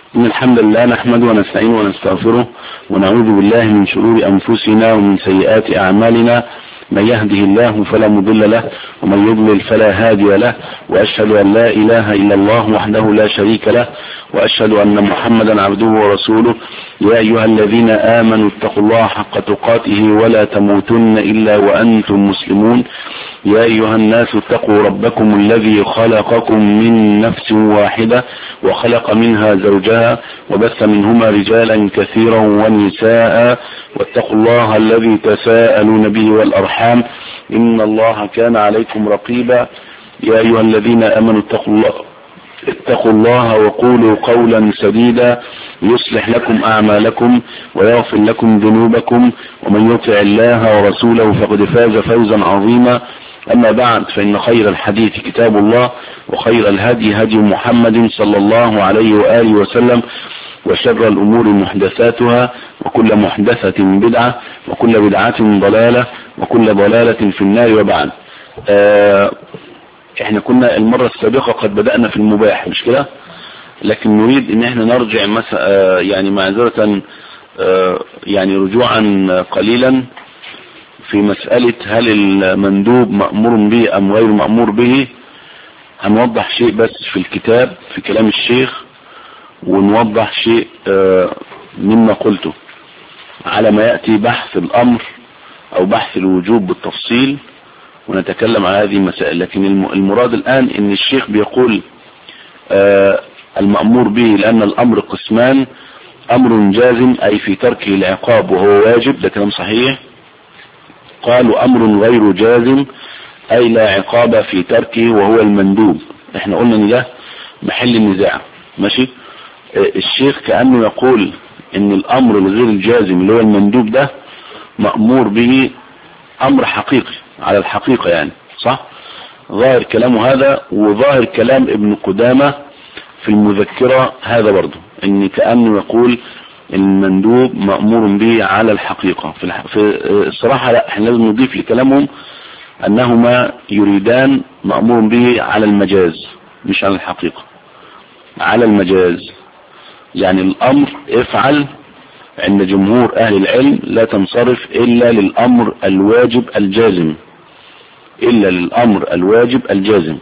إن الحمد لله نحمده ونستعينه ونستغفره ونعوذ بالله من شرور أنفسنا ومن سيئات أعمالنا من يهده الله فلا مضل له ومن يضلل فلا هادي له وأشهد أن لا إله إلا الله وحده لا شريك له وأشهد أن محمدا عبده ورسوله يا أيها الذين آمنوا اتقوا الله حق تقاته ولا تموتن إلا وأنتم مسلمون يا أيها الناس اتقوا ربكم الذي خلقكم من نفس واحدة وخلق منها زوجها وبث منهما رجالا كثيرا ونساء واتقوا الله الذي تساءلون به والأرحام إن الله كان عليكم رقيبا يا أيها الذين آمنوا اتقوا الله اتقوا الله وقولوا قولا سديدا يصلح لكم أعمالكم ويغفر لكم ذنوبكم ومن يطع الله ورسوله فقد فاز فوزا عظيما أما بعد فإن خير الحديث كتاب الله وخير الهدي هدي محمد صلى الله عليه وآله وسلم وشر الأمور محدثاتها وكل محدثة بدعة وكل بدعة ضلالة وكل ضلالة في النار وبعد آه احنا كنا المرة السابقة قد بدأنا في المباح مش كده لكن نريد ان احنا نرجع مسا يعني معذرة يعني رجوعا قليلا في مسألة هل المندوب مأمور به ام غير مأمور به هنوضح شيء بس في الكتاب في كلام الشيخ ونوضح شيء مما قلته على ما يأتي بحث الامر او بحث الوجوب بالتفصيل ونتكلم عن هذه المسائل لكن المراد الآن ان الشيخ بيقول آه المأمور به لأن الأمر قسمان أمر جازم أي في تركه العقاب وهو واجب ده كلام صحيح قالوا أمر غير جازم أي لا عقاب في تركه وهو المندوب احنا قلنا ان ده محل النزاع ماشي آه الشيخ كأنه يقول ان الأمر الغير الجازم اللي هو المندوب ده مأمور به أمر حقيقي على الحقيقة يعني صح ظاهر كلامه هذا وظاهر كلام ابن قدامة في المذكرة هذا برضه ان كأنه يقول المندوب مأمور به على الحقيقة في, الح... في الصراحة لا احنا لازم نضيف لكلامهم انهما يريدان مأمور به على المجاز مش على الحقيقة على المجاز يعني الامر افعل عند جمهور اهل العلم لا تنصرف الا للامر الواجب الجازم الا للامر الواجب الجازم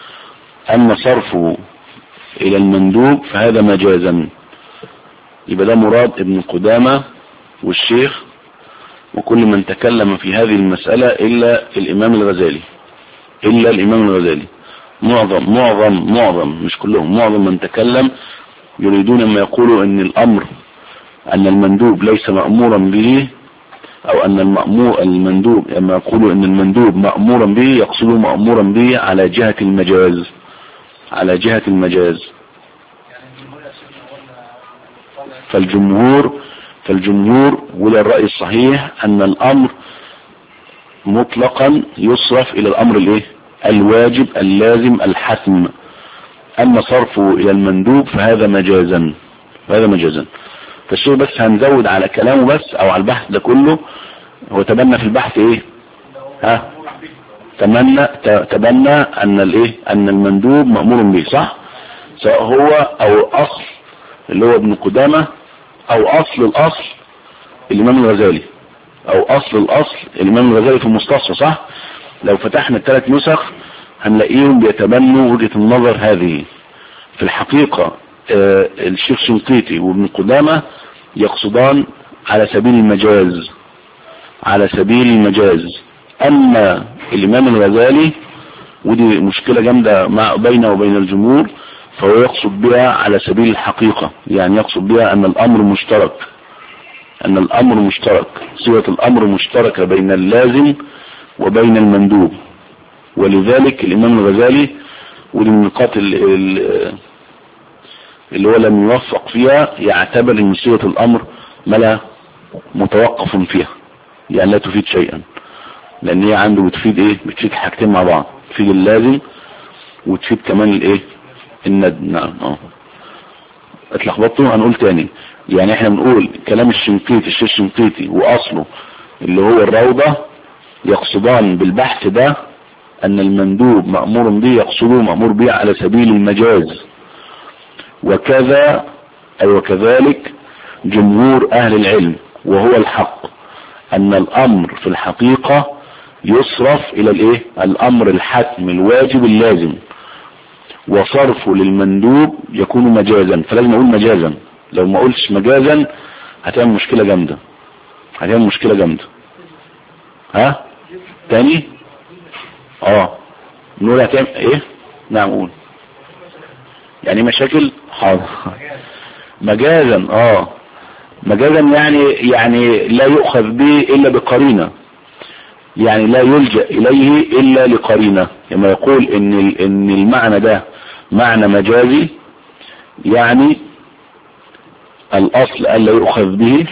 اما صرفه الى المندوب فهذا مجازا يبقى ده مراد ابن قدامة والشيخ وكل من تكلم في هذه المسألة الا الامام الغزالي الا الامام الغزالي معظم معظم معظم مش كلهم معظم من تكلم يريدون ما يقولوا ان الامر ان المندوب ليس مأمورا به او ان المأمور المندوب لما يقولوا ان المندوب مأمورا به يقصدوا مأمورا به على جهة المجاز على جهة المجاز فالجمهور فالجمهور وده الرأي الصحيح ان الامر مطلقا يصرف الى الامر الايه الواجب اللازم الحتم اما صرفه الى المندوب فهذا مجازا فهذا مجازا فالشيء بس هنزود على كلامه بس او على البحث ده كله هو تبنى في البحث ايه ها تمنى تبنى ان الايه ان المندوب مأمور به صح سواء هو او اصل اللي هو ابن قدامة او اصل الاصل الامام الغزالي او اصل الاصل الامام الغزالي في المستصفى صح لو فتحنا الثلاث نسخ هنلاقيهم بيتبنوا وجهة النظر هذه في الحقيقة آه الشيخ شنقيطي وابن قدامة يقصدان على سبيل المجاز على سبيل المجاز اما الامام الغزالي ودي مشكلة جامدة مع بينه وبين الجمهور فهو يقصد بها على سبيل الحقيقة يعني يقصد بها ان الامر مشترك ان الامر مشترك صيغة الامر مشتركة بين اللازم وبين المندوب ولذلك الامام الغزالي ودي من النقاط اللي هو لم يوفق فيها يعتبر ان صيغة الامر ملا متوقف فيها يعني لا تفيد شيئا لان هي عنده بتفيد ايه بتفيد حاجتين مع بعض تفيد اللازم وتفيد كمان الايه الند نعم اه اتلخبطتوا هنقول تاني يعني احنا بنقول كلام الشنقيطي الشيخ الشنقيطي واصله اللي هو الروضة يقصدان بالبحث ده ان المندوب مأمور به يقصدوه مأمور به على سبيل المجاز وكذا أي وكذلك جمهور أهل العلم وهو الحق أن الأمر في الحقيقة يصرف إلى الإيه الأمر الحتم الواجب اللازم وصرفه للمندوب يكون مجازا فلازم أقول مجازا لو ما قلتش مجازا هتعمل مشكلة جامدة هتعمل مشكلة جامدة ها تاني اه نقول هتعمل ايه نعم قول يعني مشاكل حاضر مجازا اه مجازا يعني يعني لا يؤخذ به الا بقرينه يعني لا يلجأ اليه الا لقرينه لما يقول ان ان المعنى ده معنى مجازي يعني الاصل الا يؤخذ به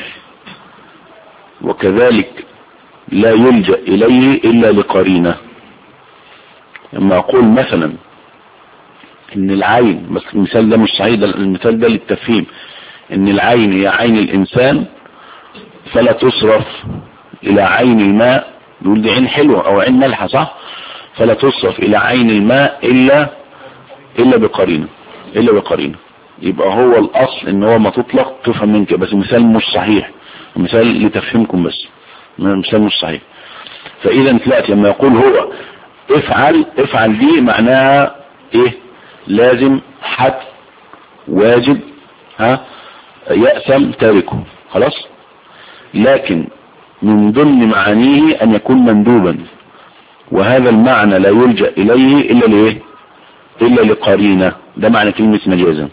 وكذلك لا يلجأ اليه الا لقرينه لما اقول مثلا ان العين بس المثال ده مش صحيح ده المثال ده للتفهيم ان العين هي عين الانسان فلا تصرف الى عين الماء يقول دي عين حلوة او عين ملحة صح فلا تصرف الى عين الماء الا الا بقرينة الا بقرينة يبقى هو الاصل ان هو ما تطلق تفهم منك بس المثال مش صحيح مثال لتفهمكم بس مثال مش صحيح فاذا تلاقي لما يقول هو افعل افعل دي معناها ايه لازم حد واجب ها يأثم تاركه خلاص لكن من ضمن معانيه ان يكون مندوبا وهذا المعنى لا يلجأ اليه الا لايه الا لقرينة ده معنى كلمة مجازا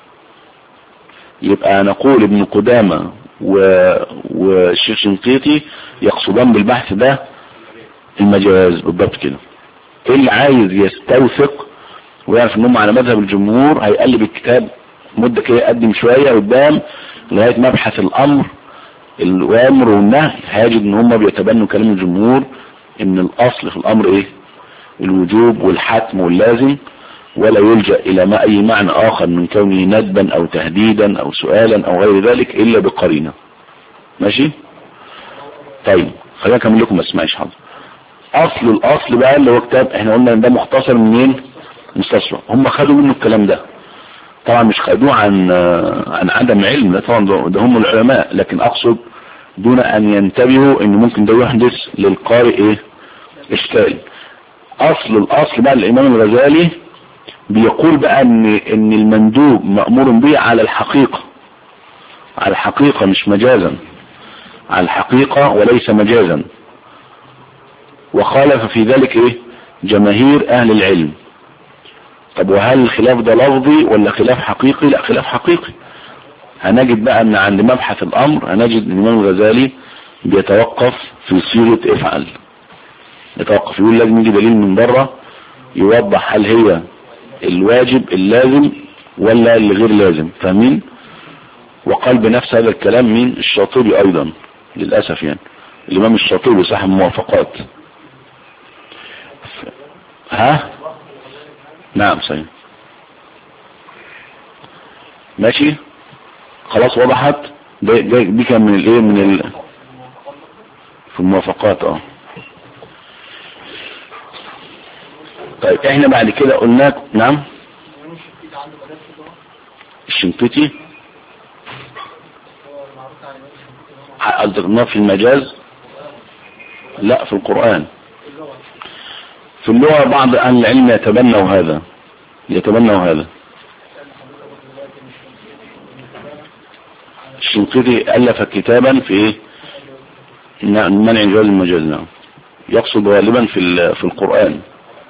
يبقى نقول ابن قدامة والشيخ شنقيطي يقصدان بالبحث ده المجاز بالضبط كده اللي عايز يستوثق ويعرف انهم على مذهب الجمهور هيقلب الكتاب مدة كده يقدم شوية قدام لغاية مبحث الامر الامر والنهي هيجد ان هم بيتبنوا كلام الجمهور ان الاصل في الامر ايه الوجوب والحتم واللازم ولا يلجأ الى ما اي معنى اخر من كونه ندبا او تهديدا او سؤالا او غير ذلك الا بقرينة ماشي طيب خلينا اكمل لكم ما اسمعيش حاضر اصل الاصل بقى اللي هو كتاب احنا قلنا ان ده مختصر منين مستصفى هم خدوا منه الكلام ده طبعا مش خدوه عن عن عدم علم ده طبعا ده هم العلماء لكن اقصد دون ان ينتبهوا ان ممكن ده يحدث للقارئ ايه اشكال اصل الاصل بقى الامام الغزالي بيقول بقى ان ان المندوب مأمور به على الحقيقة على الحقيقة مش مجازا على الحقيقة وليس مجازا وخالف في ذلك ايه جماهير اهل العلم طب وهل الخلاف ده لفظي ولا خلاف حقيقي لا خلاف حقيقي هنجد بقى ان عند مبحث الامر هنجد ان الامام الغزالي بيتوقف في صيغة افعل يتوقف يقول لازم يجي دليل من بره يوضح هل هي الواجب اللازم ولا اللي غير لازم فاهمين وقال بنفس هذا الكلام مين الشاطبي ايضا للأسف يعني الامام الشاطبي صاحب موافقات ها نعم صحيح ماشي خلاص وضحت دي كان من الايه من ال... في الموافقات اه طيب احنا بعد كده قلنا نعم الشنقيطي قصدنا في المجاز لا في القرآن في اللغة بعض أهل العلم يتبنوا هذا يتبنوا هذا الشنقيطي ألف كتابا في إيه؟ منع جواز المجاز نعم يقصد غالبا في في القرآن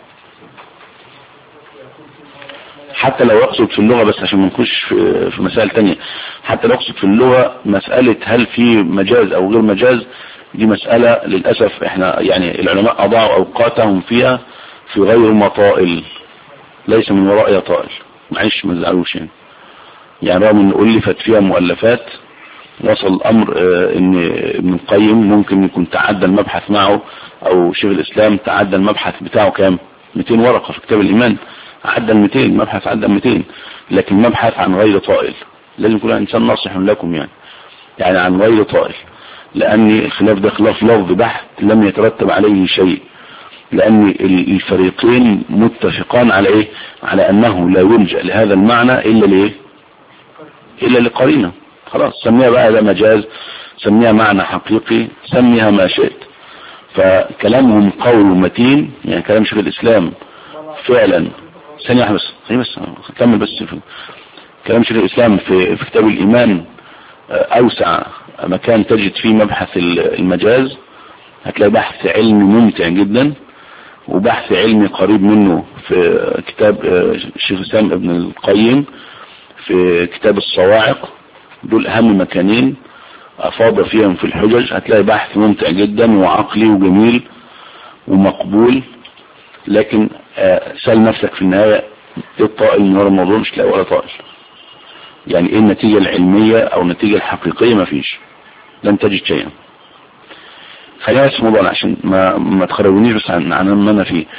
حتى لو يقصد في اللغة بس عشان ما نخش في, في مسائل تانية حتى لو يقصد في اللغة مسألة هل في مجاز او غير مجاز دي مسألة للأسف احنا يعني العلماء اضاعوا اوقاتهم فيها في غير مطائل ليس من وراء طائل معلش ما تزعلوش يعني يعني رغم ان ألفت فيها مؤلفات وصل الامر اه ان ابن القيم ممكن يكون تعدى المبحث معه او شيخ الاسلام تعدى المبحث بتاعه كام 200 ورقة في كتاب الايمان عدى ال 200 مبحث عدى ال 200 لكن مبحث عن غير طائل لازم يكون انسان ناصح لكم يعني يعني عن غير طائل لان الخلاف ده خلاف لفظ بحث لم يترتب عليه شيء لان الفريقين متفقان على ايه على انه لا يلجأ لهذا المعنى الا لايه الا لقرينة خلاص سميها بقى ده مجاز سميها معنى حقيقي سميها ما شئت فكلامهم قول متين يعني كلام شيخ الاسلام فعلا ثانية واحدة بس ثانية بس كمل بس في كلام شيخ الاسلام في, في كتاب الايمان اوسع مكان تجد فيه مبحث المجاز هتلاقي بحث علمي ممتع جدا وبحث علمي قريب منه في كتاب الشيخ الاسلام ابن القيم في كتاب الصواعق دول اهم مكانين افاض فيهم في الحجج هتلاقي بحث ممتع جدا وعقلي وجميل ومقبول لكن سأل نفسك في النهاية ايه الطائل من ورا الموضوع مش تلاقي ولا طائل يعني ايه النتيجة العلمية او النتيجة الحقيقية ما فيش لن تجد شيئا خلينا بس موضوعنا عشان ما ما تخرجونيش بس عن عن ما انا فيه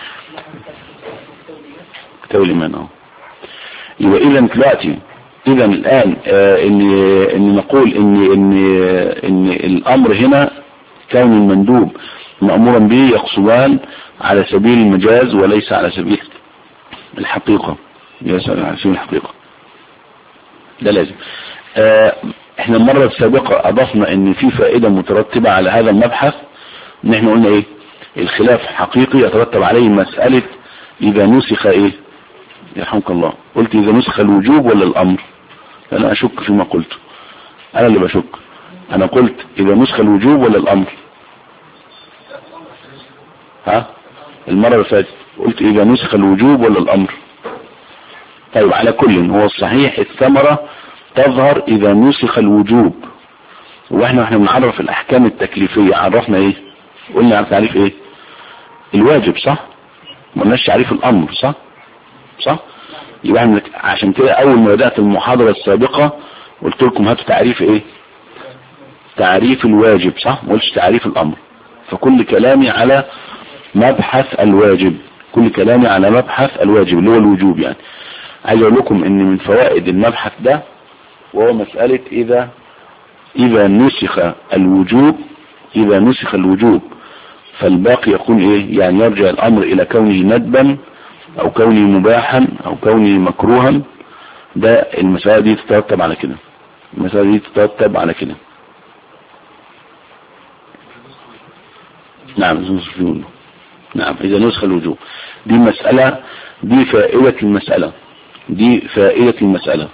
كتاب الايمان اهو يبقى اذا دلوقتي اذا الان آه ان ان نقول ان ان ان الامر هنا كون المندوب مأمورا به يقصدان على سبيل المجاز وليس على سبيل الحقيقة ليس على سبيل الحقيقة ده لازم آه احنا المرة السابقة اضفنا ان في فائدة مترتبة على هذا المبحث ان احنا قلنا ايه الخلاف حقيقي يترتب عليه مسألة اذا نسخ ايه يرحمك الله قلت اذا نسخ الوجوب ولا الامر انا اشك فيما قلت انا اللي بشك انا قلت اذا نسخ الوجوب ولا الامر ها المرة اللي فاتت قلت اذا نسخ الوجوب ولا الامر طيب على كل هو الصحيح الثمرة تظهر اذا نسخ الوجوب واحنا واحنا بنعرف الاحكام التكليفية عرفنا ايه قلنا على تعريف ايه الواجب صح ما قلناش تعريف الامر صح صح يبقى احنا عشان كده اول ما بدأت المحاضرة السابقة قلت لكم هاتوا تعريف ايه تعريف الواجب صح ما قلتش تعريف الامر فكل كلامي على مبحث الواجب كل كلامي على مبحث الواجب اللي هو الوجوب يعني عايز اقول لكم ان من فوائد المبحث ده وهو مسألة اذا اذا نسخ الوجوب اذا نسخ الوجوب فالباقي يكون ايه يعني يرجع الامر الى كونه ندبا او كونه مباحا او كونه مكروها ده المسألة دي تترتب على كده المسألة دي تترتب على كده نعم نعم اذا نسخ الوجوب دي مسألة دي فائدة المسألة دي فائدة المسألة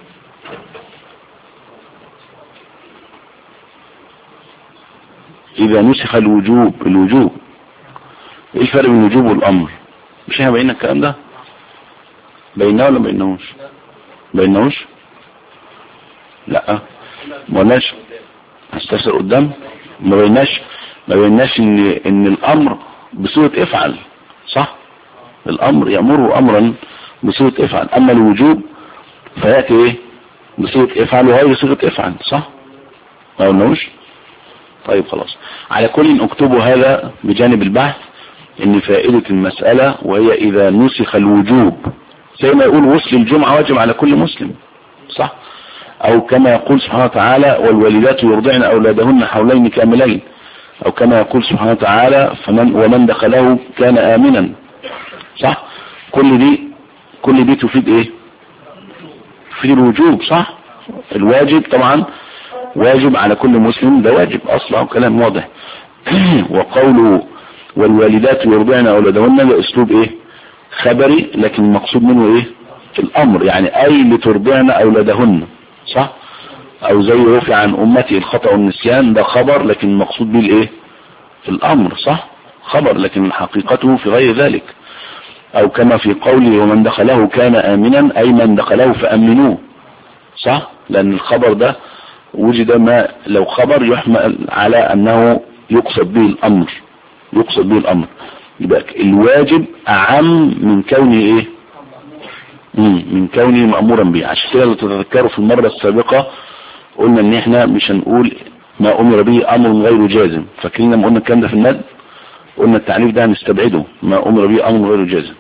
اذا نسخ الوجوب الوجوب ايه الفرق بين الوجوب والامر مش احنا بينا الكلام ده بيناه ولا بيناهوش بيناهوش لا ما قلناش هستفسر قدام ما بيناش ما بيناش ان ان الامر بصورة افعل صح الامر يأمره امرا بصورة افعل اما الوجوب فيأتي ايه بصورة افعل وغير صورة افعل صح ما قلناهوش طيب خلاص على كل اكتبوا هذا بجانب البحث ان فائدة المسألة وهي اذا نسخ الوجوب زي ما يقول وصل الجمعة واجب على كل مسلم صح او كما يقول سبحانه وتعالى والوالدات يرضعن اولادهن حولين كاملين او كما يقول سبحانه وتعالى فمن ومن دخله كان امنا صح كل دي كل دي تفيد ايه تفيد الوجوب صح الواجب طبعا واجب على كل مسلم ده واجب اصلا وكلام واضح وقوله والوالدات يرضعن اولادهن ده اسلوب ايه خبري لكن المقصود منه ايه الامر يعني اي لترضعن اولادهن صح او زي رفع عن امتي الخطأ والنسيان ده خبر لكن المقصود به الايه الامر صح خبر لكن حقيقته في غير ذلك او كما في قوله ومن دخله كان امنا اي من دخله فامنوه صح لان الخبر ده وجد ما لو خبر يحمل على انه يقصد به الامر يقصد به الامر يبقى الواجب اعم من كونه ايه من كونه مأمورا به عشان كده لو تتذكروا في المرة السابقة قلنا ان احنا مش هنقول ما امر به امر غير جازم فاكرين لما قلنا الكلام ده في الند قلنا التعريف ده هنستبعده ما امر به امر غير جازم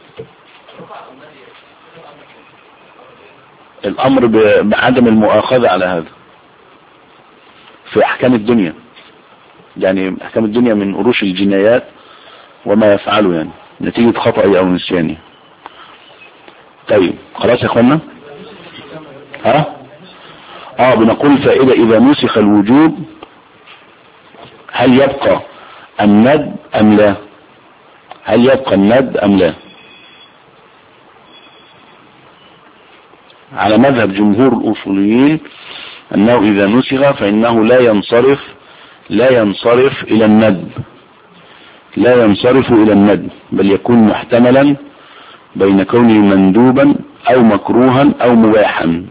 الامر بعدم المؤاخذة على هذا في احكام الدنيا يعني احكام الدنيا من قروش الجنايات وما يفعله يعني نتيجة خطأ او نسياني طيب خلاص يا اخوانا ها اه بنقول فائدة اذا نسخ الوجوب هل يبقى الند ام لا هل يبقى الند ام لا على مذهب جمهور الاصوليين انه اذا نسخ فانه لا ينصرف لا ينصرف الى الند لا ينصرف الى الند بل يكون محتملا بين كونه مندوبا او مكروها او مباحا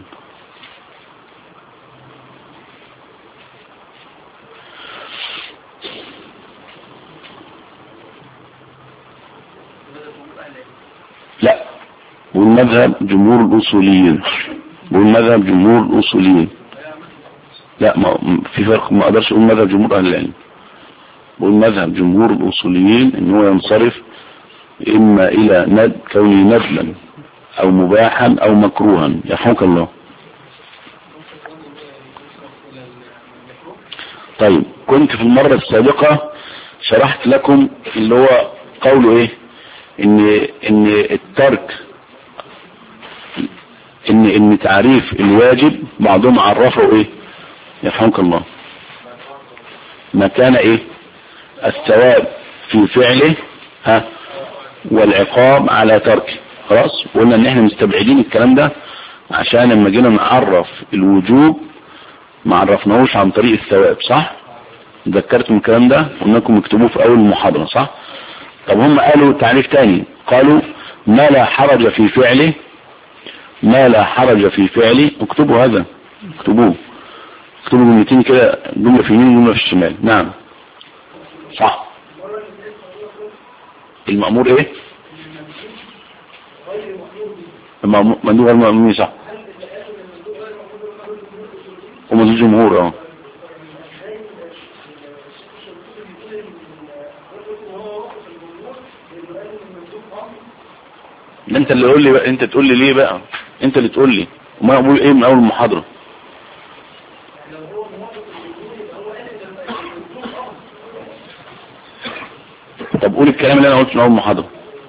لا بقول مذهب جمهور الاصوليين بقول مذهب جمهور الاصوليين لا ما في فرق ما اقدرش اقول مذهب جمهور اهل العلم بقول مذهب جمهور الاصوليين ان هو ينصرف اما الى ند كونه ندلا او مباحا او مكروها يرحمك الله طيب كنت في المرة السابقة شرحت لكم اللي هو قوله ايه ان ان الترك ان ان تعريف الواجب بعضهم عرفه ايه يرحمك الله ما كان ايه الثواب في فعله ها والعقاب على تركه خلاص قلنا ان احنا مستبعدين الكلام ده عشان لما جينا نعرف الوجوب ما عرفناهوش عن طريق الثواب صح ذكرتم الكلام ده قلنا لكم اكتبوه في اول المحاضرة صح طب هم قالوا تعريف تاني قالوا ما لا حرج في فعله ما لا حرج في فعله اكتبوا هذا اكتبوه اكتبوا جملتين كده جملة في اليمين وجملة في الشمال نعم صح المأمور ايه المأمور مندوب غير مأمور صح ومن الجمهور اه ده انت اللي قول لي بقى انت تقول لي ليه بقى انت اللي تقول لي وما اقول ايه من اول المحاضرة طب قول الكلام اللي انا قلته من اول المحاضرة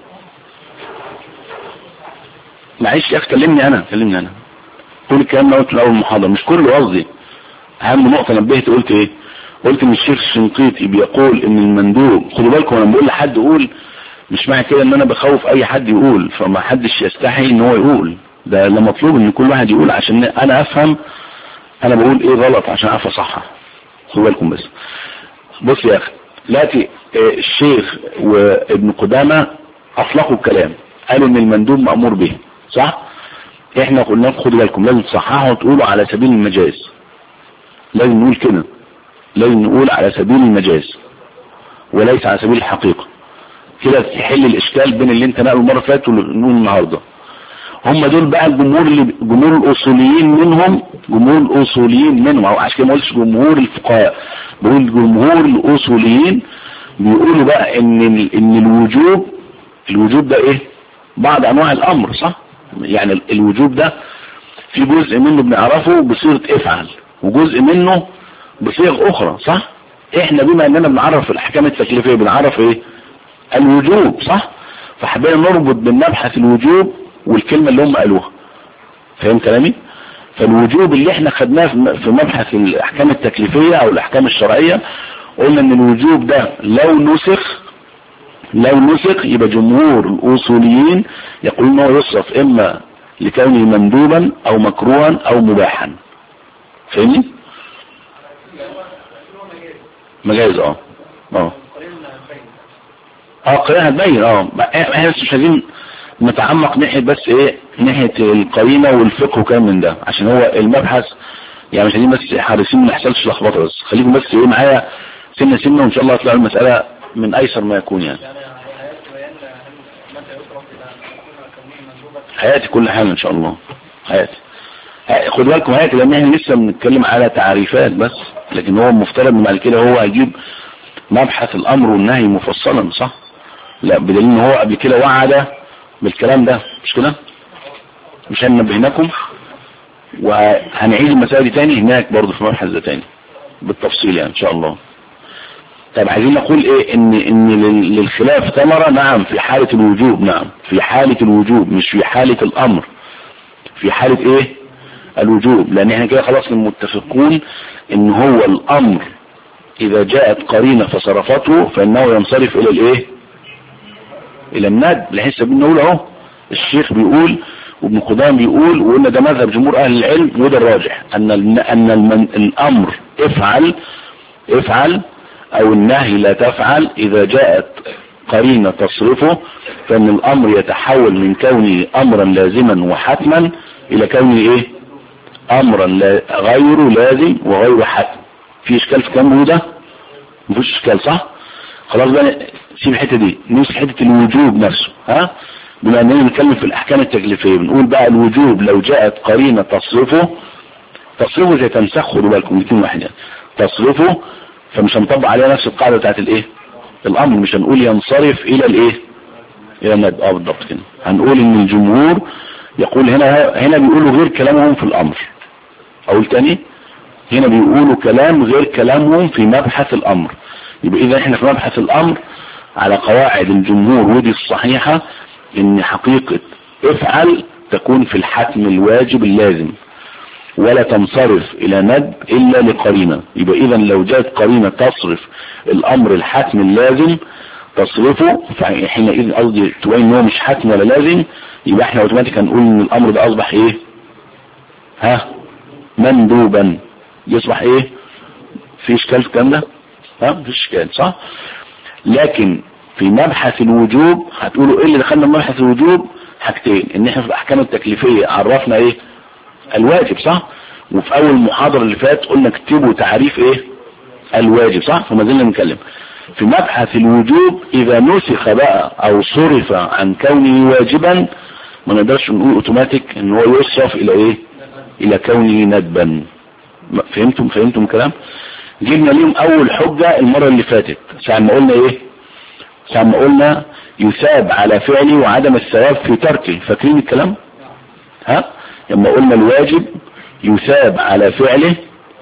معلش يا اخي كلمني انا كلمني انا قول الكلام اللي انا قلته من اول المحاضرة مش كله قصدي اهم نقطة نبهت قلت ايه قلت ان الشيخ الشنقيطي بيقول ان المندوب خدوا بالكم انا بقول لحد قول مش معنى كده ان انا بخوف اي حد يقول فما حدش يستحي ان هو يقول ده اللي مطلوب ان كل واحد يقول عشان انا افهم انا بقول ايه غلط عشان اعرف اصحح خدوا بالكم بس بص يا اخي دلوقتي الشيخ وابن قدامة اطلقوا الكلام قالوا ان المندوب مأمور به صح احنا قلنا لكم خدوا بالكم لازم تصححوا وتقولوا على سبيل المجاز لازم نقول كده لازم نقول على سبيل المجاز وليس على سبيل الحقيقة كده تحل الاشكال بين اللي انت نقله المره اللي فاتت واللي بنقوله النهارده هم دول بقى الجمهور اللي جمهور الاصوليين منهم جمهور الاصوليين منهم او عشان كده ما قلتش جمهور الفقهاء بقول جمهور الاصوليين بيقولوا بقى ان ان الوجوب الوجوب ده ايه بعض انواع الامر صح يعني الوجوب ده في جزء منه بنعرفه بصيغه افعل وجزء منه بصيغ اخرى صح احنا بما اننا بنعرف الاحكام التكليفيه بنعرف ايه الوجوب صح فحبينا نربط بين مبحث الوجوب والكلمة اللي هم قالوها فاهم كلامي فالوجوب اللي احنا خدناه في مبحث الاحكام التكليفية او الاحكام الشرعية قلنا ان الوجوب ده لو نسخ لو نسخ يبقى جمهور الاصوليين يقولون انه يصرف اما لكونه مندوبا او مكروها او مباحا فاهمني مجاز اه اه اه قرينة هتبين اه احنا بس مش عايزين نتعمق ناحية بس ايه ناحية القرينة والفقه وكلام من ده عشان هو المبحث يعني مش عايزين بس حارسين ما يحصلش لخبطه بس خليكم بس ايه معايا سنة سنة وان شاء الله هتلاقوا المسألة من ايسر ما يكون يعني حياتي كل حاجة ان شاء الله حياتي خد بالكم حياتي لان احنا لسه بنتكلم على تعريفات بس لكن هو المفترض ان بعد كده هو هيجيب مبحث الامر والنهي مفصلا صح لا بدليل ان هو قبل كده وعد بالكلام ده مش كده مش هننبهناكم وهنعيد المسائل دي تاني هناك برضه في مبحث ده تاني بالتفصيل يعني ان شاء الله طب عايزين نقول ايه ان ان للخلاف ثمرة نعم في حالة الوجوب نعم في حالة الوجوب مش في حالة الامر في حالة ايه الوجوب لان احنا كده خلاص متفقون ان هو الامر اذا جاءت قرينة فصرفته فانه ينصرف الى الايه الى الند لحس بنقول اهو الشيخ بيقول وابن قدام بيقول وقلنا ده مذهب جمهور اهل العلم وده الراجح ان ان المن الامر افعل افعل او النهي لا تفعل اذا جاءت قرينة تصرفه فان الامر يتحول من كونه امرا لازما وحتما الى كونه ايه امرا لا غير لازم وغير حتم في اشكال في كلامه ده مفيش اشكال صح خلاص بقى سيب الحته دي نمسك حته الوجوب نفسه ها بما اننا بنتكلم في الاحكام التكليفيه بنقول بقى الوجوب لو جاءت قرينه تصرفه تصرفه زي تنسخ خدوا بالكم الاثنين واحد يعني تصرفه فمش هنطبق عليها نفس القاعده بتاعت الايه الامر مش هنقول ينصرف الى الايه الى الند اه بالضبط كده هنقول ان الجمهور يقول هنا هنا بيقولوا غير كلامهم في الامر اقول تاني هنا بيقولوا كلام غير كلامهم في مبحث الامر يبقى اذا احنا في مبحث الامر على قواعد الجمهور ودي الصحيحة ان حقيقة افعل تكون في الحتم الواجب اللازم ولا تنصرف الى ند الا لقرينة يبقى اذا لو جاءت قرينة تصرف الامر الحتم اللازم تصرفه فحينئذ قصدي تبين ان هو مش حتم ولا لازم يبقى احنا اوتوماتيك هنقول ان الامر ده اصبح ايه ها مندوبا يصبح ايه في اشكال في الكلام ده ها مفيش اشكال صح لكن في مبحث الوجوب هتقولوا ايه اللي دخلنا مبحث الوجوب حاجتين ان احنا في الاحكام التكليفية عرفنا ايه الواجب صح وفي اول محاضرة اللي فات قلنا اكتبوا تعريف ايه الواجب صح فما زلنا نتكلم في مبحث الوجوب اذا نسخ بقى او صرف عن كونه واجبا ما نقدرش نقول اوتوماتيك ان هو يصرف الى ايه الى كونه ندبا فهمتم فهمتم كلام جبنا ليهم اول حجة المرة اللي فاتت ساعة ما قلنا ايه ساعة ما قلنا يثاب على فعله وعدم الثواب في تركه فاكرين الكلام ها لما قلنا الواجب يثاب على فعله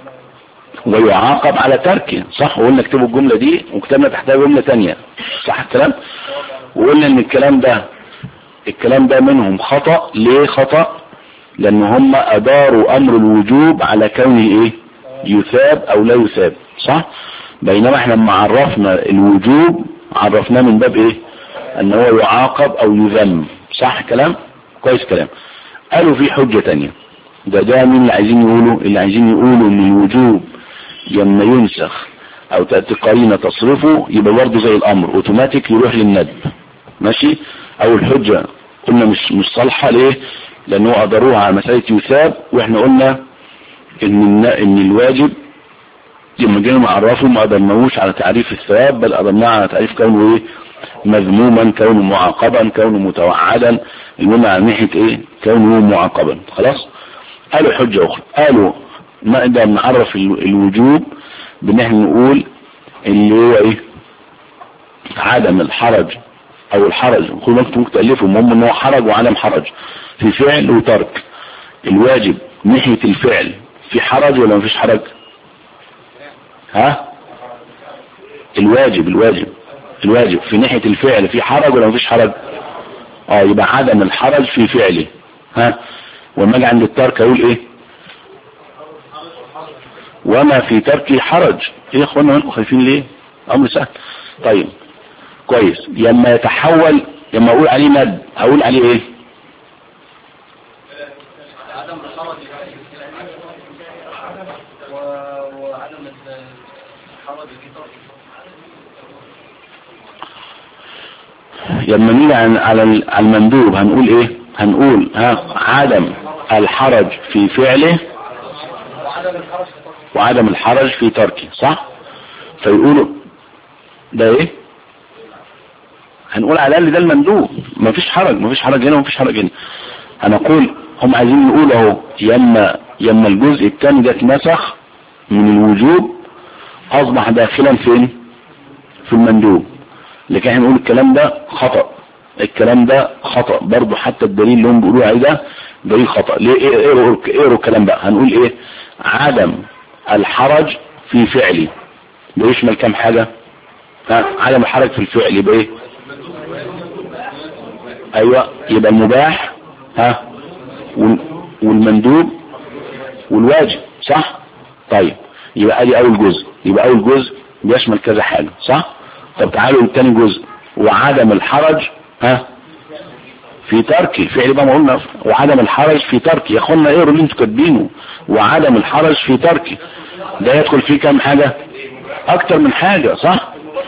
ويعاقب على تركه صح وقلنا اكتبوا الجملة دي وكتبنا تحتها جملة تانية صح الكلام وقلنا ان الكلام ده الكلام ده منهم خطأ ليه خطأ لان هم اداروا امر الوجوب على كونه ايه يثاب او لا يثاب صح بينما احنا لما عرفنا الوجوب عرفناه من باب ايه ان هو يعاقب او يذم صح كلام كويس كلام قالوا في حجة تانية ده ده مين اللي عايزين يقولوا اللي عايزين يقولوا ان الوجوب لما ينسخ او تأتي قرينة تصرفه يبقى برضه زي الامر اوتوماتيك يروح للندب ماشي او الحجة قلنا مش مش صالحة ليه لانه قدروها على مسألة يثاب واحنا قلنا ان ان الواجب لما جينا نعرفه ما قدرناهوش على تعريف الثواب بل قدرناه على تعريف كونه ايه مذموما كونه معاقبا كونه متوعدا المهم على ناحية ايه كونه معاقبا خلاص قالوا حجة اخرى قالوا نقدر نعرف الوجوب بان احنا نقول اللي هو ايه عدم الحرج او الحرج خدوا بالكم ممكن تألفوا المهم ان هو حرج وعدم حرج في فعل وترك الواجب ناحية الفعل في حرج ولا مفيش حرج ها الواجب الواجب الواجب في ناحية الفعل في حرج ولا مفيش حرج اه يبقى عدم الحرج في فعله ها وما اجي عند الترك اقول ايه وما في تركه حرج ايه يا اخوانا انتوا خايفين ليه امر سهل طيب كويس لما يتحول لما اقول عليه مد اقول عليه ايه لما نيجي على المندوب هنقول ايه هنقول ها عدم الحرج في فعله وعدم الحرج في تركه صح فيقولوا ده ايه هنقول على الاقل ده المندوب مفيش حرج مفيش حرج هنا ومفيش حرج هنا هنقول هم عايزين يقولوا اهو يما يما الجزء الثاني ده اتنسخ من الوجوب اصبح داخلا فين في المندوب لكن احنا نقول الكلام ده خطأ الكلام ده خطأ برضو حتى الدليل اللي هم بيقولوا عليه ده دليل خطأ ليه اقروا اقروا الكلام بقى هنقول ايه عدم الحرج في فعلي بيشمل كام حاجة ها عدم الحرج في الفعل يبقى ايه ايوه يبقى المباح ها والمندوب والواجب صح طيب يبقى ادي اول جزء يبقى اول جزء بيشمل كذا حاجة صح طب تعالوا للتاني جزء وعدم الحرج ها في تركي فعل بقى ما قلنا وعدم الحرج في تركي يا اخوانا اقروا اللي انتوا كاتبينه وعدم الحرج في تركي ده يدخل فيه كام حاجة اكتر من حاجة صح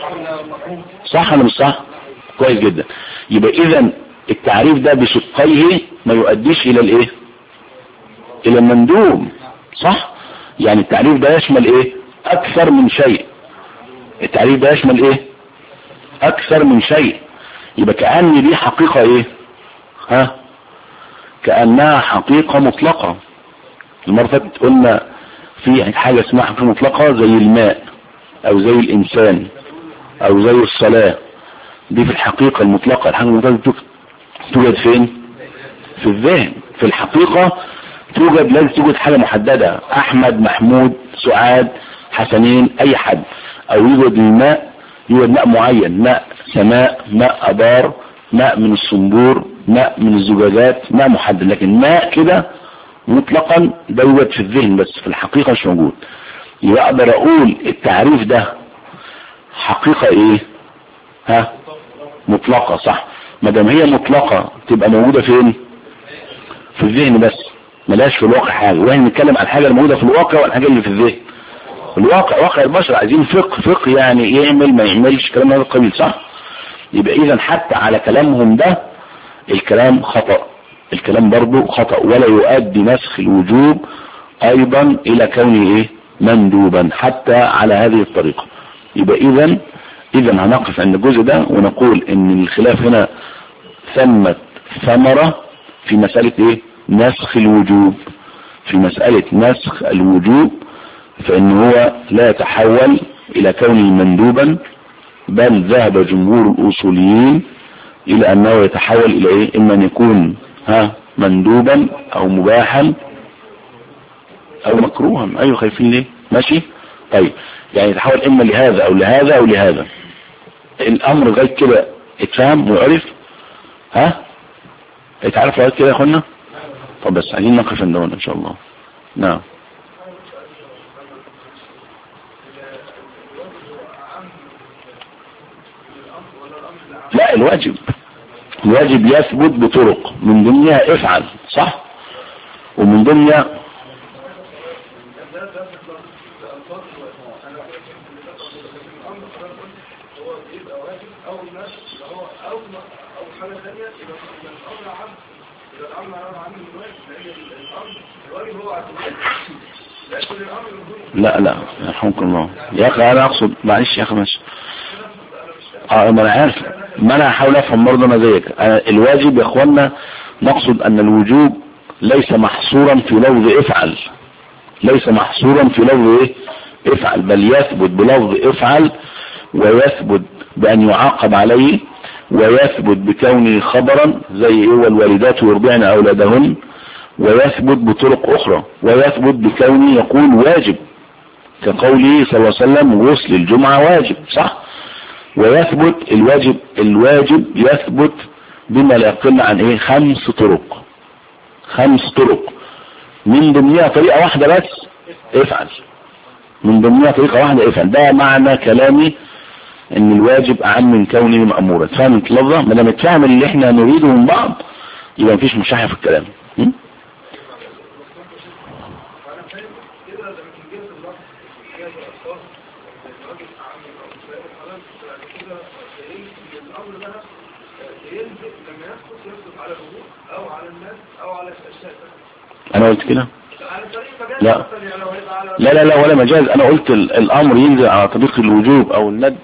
صح ولا مش صح كويس جدا يبقى اذا التعريف ده بشقيه ما يؤديش الى الايه الى المندوب صح يعني التعريف ده يشمل ايه اكثر من شيء التعريف ده يشمل ايه اكثر من شيء يبقى كأن دي حقيقة ايه ها كأنها حقيقة مطلقة المرة فاتت قلنا في حاجة اسمها حقيقة مطلقة زي الماء او زي الانسان او زي الصلاة دي في الحقيقة المطلقة الحقيقة المطلقة توجد فين في الذهن في الحقيقة توجد لازم توجد حاجة محددة احمد محمود سعاد حسنين اي حد او يوجد الماء يوجد ماء معين ماء سماء ماء ابار ماء من الصنبور ماء من الزجاجات ماء محدد لكن ماء كده مطلقا ده يوجد في الذهن بس في الحقيقة مش موجود يبقى اقدر اقول التعريف ده حقيقة ايه ها مطلقة صح ما دام هي مطلقة تبقى موجودة فين في الذهن بس ملاش في الواقع حاجة واحنا نتكلم عن الحاجة الموجودة في الواقع والحاجة اللي في الذهن الواقع واقع البشر عايزين فقه فقه يعني يعمل ما يعملش كلام هذا القبيل صح يبقى اذا حتى على كلامهم ده الكلام خطأ الكلام برضو خطأ ولا يؤدي نسخ الوجوب ايضا الى كونه ايه مندوبا حتى على هذه الطريقة يبقى اذا اذا هنقف عند الجزء ده ونقول ان الخلاف هنا ثمت ثمرة في مسألة ايه نسخ الوجوب في مسألة نسخ الوجوب فان هو لا يتحول الى كونه مندوبا بل ذهب جمهور الاصوليين الى انه يتحول الى ايه اما ان يكون ها مندوبا او مباحا او مكروها ايوه خايفين ليه ماشي طيب يعني يتحول اما لهذا او لهذا او لهذا الامر غير كده اتفهم وعرف ها اتعرف لغايه كده يا اخوانا طب بس عايزين نقف عند هنا ان شاء الله نعم لا الواجب الواجب يثبت بطرق من ضمنها افعل صح ومن ضمنها لا لا يرحمكم الله يا اخي انا اقصد معلش يا اخي ماشي اه ما انا عارف ما انا هحاول افهم برضه انا زيك أنا الواجب يا اخوانا نقصد ان الوجوب ليس محصورا في لفظ افعل ليس محصورا في لفظ ايه افعل بل يثبت بلفظ افعل ويثبت بان يعاقب عليه ويثبت بكونه خبرا زي ايه والوالدات يرضعن اولادهن ويثبت بطرق اخرى ويثبت بكونه يقول واجب كقوله صلى الله عليه وسلم غسل الجمعة واجب صح ويثبت الواجب الواجب يثبت بما لا يقل عن ايه خمس طرق خمس طرق من ضمنها طريقة واحدة بس افعل من ضمنها طريقة واحدة افعل ده معنى كلامي ان الواجب اعم من كونه مأمورا فهمت اللفظة ما دام اتفهم اللي احنا نريده من بعض يبقى مفيش مشاحة في الكلام م? انا قلت كده لا لا لا لا ولا مجاز انا قلت الامر ينزل على طريق الوجوب او الند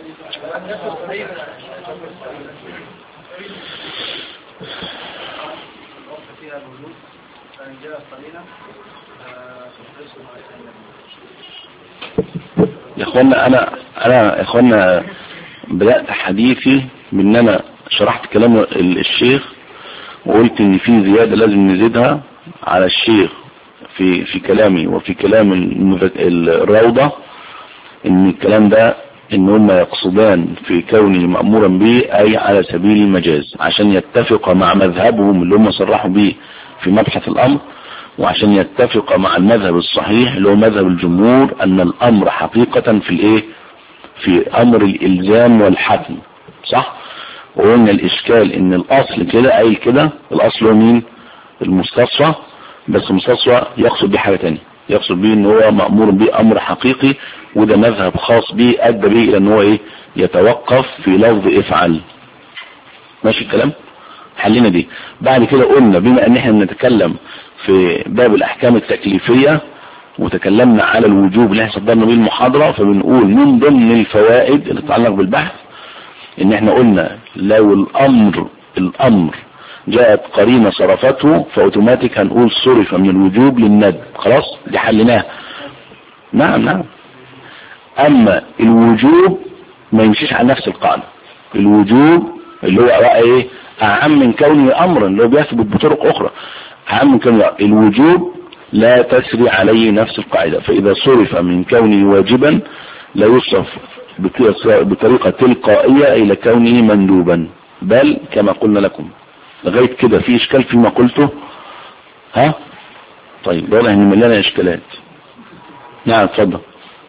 يا اخوانا انا انا يا اخوانا بدأت حديثي بان انا شرحت كلام الشيخ وقلت ان في زيادة لازم نزيدها على الشيخ في في كلامي وفي كلام الروضة ان الكلام ده ان هم يقصدان في كونه مأمورا به اي على سبيل المجاز عشان يتفق مع مذهبهم اللي هم صرحوا به في مبحث الامر وعشان يتفق مع المذهب الصحيح اللي هو مذهب الجمهور ان الامر حقيقة في الايه في امر الالزام والحتم صح وقلنا الاشكال ان الاصل كده اي كده الاصل هو مين المستصفى بس المستصفى يقصد بيه حاجة تانية يقصد بيه ان هو مأمور به امر حقيقي وده مذهب خاص به ادى به الى ان هو ايه يتوقف في لفظ افعل ماشي الكلام حلينا دي بعد كده قلنا بما ان احنا بنتكلم في باب الاحكام التكليفية وتكلمنا على الوجوب اللي احنا صدرنا بيه المحاضرة فبنقول من ضمن الفوائد اللي تتعلق بالبحث ان احنا قلنا لو الامر الامر جاءت قرينة صرفته فاوتوماتيك هنقول صرف من الوجوب للندب خلاص دي حلناها نعم نعم اما الوجوب ما يمشيش على نفس القاعدة الوجوب اللي هو بقى ايه اعم من كونه امرا اللي هو بيثبت بطرق اخرى اعم من كونه الوجوب لا تسري عليه نفس القاعدة فاذا صرف من كونه واجبا لا يصرف بطريقة تلقائية الى كونه مندوبا بل كما قلنا لكم لغاية كده في اشكال فيما قلته ها طيب واضح ان مليانة اشكالات نعم اتفضل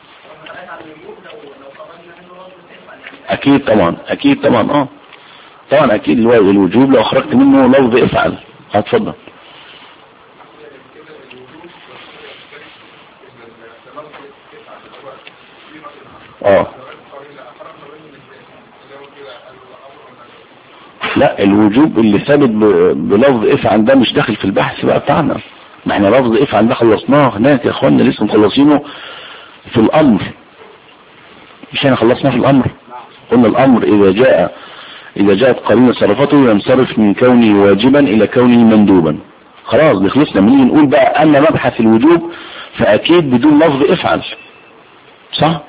اكيد طبعا اكيد طبعا اه طبعا اكيد الوجوب لو خرجت منه لفظ افعل هتفضل اه لا الوجوب اللي ثابت بلفظ افعل ده مش داخل في البحث بقى بتاعنا ما احنا لفظ افعل ده خلصناه هناك يا اخوانا لسه مخلصينه في الامر مش احنا خلصناه في الامر قلنا الامر اذا جاء اذا جاءت قرينة صرفته ينصرف من كونه واجبا الى كونه مندوبا خلاص بخلصنا من نقول بقى ان مبحث الوجوب فاكيد بدون لفظ افعل صح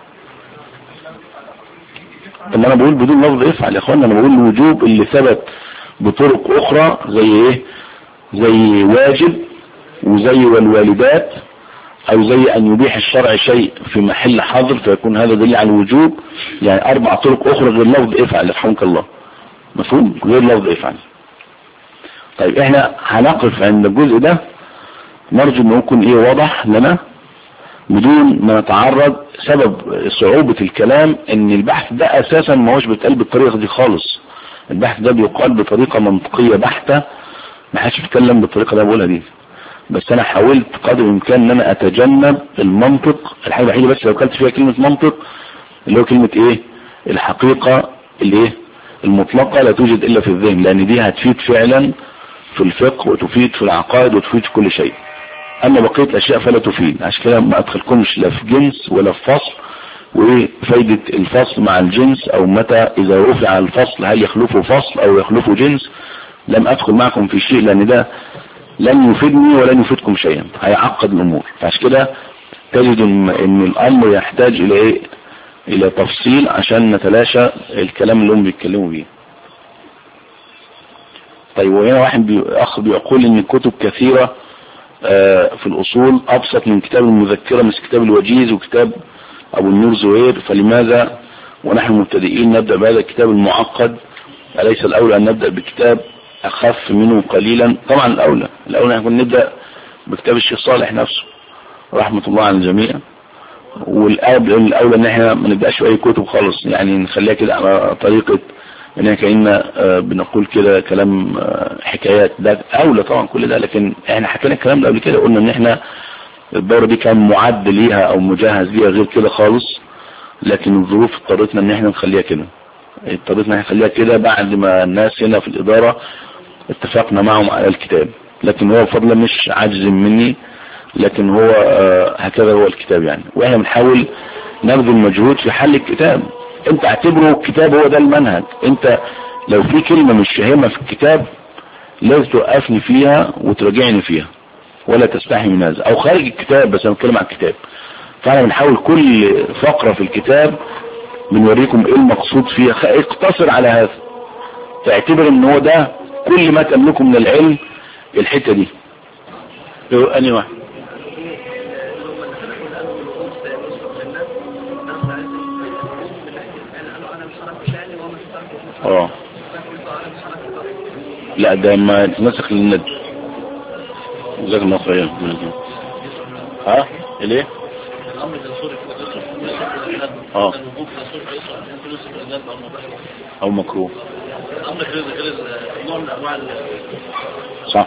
طب انا بقول بدون لفظ افعل يا اخوانا انا بقول الوجوب اللي ثبت بطرق اخرى زي ايه زي واجب وزي والوالدات او زي ان يبيح الشرع شيء في محل حظر فيكون هذا دليل على الوجوب يعني اربع طرق اخرى غير لفظ افعل يرحمك الله مفهوم غير لفظ افعل طيب احنا هنقف عند الجزء ده نرجو انه يكون ايه واضح لنا بدون ما نتعرض سبب صعوبة الكلام ان البحث ده اساسا ما هوش بيتقال بالطريقة دي خالص البحث ده بيقال بطريقة منطقية بحتة ما حدش بيتكلم بالطريقة اللي بقولها دي بس انا حاولت قدر الامكان ان انا اتجنب المنطق الحاجة الوحيدة بس لو قلت فيها كلمة منطق اللي هو كلمة ايه الحقيقة اللي ايه المطلقة لا توجد الا في الذهن لان دي هتفيد فعلا في الفقه وتفيد في العقائد وتفيد في كل شيء اما بقية الاشياء فلا تفيد عشان كده ما ادخلكمش لا في جنس ولا في فصل وايه فايدة الفصل مع الجنس او متى اذا رفع الفصل هل يخلفه فصل او يخلفه جنس لم ادخل معكم في شيء لان ده لن يفيدني ولن يفيدكم شيئا هيعقد الامور فعشان كده تجد ان الامر يحتاج الى ايه الى تفصيل عشان نتلاشى الكلام اللي هم بيتكلموا بيه طيب وهنا واحد بي... اخ بيقول ان الكتب كثيرة آه في الاصول ابسط من كتاب المذكرة مثل كتاب الوجيز وكتاب ابو النور زهير فلماذا ونحن مبتدئين نبدأ بهذا الكتاب المعقد أليس الاولى ان نبدأ بكتاب اخف منه قليلا طبعا الاولى الاولى نكون نبدأ بكتاب الشيخ صالح نفسه رحمة الله على الجميع والاولى ان احنا ما نبداش باي كتب خالص يعني نخليها كده على طريقة ان احنا كأننا بنقول كده كلام حكايات ده اولى طبعا كل ده لكن احنا حكينا الكلام ده قبل كده قلنا ان احنا الدورة دي كان معد ليها او مجهز ليها غير كده خالص لكن الظروف اضطرتنا ان احنا نخليها كده اضطرتنا نخليها كده بعد ما الناس هنا في الادارة اتفقنا معهم على الكتاب لكن هو بفضل مش عجز مني لكن هو هكذا هو الكتاب يعني واحنا بنحاول نبذل مجهود في حل الكتاب انت اعتبره الكتاب هو ده المنهج انت لو في كلمة مش فاهمها في الكتاب لازم توقفني فيها وتراجعني فيها ولا تستحي من هذا او خارج الكتاب بس انا بتكلم عن الكتاب فانا بنحاول كل فقرة في الكتاب بنوريكم ايه المقصود فيها اقتصر على هذا تعتبر ان هو ده كل ما تملكه من العلم الحتة دي اني واحد اه لا ده ما يتمسك للند جزاك الله خير ها الايه الامر الدستوري في الدستور اه. الوقوف الدستوري في الدستور ان فلوس الاولاد او مباشر او مكروه الامر غير غير نوع من انواع ال- صح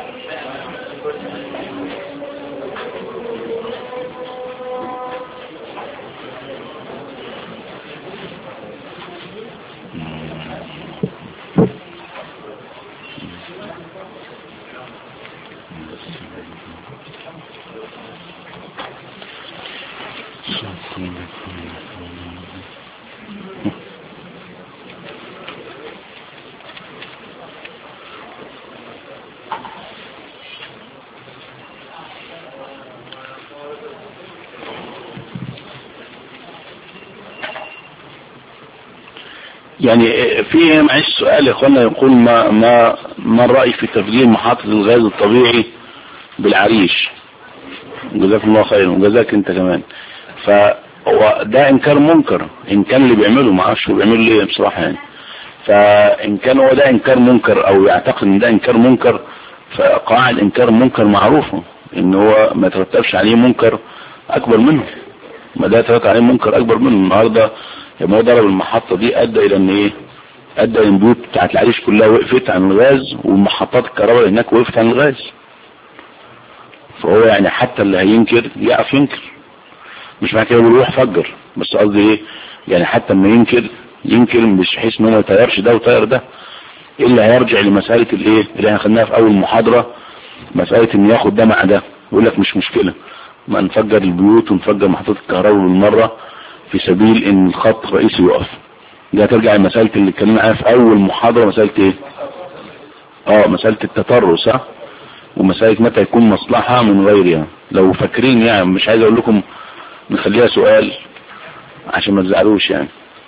يعني في معيش سؤال يا اخوانا يقول ما ما ما الرأي في تفجير محطة الغاز الطبيعي بالعريش جزاك الله خير وجزاك انت كمان فهو ده انكار منكر ان كان اللي بيعمله ما اعرفش هو بيعمله ليه بصراحة يعني فان كان هو ده انكار منكر او يعتقد ان ده انكار منكر فقواعد انكار منكر معروفة ان هو ما يترتبش عليه منكر اكبر منه ما ده يترتب عليه منكر اكبر منه النهارده لما هو ضرب المحطة دي ادى الى ان ايه ادى ان البيوت بتاعت العريش كلها وقفت عن الغاز ومحطات الكهرباء اللي هناك وقفت عن الغاز فهو يعني حتى اللي هينكر يعرف ينكر مش معنى كده بيروح فجر بس قصدي ايه يعني حتى اما ينكر ينكر مش بحيث ان هو ما يطيرش ده ويطير ده الا هيرجع لمسألة الايه اللي احنا خدناها في اول محاضرة مسألة ان ياخد ده مع ده يقول لك مش مشكلة ما نفجر البيوت ونفجر محطات الكهرباء بالمرة في سبيل ان الخط الرئيسي يقف دي هترجع لمسألة اللي اتكلمنا عنها في اول محاضرة مسألة ايه اه مسألة التطرس ها ومسألة متى يكون مصلحة من غيرها لو فاكرين يعني مش عايز اقول لكم نخليها سؤال عشان ما تزعلوش يعني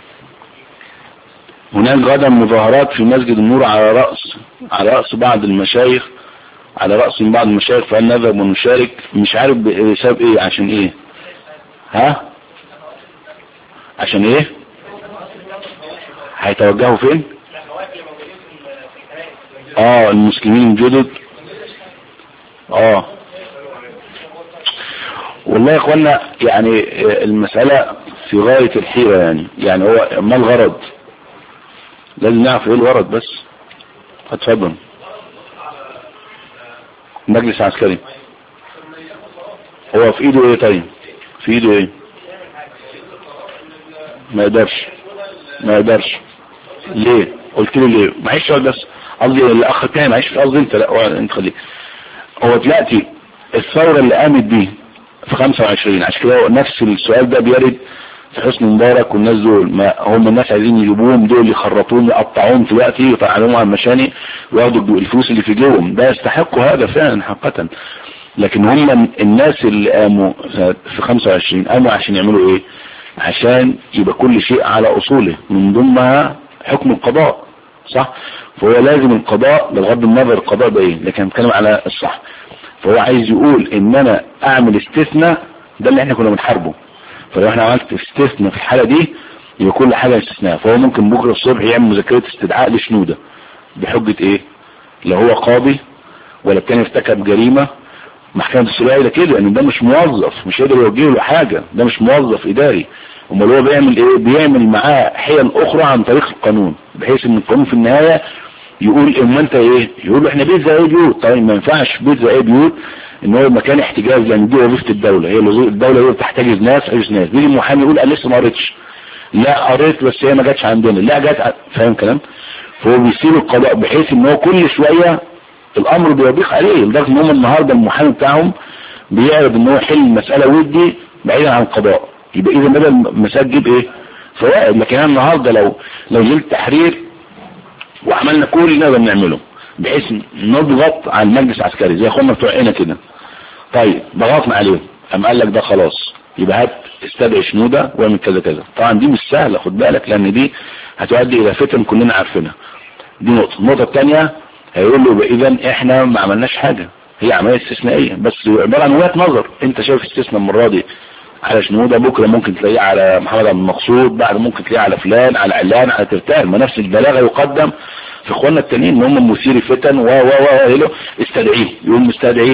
هناك غدا مظاهرات في مسجد النور على رأس على رأس بعض المشايخ على رأس من بعض المشايخ فهل نذهب ونشارك مش عارف بسبب ايه عشان ايه ها عشان ايه هيتوجهوا فين اه المسلمين الجدد اه والله يا اخوانا يعني المسألة في غاية الحيرة يعني يعني هو ما الغرض لازم نعرف ايه الغرض بس اتفضل مجلس عسكري هو في ايده ايه طيب في ايده ايه ما يقدرش ما يقدرش ليه قلت له ليه معيش سؤال بس قصدي الاخ التاني معيش قصدي انت لا انت خليك هو دلوقتي الثورة اللي قامت دي في 25 عشان كده هو نفس السؤال ده بيرد في حسن مبارك والناس دول ما هم الناس عايزين يجيبوهم دول يخرطوهم يقطعوهم دلوقتي يطعنوهم على المشاني وياخدوا الفلوس اللي في جيبهم ده يستحقوا هذا فعلا حقيقة لكن هم الناس اللي قاموا في 25 قاموا عشان يعملوا ايه عشان يبقى كل شيء على اصوله من ضمنها حكم القضاء صح فهو لازم القضاء بغض النظر القضاء ده ايه لكن هنتكلم على الصح فهو عايز يقول ان انا اعمل استثناء ده اللي احنا كنا بنحاربه فلو احنا عملت استثناء في الحالة دي يبقى كل حاجة استثناء فهو ممكن بكرة الصبح يعمل مذكرة استدعاء لشنودة بحجة ايه لا هو قاضي ولا التاني ارتكب جريمة محكمة السباعي ده كده ان ده مش موظف مش قادر يوجه له حاجة ده مش موظف اداري امال هو بيعمل ايه بيعمل معاه حيل اخرى عن طريق القانون بحيث ان القانون في النهاية يقول اما انت ايه يقول له احنا بيت زي بيوت طيب ما ينفعش بيت زي بيوت ان هو مكان احتجاز لان دي وظيفه الدوله هي الدوله هي بتحتجز ناس حجز ناس بيجي المحامي يقول انا لسه ما قريتش لا قريت بس هي ما جاتش عندنا لا جت ع- فاهم كلام فهو بيسيب القضاء بحيث ان هو كل شويه الامر بيضيق عليه لدرجه ان هم النهارده المحامي بتاعهم بيعرض ان هو يحل المساله ودي بعيدا عن القضاء يبقى اذا بدل المساجد تجيب ايه فوائد لكن انا النهارده لو لو نزلت تحرير وعملنا كل اللي نقدر نعمله بحيث نضغط على المجلس العسكري زي اخواننا بتوع هنا كده طيب ضغطنا عليهم قام قال لك ده خلاص يبقى هات استدعي شنودة واعمل كذا كذا طبعا دي مش سهلة خد بالك لان دي هتؤدي الى فتن كلنا عارفينها دي نقطة النقطة الثانية هيقول له اذا احنا ما عملناش حاجة هي عملية استثنائية بس عبارة عن وجهة نظر انت شايف استثناء المرة دي على شنودة بكرة ممكن تلاقيه على محمد عبد المقصود بعد ممكن تلاقيه على فلان على علان على ترتال ما نفس البلاغة يقدم في اخواننا التانيين ان هم مثيري فتن و و و له استدعيه يقول مستدعي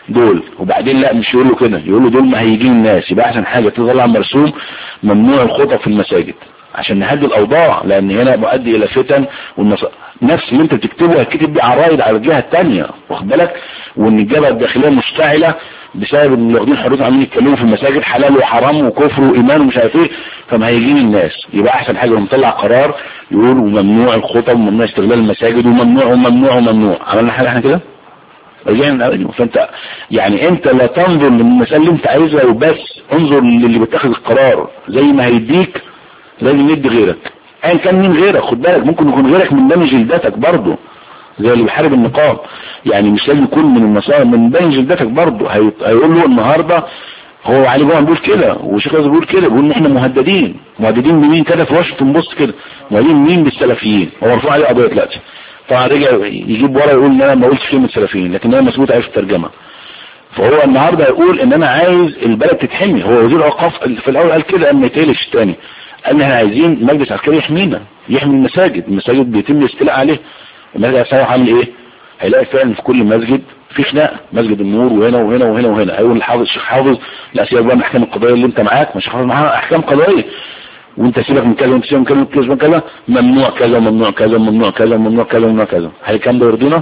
دول وبعدين لا مش يقول له كده يقول له دول مهيجين الناس يبقى احسن حاجة تطلع مرسوم ممنوع الخطب في المساجد عشان نهدي الاوضاع لان هنا مؤدي الى فتن والنص... نفس اللي انت بتكتبه هتكتب بيه عرايد على الجهة التانية واخد بالك وان الجبهة الداخلية مشتعلة بسبب ان واخدين حريتهم عاملين يتكلموا في المساجد حلال وحرام وكفر وايمان ومش عارف ايه فمهيجين الناس يبقى احسن حاجة مطلع قرار يقول وممنوع الخطب وممنوع استغلال المساجد وممنوع وممنوع وممنوع عملنا حاجة احنا كده رجعنا فانت يعني انت لا تنظر للمسألة اللي انت عايزها وبس انظر للي بيتخذ القرار زي ما هيديك لازم يدي غيرك ايا كان مين غيرك خد بالك ممكن يكون غيرك من بني جلدتك برضه زي اللي بيحارب النقاب يعني مش لازم يكون من المصائب من بني جلدتك برضه هي... هيقول له النهارده هو علي جوان بيقول كده وشيخ رازق بيقول كده بيقول ان احنا مهددين مهددين بمين كده في واشنطن بوست كده مهددين مين بالسلفيين هو مرفوع عليه قضيه دلوقتي طبعا رجع يجيب ورا يقول ان انا ما قلتش كلمه سلفيين لكن انا مسؤول عارف الترجمه فهو النهارده يقول ان انا عايز البلد تتحمي هو وزير الاوقاف في الاول قال كده اما يتقلش تاني قال ان احنا عايزين مجلس عسكري يحمينا يحمي المساجد المساجد بيتم الاستيلاء عليه المجلس العسكري عامل ايه هيلاقي فعلا في كل مسجد في خناقه مسجد النور وهنا وهنا وهنا وهنا هيقول الحافظ الشيخ حافظ لا سيبك بقى من الاحكام القضائيه اللي انت معاك مش حافظ معاها احكام قضائيه وانت سيبك من كذا وانت سيبك من كذا وانت سيبك من كذا ممنوع كذا وممنوع كذا وممنوع كذا وممنوع كذا وممنوع كذا هل الكلام ده يرضينا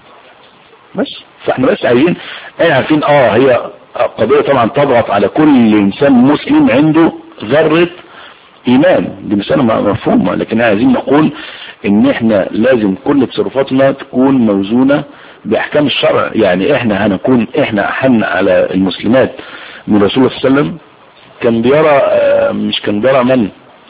بس فاحنا بس عايزين احنا عارفين اه هي قضية طبعا تضغط على كل انسان مسلم عنده ذرة ايمان دي مسألة مفهومة لكن عايزين نقول ان احنا لازم كل تصرفاتنا تكون موزونة باحكام الشرع يعني احنا هنكون احنا احن على المسلمات من رسول الله صلى الله عليه وسلم كان بيرى مش كان بيرى من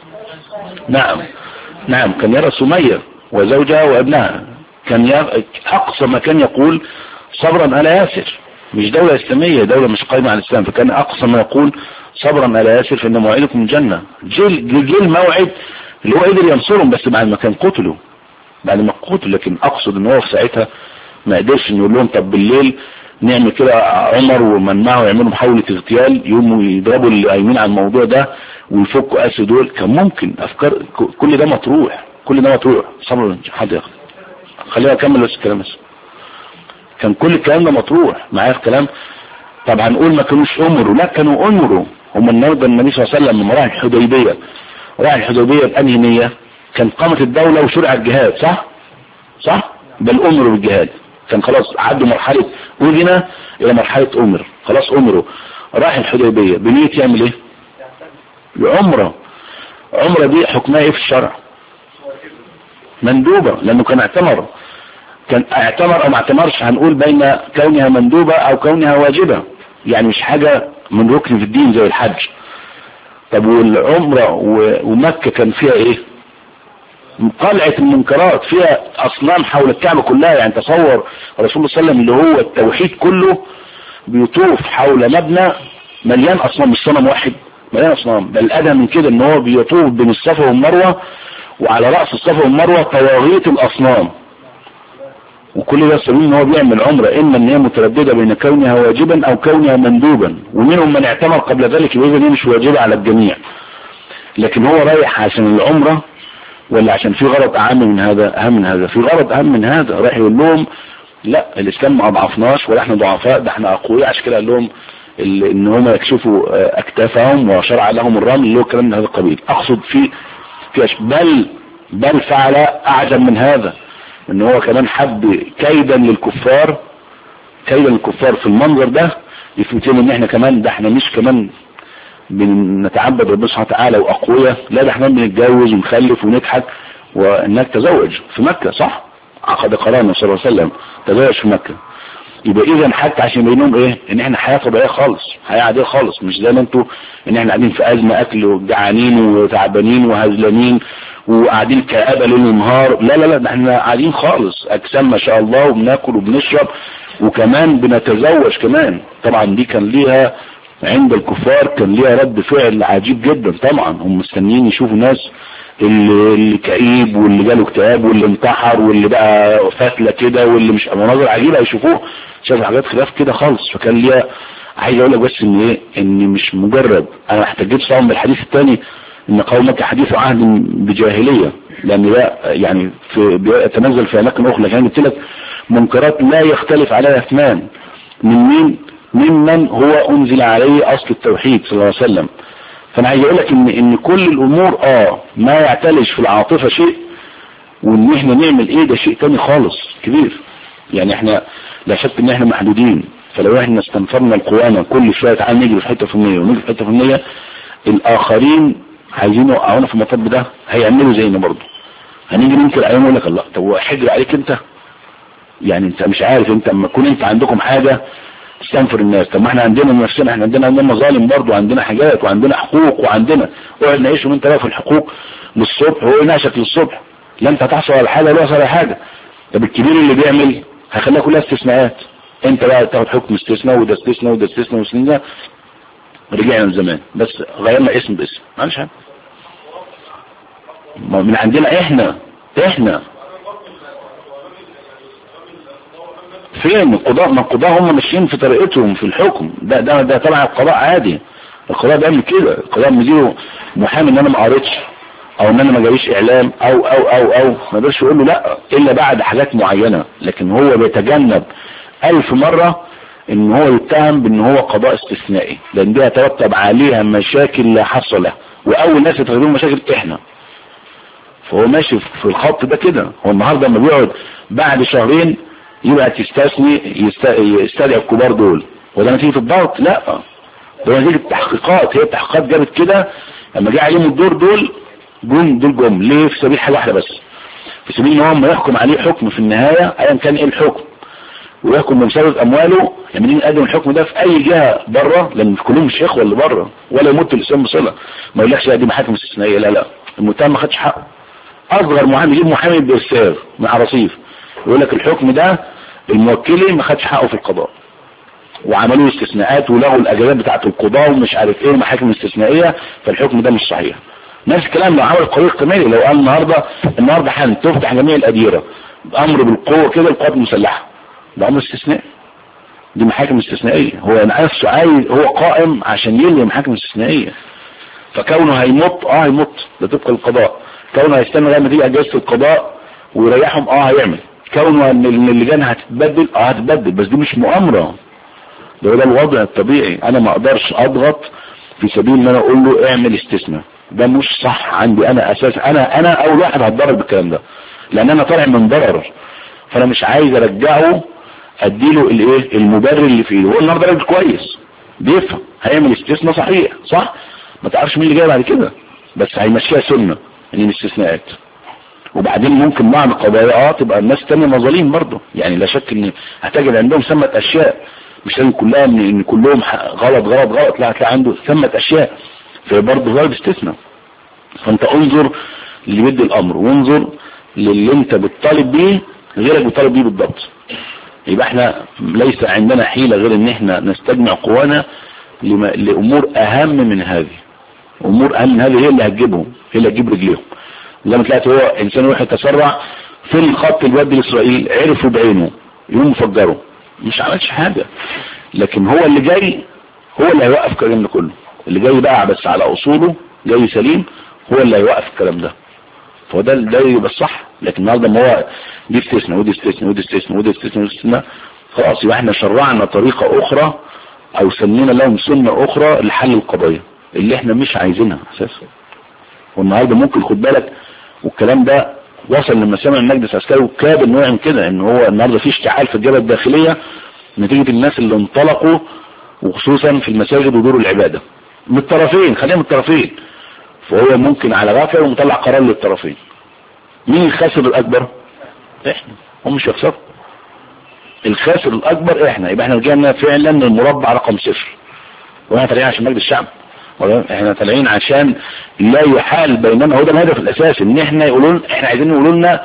نعم نعم كان يرى سمية وزوجها وابنها كان يرى اقصى ما كان يقول صبرا على ياسر مش دولة اسلامية دولة مش قائمة على الاسلام فكان اقصى ما يقول صبرا على ياسر فان موعدكم الجنة جيل جيل الموعد اللي هو قدر ينصرهم بس بعد ما كان قتلوا بعد ما قتلوا لكن اقصد ان هو في ساعتها ما قدرش انه يقول لهم طب بالليل نعمل كده عمر ومن معه يعملوا محاولة اغتيال يقوموا يضربوا اللي قايمين على الموضوع ده ويفكوا اسر دول كان ممكن افكار كل ده مطروح كل ده مطروح صبر حد ياخد خلينا اكمل بس الكلام بس كان كل الكلام ده مطروح معايا الكلام طب هنقول ما كانوش امروا لا كانوا امروا هم النهارده النبي صلى الله عليه وسلم لما راح الحديبيه راح الحديبيه بانهي نيه كان قامت الدوله وشرع الجهاد صح صح بل امروا بالجهاد كان خلاص عدوا مرحله اذن الى مرحله امر خلاص امروا راح الحديبيه بنيه يعمل ايه بعمره عمره دي حكمها ايه في الشرع مندوبه لانه كان اعتمر كان اعتمر او ما اعتمرش هنقول بين كونها مندوبة او كونها واجبة يعني مش حاجة من ركن في الدين زي الحج طب والعمرة ومكة كان فيها ايه قلعة المنكرات فيها اصنام حول الكعبة كلها يعني تصور رسول الله صلى الله عليه وسلم اللي هو التوحيد كله بيطوف حول مبنى مليان اصنام مش صنم واحد مليان اصنام بل ادى من كده ان هو بيطوف بين الصفا والمروة وعلى رأس الصفا والمروة طواغيت الاصنام وكل ده سبيل ان هو بيعمل عمره اما ان هي مترددة بين كونها واجبا او كونها مندوبا ومنهم من اعتمر قبل ذلك يبقى دي مش واجبة على الجميع لكن هو رايح عشان العمرة ولا عشان في غرض اهم من هذا اهم من هذا في غرض اهم من هذا رايح يقول لهم لا الاسلام ما اضعفناش ولا احنا ضعفاء ده احنا اقوياء عشان كده قال لهم ان هم يكشفوا اكتافهم وشرع لهم الرمل اللي هو كلام من هذا القبيل اقصد في في بل بل فعل اعجب من هذا ان هو كمان حب كيدا للكفار كيدا للكفار في المنظر ده يثبت لهم ان احنا كمان ده احنا مش كمان بنتعبد ربنا سبحانه وتعالى واقوياء لا ده احنا بنتجوز ونخلف ونضحك وانك تزوج في مكة صح عقد قرارنا صلى الله عليه وسلم تزوج في مكة يبقى اذا حتى عشان يبينهم ايه ان احنا حياة طبيعية خالص حياة عادية خالص مش زي ما انتوا ان احنا قاعدين في ازمة اكل وجعانين وتعبانين وهزلانين وقاعدين كآبة ليل ونهار لا لا لا ده احنا قاعدين خالص اجسام ما شاء الله وبناكل وبنشرب وكمان بنتزوج كمان طبعا دي كان ليها عند الكفار كان ليها رد فعل عجيب جدا طبعا هم مستنيين يشوفوا ناس اللي, اللي كئيب واللي جاله اكتئاب واللي انتحر واللي بقى فتلة كده واللي مش مناظر عجيبة يشوفوه شافوا حاجات خلاف كده خالص فكان ليها عايز اقول لك بس ان ايه ان مش مجرد انا احتجيت طبعا بالحديث الثاني ان قومك حديث عهد بجاهلية لان ده يعني في يتنزل في اماكن اخرى لكن قلت لك منكرات لا يختلف عليها اثنان من مين ممن هو انزل عليه اصل التوحيد صلى الله عليه وسلم فانا عايز اقول لك ان ان كل الامور اه ما يعتلج في العاطفه شيء وان احنا نعمل ايه ده شيء تاني خالص كبير يعني احنا لا شك ان احنا محدودين فلو احنا استنفرنا القوانا كل شويه تعال نجري في حته فنيه ونجري في حته فنيه الاخرين عايزين يوقعونا في المطب ده هيعملوا زينا برضه هنيجي ننكر عليهم يقول لك الله طب هو حجر عليك انت يعني انت مش عارف انت اما تكون انت عندكم حاجه تستنفر الناس طب ما احنا عندنا نفسنا احنا عندنا عندنا مظالم برضه وعندنا حاجات وعندنا حقوق وعندنا اقعد نعيش وانت بقى في الحقوق للصبح وهو يناقشك للصبح لا انت هتحصل على حاجه ولا يحصل على حاجه طب الكبير اللي بيعمل هيخليها كلها استثناءات انت بقى تاخد حكم استثناء وده استثناء وده استثناء واستثناء رجعنا من زمان بس غيرنا اسم باسم معلش حاجه ما من عندنا احنا احنا فين القضاء ما القضاء هم ماشيين في طريقتهم في الحكم ده ده ده طبعا القضاء عادي القضاء بيعمل كده القضاء مديره محامي ان انا ما قريتش او ان انا ما جاليش اعلام او او او او ما يقدرش يقول له لا الا بعد حاجات معينة لكن هو بيتجنب الف مرة ان هو يتهم بان هو قضاء استثنائي لان دي هيترتب عليها مشاكل لا حصر لها واول ناس يتغيرون مشاكل احنا فهو ماشي في الخط ده كده هو النهارده لما بيقعد بعد شهرين يبقى تستثني يست- يستدعي الكبار دول وده نتيجة الضغط لا ده نتيجة التحقيقات هي التحقيقات جابت كده لما جه عليهم الدور دول جم دول جم ليه في سبيل حاجة واحدة بس في سبيل ان هو ما يحكم عليه حكم في النهاية ايا كان ايه الحكم ويحكم بمساوة امواله لما نيجي نقدم الحكم ده في اي جهة بره لان كلهم مش اخوة اللي بره ولا يموت الاسلام بصلة ما يقولكش لا دي محاكم استثنائية لا لا المتهم ما خدش حقه اصغر محامي يجيب محامي بإرسال مع رصيف يقول لك الحكم ده الموكلي ما خدش حقه في القضاء وعملوا استثناءات ولغوا الاجازات بتاعت القضاء ومش عارف ايه محاكم استثنائيه فالحكم ده مش صحيح نفس الكلام لو عمل القضاء القمالي لو قال النهارده النهارده حن تفتح جميع الاديره امر بالقوه كده القوات المسلحه ده امر استثنائي دي محاكم استثنائيه هو نفسه عايز هو قائم عشان يلغي محاكم استثنائيه فكونه هيمط اه هيمط ده طبق القضاء كونه هيستنى لما تيجي اجازه القضاء ويريحهم اه هيعمل كونه ان إن اللجان هتتبدل اه هتتبدل بس دي مش مؤامره ده ده الوضع الطبيعي انا ما اقدرش اضغط في سبيل ان انا اقول له اعمل استثناء ده مش صح عندي انا اساس انا انا اول واحد هتضرر بالكلام ده لان انا طالع من ضرر فانا مش عايز ارجعه اديله الايه المبرر اللي فيه هو النهارده راجل كويس بيفهم هيعمل استثناء صحيح صح ما تعرفش مين اللي جاي بعد كده بس هيمشيها سنه ان الاستثناءات وبعدين ممكن بعض القضايا اه تبقى الناس تانية مظالم برضه يعني لا شك ان هتجد عندهم ثمة اشياء مش لازم كلها ان إن كلهم ح- غلط غلط غلط لا هتلاقي عنده ثمة اشياء فبرضه غير استثناء فانت انظر اللي بيدي الامر وانظر للي انت بتطالب بيه غيرك بيطالب بيه بالضبط يبقى احنا ليس عندنا حيلة غير ان احنا نستجمع قوانا لما- لامور اهم من هذه امور اهم من هذه هي اللي هتجيبهم هي اللي هتجيب رجليهم زي ما طلعت هو انسان واحد تسرع في الخط الودي لاسرائيل عرفوا بعينه يقوم مفجره مش عملش حاجة لكن هو اللي جاي هو اللي هيوقف الكلام ده كله اللي جاي بقى بس على اصوله جاي سليم هو اللي هيوقف الكلام ده فهو ده ده يبقى الصح لكن النهارده ما هو دي استثناء ودي استثناء ودي استثناء ودي استثناء ودي استثناء خلاص يبقى احنا شرعنا طريقة اخرى او سنينا لهم سنة اخرى لحل القضايا اللي احنا مش عايزينها اساسا والنهارده ممكن خد بالك والكلام ده وصل لما سمع المجلس العسكري وكاد انه يعمل كده ان هو النهارده في اشتعال في الجبهه الداخليه نتيجه الناس اللي انطلقوا وخصوصا في المساجد ودور العباده من الطرفين خلينا من الطرفين فهو ممكن على غفله ومطلع قرار للطرفين مين الخاسر الاكبر احنا هم مش يخسروا الخاسر الاكبر احنا يبقى احنا رجعنا فعلا للمربع رقم صفر واحنا طالعين عشان مجلس الشعب ولا احنا طالعين عشان لا يحال بيننا هو ده الهدف الاساسي ان احنا يقولون احنا عايزين يقولوا لنا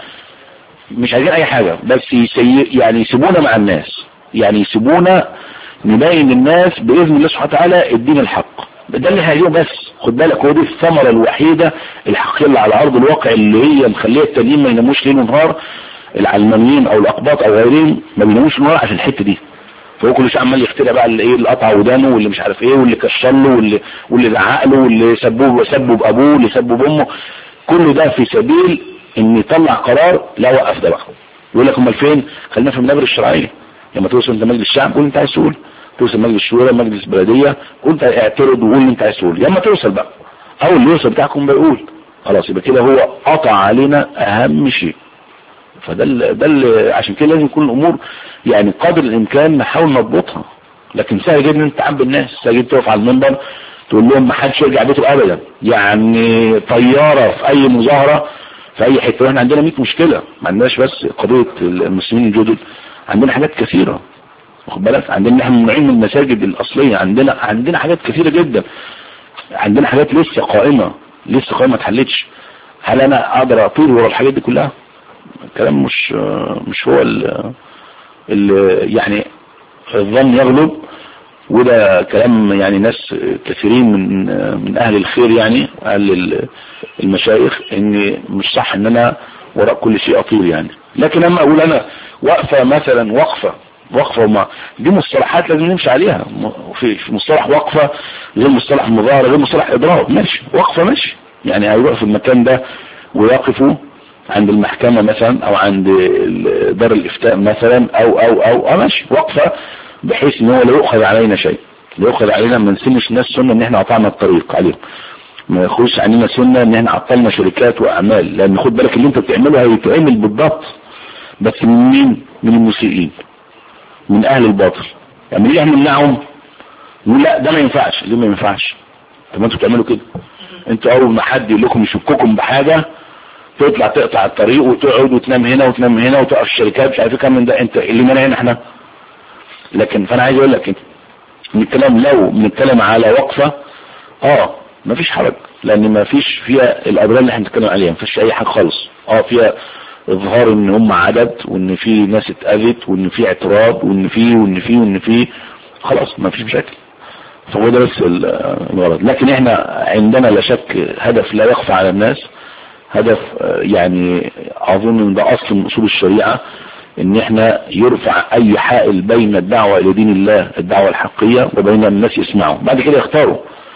مش عايزين اي حاجة بس يسي يعني يسيبونا مع الناس يعني يسيبونا نبين للناس باذن الله سبحانه وتعالى الدين الحق ده اللي هيجيبه بس خد بالك هو دي الثمرة الوحيدة الحقيقية اللي على ارض الواقع اللي هي مخليه التانيين ما يناموش ليل ونهار العلمانيين او الاقباط او غيرهم ما بيناموش نهار عشان الحتة دي فهو كل شيء عمال يخترع بقى اللي ايه اللي قطع ودانه واللي مش عارف ايه واللي كشر له واللي واللي زعق له واللي سبوه وسبه بابوه واللي سبه بامه كل ده في سبيل ان يطلع قرار لا وقف ده بقى يقول لك امال فين خلينا في المنابر الشرعيه لما توصل انت مجلس الشعب قول انت عايز تقول توصل مجلس الشورى مجلس البلديه قول انت اعترض وقول اللي انت عايز تقول لما توصل بقى او اللي يوصل بتاعكم بيقول خلاص يبقى كده هو قطع علينا اهم شيء فده ال ده ال عشان كده لازم يكون الامور يعني قدر الامكان نحاول نضبطها لكن سهل جدا انت تعبي الناس سهل جدا تقف على المنبر تقول لهم ما حدش يرجع بيته ابدا يعني طياره في اي مظاهره في اي حته واحنا عندنا 100 مشكله ما عندناش بس قضيه المسلمين الجدد عندنا حاجات كثيره واخد بالك عندنا احنا ممنوعين من المساجد الاصليه عندنا عندنا حاجات كثيره جدا عندنا حاجات لسه قائمه لسه قائمه ما اتحلتش هل انا اقدر اطير ورا الحاجات دي كلها الكلام مش مش هو ال ال يعني الظن يغلب وده كلام يعني ناس كثيرين من من اهل الخير يعني اهل المشايخ ان مش صح ان انا وراء كل شيء اطير يعني لكن اما اقول انا وقفه مثلا وقفه وقفه وما دي مصطلحات لازم نمشي عليها في في مصطلح وقفه غير مصطلح مظاهره غير مصطلح اضراب ماشي وقفه ماشي يعني هيروح في المكان ده ويقفوا عند المحكمة مثلا او عند دار الافتاء مثلا او او او اه ماشي وقفة بحيث ان هو لا يؤخذ علينا شيء لا يؤخذ علينا ما نسنش الناس سنة ان احنا قطعنا الطريق عليهم ما يخرجش عننا سنة ان احنا عطلنا شركات واعمال لان خد بالك اللي انت بتعمله هيتعمل بالضبط بس من مين من المسيئين من اهل الباطل يعني ليه احنا نمنعهم نقول لا ده ما ينفعش ليه ما ينفعش طب ما انتوا بتعملوا كده انتوا اول ما حد يقول لكم يشككم بحاجه تطلع تقطع الطريق وتقعد وتنام هنا وتنام هنا وتقف الشركات مش عارف كام من ده انت اللي منع هنا احنا لكن فانا عايز اقول لك بنتكلم لو بنتكلم على وقفه اه مفيش حرج لان مفيش فيها الاضرار اللي احنا بنتكلم عليها مفيش اي حاجه خالص اه فيها اظهار ان هم عدد وان في ناس اتاذت وان في اعتراض وان في وان في وان في خلاص مفيش مشاكل فهو ده بس الغرض لكن احنا عندنا لا شك هدف لا يخفى على الناس هدف يعني اظن ان ده اصل من اصول الشريعة ان احنا يرفع اي حائل بين الدعوة الى دين الله الدعوة الحقية وبين الناس يسمعوا بعد كده يختاروا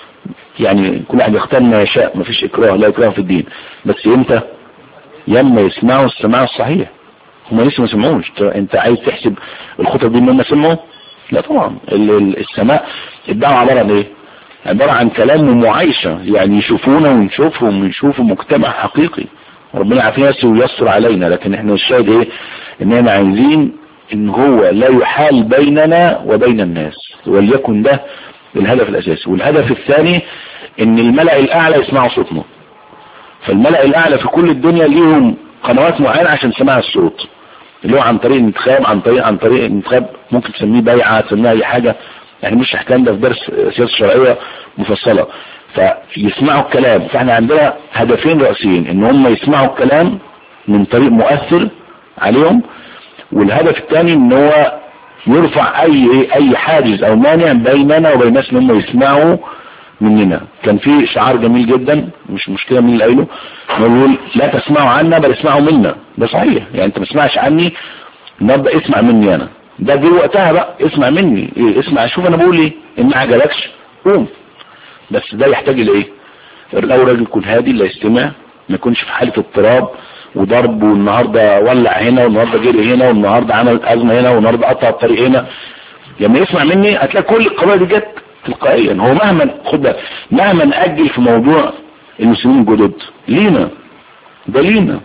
يعني كل واحد يختار ما يشاء مفيش اكراه لا اكراه في الدين بس امتى يما يسمعوا السماع الصحيح هم لسه ما سمعوش انت عايز تحسب الخطب دي ان هم سمعوا لا طبعا السماء الدعوة عبارة عن ايه عبارة عن كلام ومعايشة يعني يشوفونا ونشوفهم ونشوفوا مجتمع حقيقي ربنا عافينا ويسر علينا لكن احنا الشاهد ايه ان احنا عايزين ان هو لا يحال بيننا وبين الناس وليكن ده الهدف الاساسي والهدف الثاني ان الملأ الاعلى يسمعوا صوتنا فالملأ الاعلى في كل الدنيا ليهم قنوات معينة عشان سماع الصوت اللي هو عن طريق الانتخاب عن طريق عن طريق الانتخاب ممكن تسميه بيعة تسميها اي حاجة يعني مش احكام ده في درس سياسة شرعية مفصلة فيسمعوا الكلام فاحنا عندنا هدفين رئيسيين ان هم يسمعوا الكلام من طريق مؤثر عليهم والهدف الثاني ان هو يرفع اي اي حاجز او مانع بيننا وبين الناس ان هم يسمعوا مننا كان في شعار جميل جدا مش مشكلة مين اللي قايله بيقول لا تسمعوا عنا بل اسمعوا منا ده صحيح يعني انت ما تسمعش عني النهارده اسمع مني انا ده دي وقتها بقى اسمع مني إيه اسمع شوف انا بقول ايه ان ما عجبكش قوم بس ده يحتاج لايه لو راجل يكون هادي اللي يستمع ما يكونش في حالة اضطراب وضرب والنهاردة ولع هنا والنهاردة جري هنا والنهاردة عمل ازمة هنا والنهاردة قطع الطريق هنا لما يسمع مني هتلاقي كل القضايا دي جت تلقائيا هو مهما خد مهما نأجل في موضوع المسلمين الجدد لينا ده لينا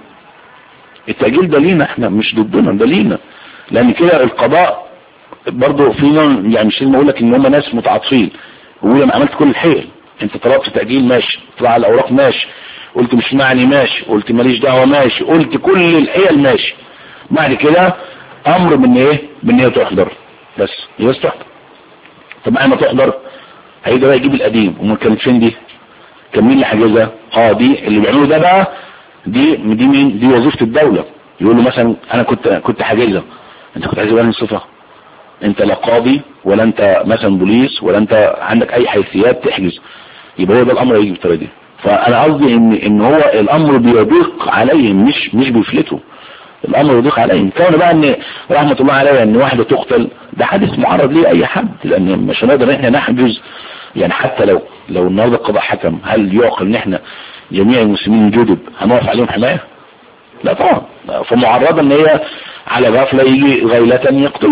التأجيل ده لينا احنا مش ضدنا ده لينا لان كده القضاء برضه في يعني مش لازم اقول لك ان هم ناس متعاطفين ويقول انا عملت كل الحيل انت طلبت تأجيل ماشي طلع على الاوراق ماشي قلت مش معني ماشي قلت ماليش دعوه ماشي قلت كل الحيل ماشي بعد كده امر من ايه من هي تحضر بس هي بس تحضر طب ما تحضر هيجي بقى يجيب القديم وما كانت فين دي كان مين اللي حاجزها اه دي اللي بيعملوا ده بقى دي دي مين دي وظيفه الدوله يقول له مثلا انا كنت كنت حاجزها انت كنت عايز بقى صفه انت لا قاضي ولا انت مثلا بوليس ولا انت عندك اي حيثيات تحجز يبقى هو ده الامر هيجي بالطريقه دي فانا قصدي ان ان هو الامر بيضيق عليهم مش مش بيفلتوا الامر يضيق عليهم كون بقى ان رحمة الله عليها ان واحدة تقتل ده حادث معرض ليه اي حد لان مش هنقدر احنا نحجز يعني حتى لو لو النهارده القضاء حكم هل يعقل ان احنا جميع المسلمين الجدد هنقف عليهم حماية لا طبعا فمعرضة ان هي على غفلة يجي غيلة يقتلها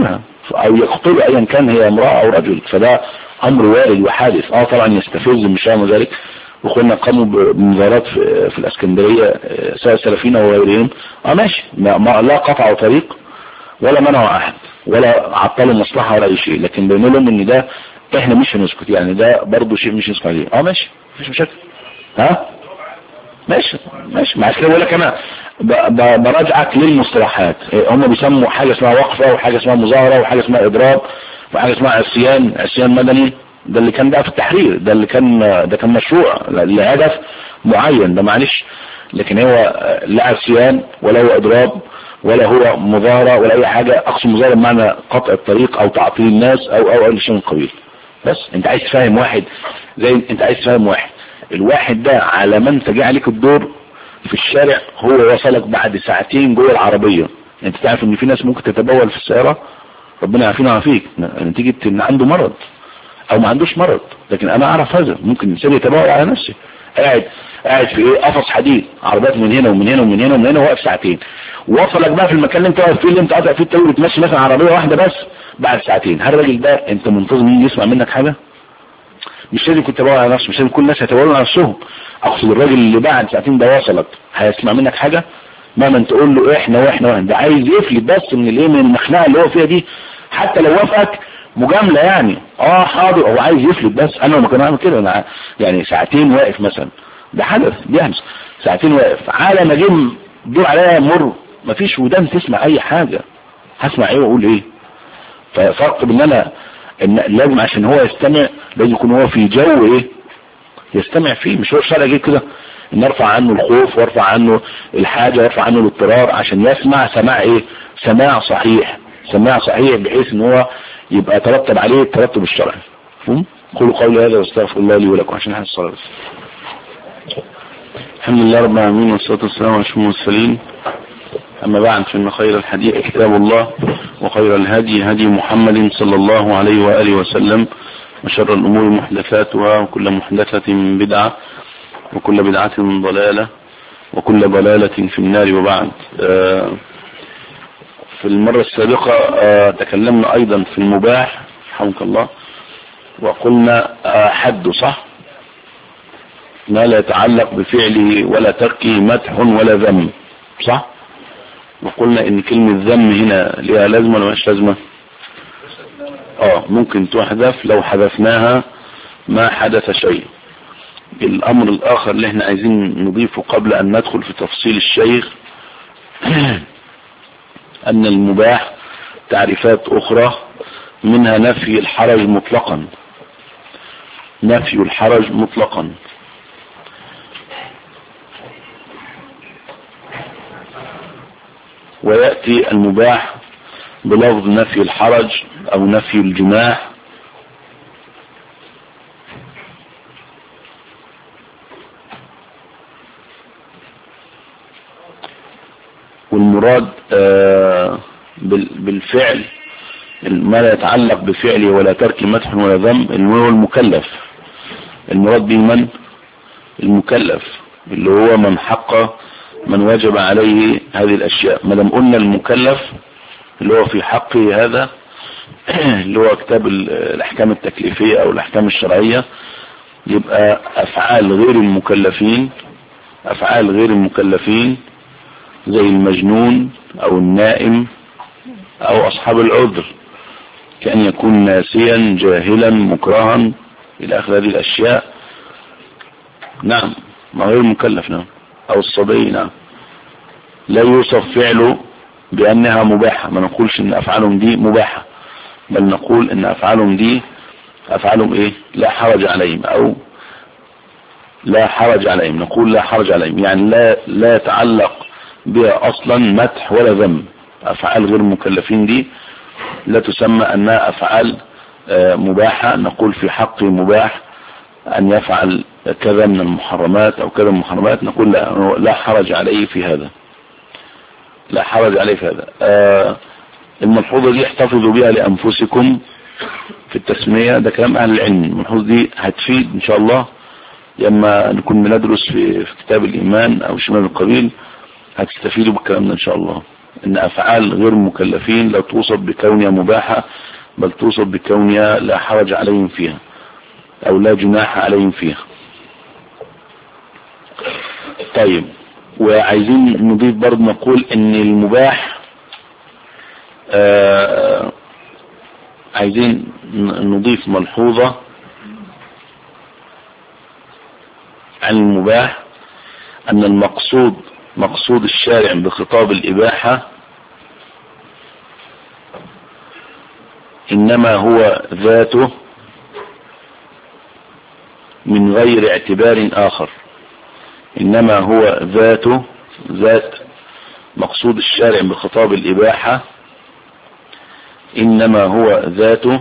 او يقتل ايا كان هي امرأة او رجل فده امر وارد وحادث اه طبعا يستفز مش فاهم ذلك واخواننا قاموا بمظاهرات في, في الاسكندرية آه، سواء سلفيين او غيرهم اه ماشي ما ما لا قطعوا طريق ولا منعوا احد ولا عطلوا مصلحة ولا اي شيء لكن بيقولوا لهم ان ده احنا مش هنسكت يعني ده برضه شيء مش هنسكت عليه اه ماشي مفيش مشاكل ها ماشي ماشي مع كده بقول لك انا ب- ب- براجعك للمصطلحات إيه، هم بيسموا حاجه اسمها وقفه وحاجه اسمها مظاهره وحاجه اسمها اضراب وحاجه اسمها عصيان عصيان مدني ده اللي كان بقى في التحرير ده اللي كان ده كان مشروع لهدف معين ده معلش لكن هو آه، لا عصيان ولا هو اضراب ولا هو مظاهره ولا اي حاجه اقصد مظاهره بمعنى قطع الطريق او تعطيل الناس او او اي شيء من القبيل بس انت عايز تفهم واحد زي انت عايز تفهم واحد الواحد ده على ما انت جه عليك الدور في الشارع هو وصلك بعد ساعتين جوه العربية انت تعرف ان في ناس ممكن تتبول في السيارة ربنا يعافينا ويعافيك نتيجة ان عنده مرض او ما عندوش مرض لكن انا اعرف هذا ممكن الانسان يتبول على نفسه قاعد قاعد في ايه قفص حديد عربيات من هنا ومن هنا ومن هنا ومن هنا واقف ساعتين وصلك بقى في المكان اللي انت واقف فيه اللي انت قاطع فيه الطريق بتمشي مثلا عربيه واحده بس بعد ساعتين هل الراجل ده انت منتظر مين يسمع منك حاجه مش لازم كنت تبول على نفسه مش لازم كل الناس يتبولوا على نفسهم اقصد الراجل اللي بعد ساعتين ده وصلك هيسمع منك حاجه مهما انت تقول له احنا واحنا واحنا ده عايز يفلت بس من الايه من المخنقه اللي هو فيها دي حتى لو وافقك مجامله يعني اه حاضر هو عايز يفلت بس انا لما كان اعمل كده انا يعني ساعتين واقف مثلا ده حدث بيحدث ساعتين واقف على ما جه دور عليا مر مفيش ودان تسمع اي حاجه هسمع ايه واقول ايه ففرق بين انا ان لازم عشان هو يستمع لازم يكون هو في جو ايه يستمع فيه مش هو الشرع جه كده ان ارفع عنه الخوف وارفع عنه الحاجة وارفع عنه الاضطرار عشان يسمع سماع ايه سماع صحيح سماع صحيح بحيث ان هو يبقى ترتب عليه الترتب الشرعي مفهوم قولوا قولي هذا واستغفر الله لي ولكم عشان احنا الصلاة بس الحمد لله رب العالمين والصلاة والسلام على اشرف المرسلين أما بعد فإن خير الحديث كتاب الله وخير الهدي هدي محمد صلى الله عليه وآله وسلم وشر الأمور محدثاتها وكل محدثة بدعة وكل بدعة ضلالة وكل ضلالة في النار وبعد آه، في المرة السابقة آه، تكلمنا أيضا في المباح رحمك الله وقلنا آه، حد صح ما لا يتعلق بفعله ولا تركه مدح ولا ذم صح وقلنا ان كلمة ذم هنا ليها لازمة ولا مش لازمة اه ممكن تحذف لو حذفناها ما حدث شيء الامر الاخر اللي احنا عايزين نضيفه قبل ان ندخل في تفصيل الشيخ ان المباح تعريفات اخرى منها نفي الحرج مطلقا نفي الحرج مطلقا ويأتي المباح بلفظ نفي الحرج او نفي الجماح والمراد آه، بال- بالفعل ما لا يتعلق بفعله ولا ترك مدح ولا ذم اللي هو المكلف المراد به من المكلف اللي هو من حق من وجب عليه هذه الاشياء ما دام قلنا المكلف اللي هو في حقه هذا اللي هو كتاب ال- الاحكام التكليفية او الاحكام الشرعية يبقى افعال غير المكلفين افعال غير المكلفين زي المجنون او النائم او اصحاب العذر كأن يكون ناسيا جاهلا مكرها الى اخر هذه الاشياء نعم ما غير مكلف نعم او الصبي نعم لا يوصف فعله بانها مباحة ما نقولش ان افعالهم دي مباحة بل نقول ان افعالهم دي افعالهم ايه لا حرج عليهم او لا حرج عليهم نقول لا حرج عليهم يعني لا لا يتعلق بها اصلا مدح ولا ذم افعال غير المكلفين دي لا تسمى انها افعال آه، مباحة نقول في حقه مباح ان يفعل كذا من المحرمات او كذا من المحرمات نقول لا, لا حرج عليه في هذا لا حرج عليه في هذا آه، الملحوظة دي احتفظوا بها لانفسكم في التسمية ده كلام اهل العلم الملحوظة دي هتفيد ان شاء الله لما نكون بندرس في, في كتاب الايمان او شمال القبيل هتستفيدوا بالكلام ده ان شاء الله ان افعال غير المكلفين لا توصف بكونها مباحة بل توصف بكونها لا حرج عليهم فيها او لا جناح عليهم فيها طيب وعايزين نضيف برضه نقول ان المباح آه عايزين نضيف ملحوظة عن المباح ان المقصود مقصود الشارع بخطاب الاباحة انما هو ذاته من غير اعتبار اخر انما هو ذاته ذات مقصود الشارع بخطاب الاباحة انما هو ذاته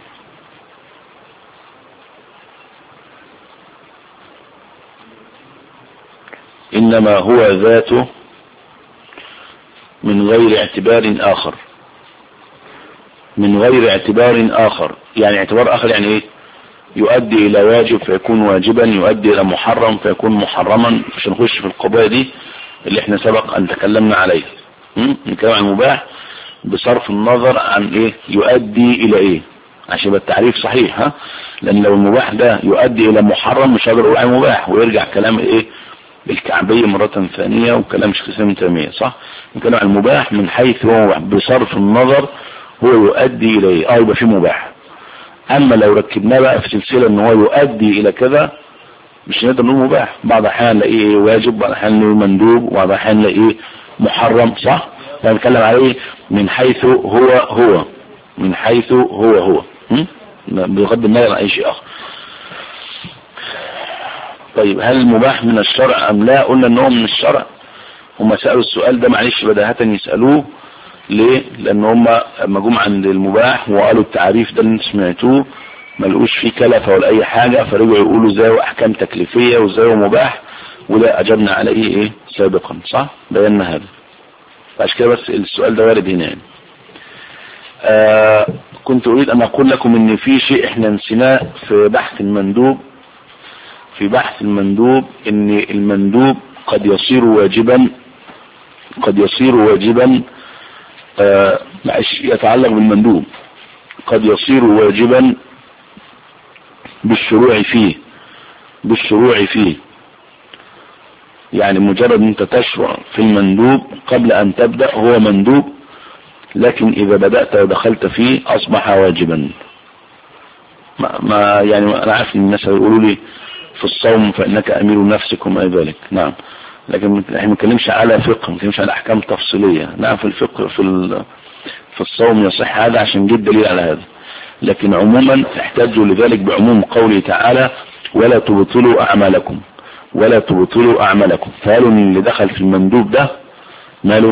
انما هو ذاته من غير اعتبار اخر من غير اعتبار اخر يعني اعتبار اخر يعني ايه يؤدي الى واجب فيكون واجبا يؤدي الى محرم فيكون محرما مش نخش في القضايا دي اللي احنا سبق ان تكلمنا عليها نتكلم عن المباح بصرف النظر عن ايه يؤدي الى ايه عشان يبقى التعريف صحيح ها لان لو المباح ده يؤدي الى محرم مش هقدر اقول عليه مباح ويرجع كلام ايه الكعبية مرة ثانية وكلام شيخ الاسلام تيمية صح نتكلم عن المباح من حيث هو بصرف النظر هو يؤدي الى ايه اه يبقى فيه مباح اما لو ركبناه بقى في سلسلة ان هو يؤدي الى كذا مش نقدر نقول مباح بعض الاحيان نلاقيه واجب بعض الاحيان نلاقيه مندوب وبعض الاحيان نلاقيه محرم صح فنتكلم عليه من حيث هو هو من حيث هو هو بغض النظر عن اي شيء اخر طيب هل المباح من الشرع ام لا قلنا ان هو من الشرع هم سألوا السؤال ده معلش بداهة يسألوه ليه لان هم لما جم عند المباح وقالوا التعريف ده اللي انتم سمعتوه ما لقوش فيه كلفة ولا اي حاجة فرجعوا يقولوا ازاي واحكام تكليفية وازاي مباح وده اجبنا عليه ايه سابقا صح بينا هذا فعشان كده بس السؤال ده وارد هنا يعني. آه كنت اريد ان اقول لكم ان في شيء احنا نسيناه في بحث المندوب في بحث المندوب ان المندوب قد يصير واجبا قد يصير واجبا آه يتعلق بالمندوب قد يصير واجبا بالشروع فيه بالشروع فيه يعني مجرد انت تشرع في المندوب قبل ان تبدأ هو مندوب لكن اذا بدأت ودخلت فيه اصبح واجبا ما, ما يعني انا عارف ان الناس يقولوا لي في الصوم فانك امير نفسك وما الى ذلك نعم لكن احنا ما بنتكلمش على فقه ما بنتكلمش على احكام تفصيليه نعم في الفقه في في الصوم يصح هذا عشان جد دليل على هذا لكن عموما احتاجوا لذلك بعموم قوله تعالى ولا تبطلوا اعمالكم ولا تبطلوا اعمالكم فقالوا ان اللي دخل في المندوب ده ماله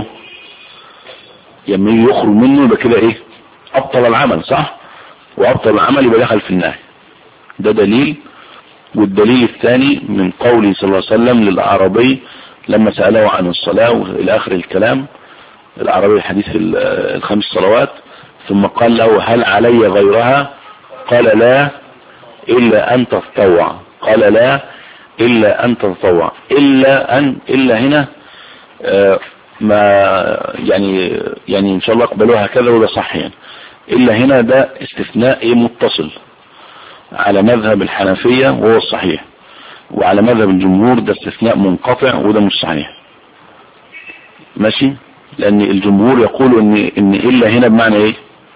لما يجي يخرج منه يبقى كده ايه ابطل العمل صح وابطل العمل يبقى دخل في النهي ده دليل والدليل الثاني من قوله صلى الله عليه وسلم للأعرابي لما سأله عن الصلاة إلى آخر الكلام الأعرابي حديث الخمس صلوات ثم قال له هل علي غيرها قال لا إلا أن تتطوع قال لا إلا أن تتطوع إلا أن إلا هنا آه ما يعني يعني إن شاء الله اقبلوها هكذا وده صح يعني إلا هنا ده استثناء متصل على مذهب الحنفية وهو الصحيح وعلى مذهب الجمهور ده استثناء منقطع وده مش صحيح ماشي لان الجمهور يقول ان ان الا هنا بمعنى ايه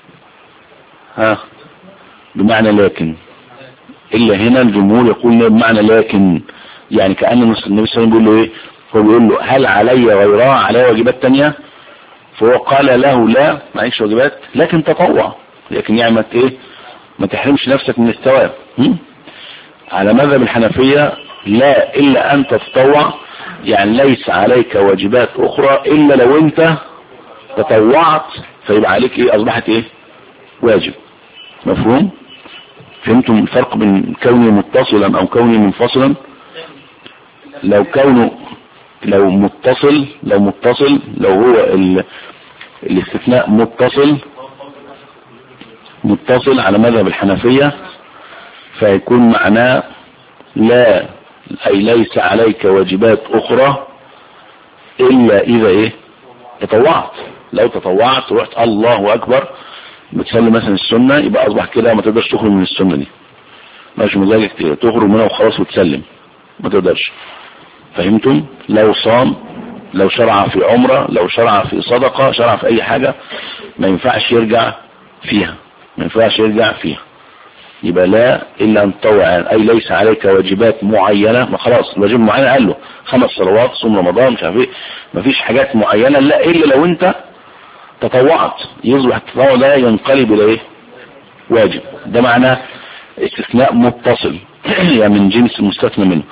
ها بمعنى لكن الا هنا الجمهور يقول بمعنى لكن يعني كأن النبي صلى الله عليه وسلم بيقول له ايه هو بيقول له هل علي غيرها علي واجبات تانية فهو قال له لا معيش واجبات لكن تطوع لكن يعمل ايه ما تحرمش نفسك من الثواب على مذهب الحنفية لا إلا أن تتطوع يعني ليس عليك واجبات أخرى إلا لو أنت تطوعت فيبقى عليك إيه أصبحت إيه واجب مفهوم فهمتم الفرق بين كوني متصلا أو كوني منفصلا لو كونه لو متصل لو متصل لو هو ال... الاستثناء متصل متصل على مذهب الحنفية فيكون معناه لا أي ليس عليك واجبات أخرى إلا إذا إيه تطوعت لو تطوعت رحت الله اكبر بتصلي مثلا السنة يبقى اصبح كده ما تقدرش تخرج من السنة دي مش مزاجك تخرج منها وخلاص وتسلم ما تقدرش فهمتم لو صام لو شرع في عمرة لو شرع في صدقة شرع في اي حاجة ما ينفعش يرجع فيها ما ينفعش يرجع فيها يبقى لا الا ان تطوع اي ليس عليك واجبات معينة ما خلاص الواجب معين قال له خمس صلوات صوم رمضان مش عارف ايه مفيش حاجات معينة لا الا لو انت تطوعت يصبح التطوع ده ينقلب الى ايه واجب ده معناه استثناء متصل يعني من جنس المستثنى منه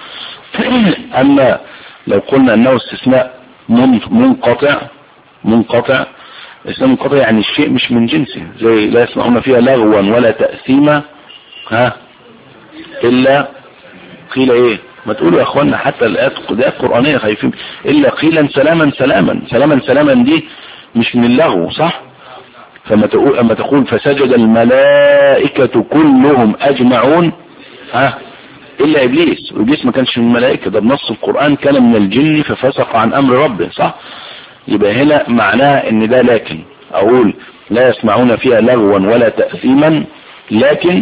اما لو قلنا انه استثناء منقطع منقطع استثناء منقطع يعني الشيء مش من جنسه زي لا يسمعون فيها لغوا ولا تأثيما ها الا قيل ايه ما تقولوا يا اخوانا حتى الايات القرآنية خايفين الا قيلا سلاما سلاما سلاما سلاما دي مش من اللغو صح فما تقول اما تقول فسجد الملائكة كلهم اجمعون ها الا ابليس وابليس ما كانش من الملائكة ده بنص القرآن كان من الجن ففسق عن امر ربه صح يبقى هنا معناها ان ده لكن اقول لا يسمعون فيها لغوا ولا تأثيما لكن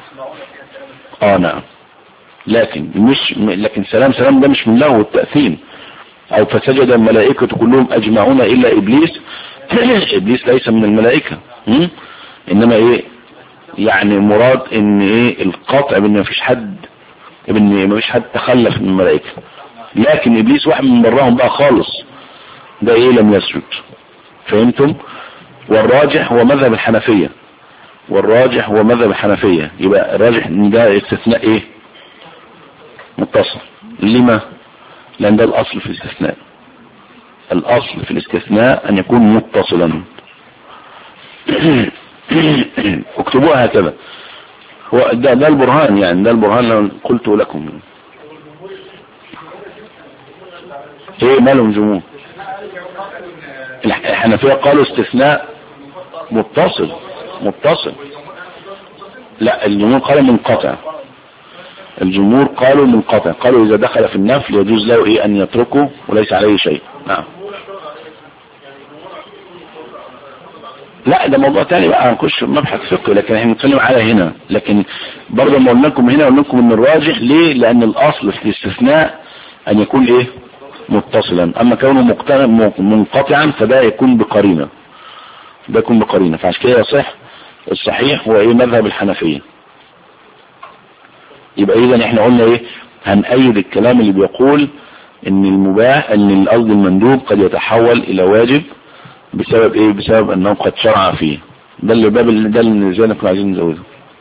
اه نعم لكن مش لكن سلام سلام ده مش من لغو التأثيم او فسجد الملائكة كلهم اجمعون الا ابليس ابليس ليس من الملائكة م? انما ايه يعني مراد ان ايه القطع بان مفيش حد ان مفيش حد تخلف من الملائكة لكن ابليس واحد من براهم بقى خالص ده ايه لم يسجد فهمتم والراجح هو مذهب الحنفية والراجح هو مذهب الحنفية يبقى الراجح ان ده استثناء ايه متصل لما لان ده الاصل في الاستثناء الاصل في الاستثناء ان يكون متصلا اكتبوها هكذا هو ده, ده البرهان يعني ده البرهان لو قلت لكم ايه مالهم جمهور الحنفية قالوا استثناء متصل متصل لا الجمهور قالوا منقطع الجمهور قالوا منقطع قالوا اذا دخل في النفل يجوز له ايه ان يتركه وليس عليه شيء نعم لا ده موضوع تاني بقى هنخش مبحث فقهي لكن احنا بنتكلم على هنا لكن برضه ما قلنا لكم هنا قلنا لكم ان الراجح ليه لان الاصل في الاستثناء ان يكون ايه متصلا اما كونه منقطعا فده يكون بقرينه ده يكون بقرينه فعشان كده يصح الصحيح هو ايه مذهب الحنفيه يبقى اذا احنا قلنا ايه هنأيد الكلام اللي بيقول ان المباح ان القصد المندوب قد يتحول الى واجب بسبب ايه بسبب انه قد شرع فيه ده اللي باب اللي ده اللي زي كنا عايزين نزوده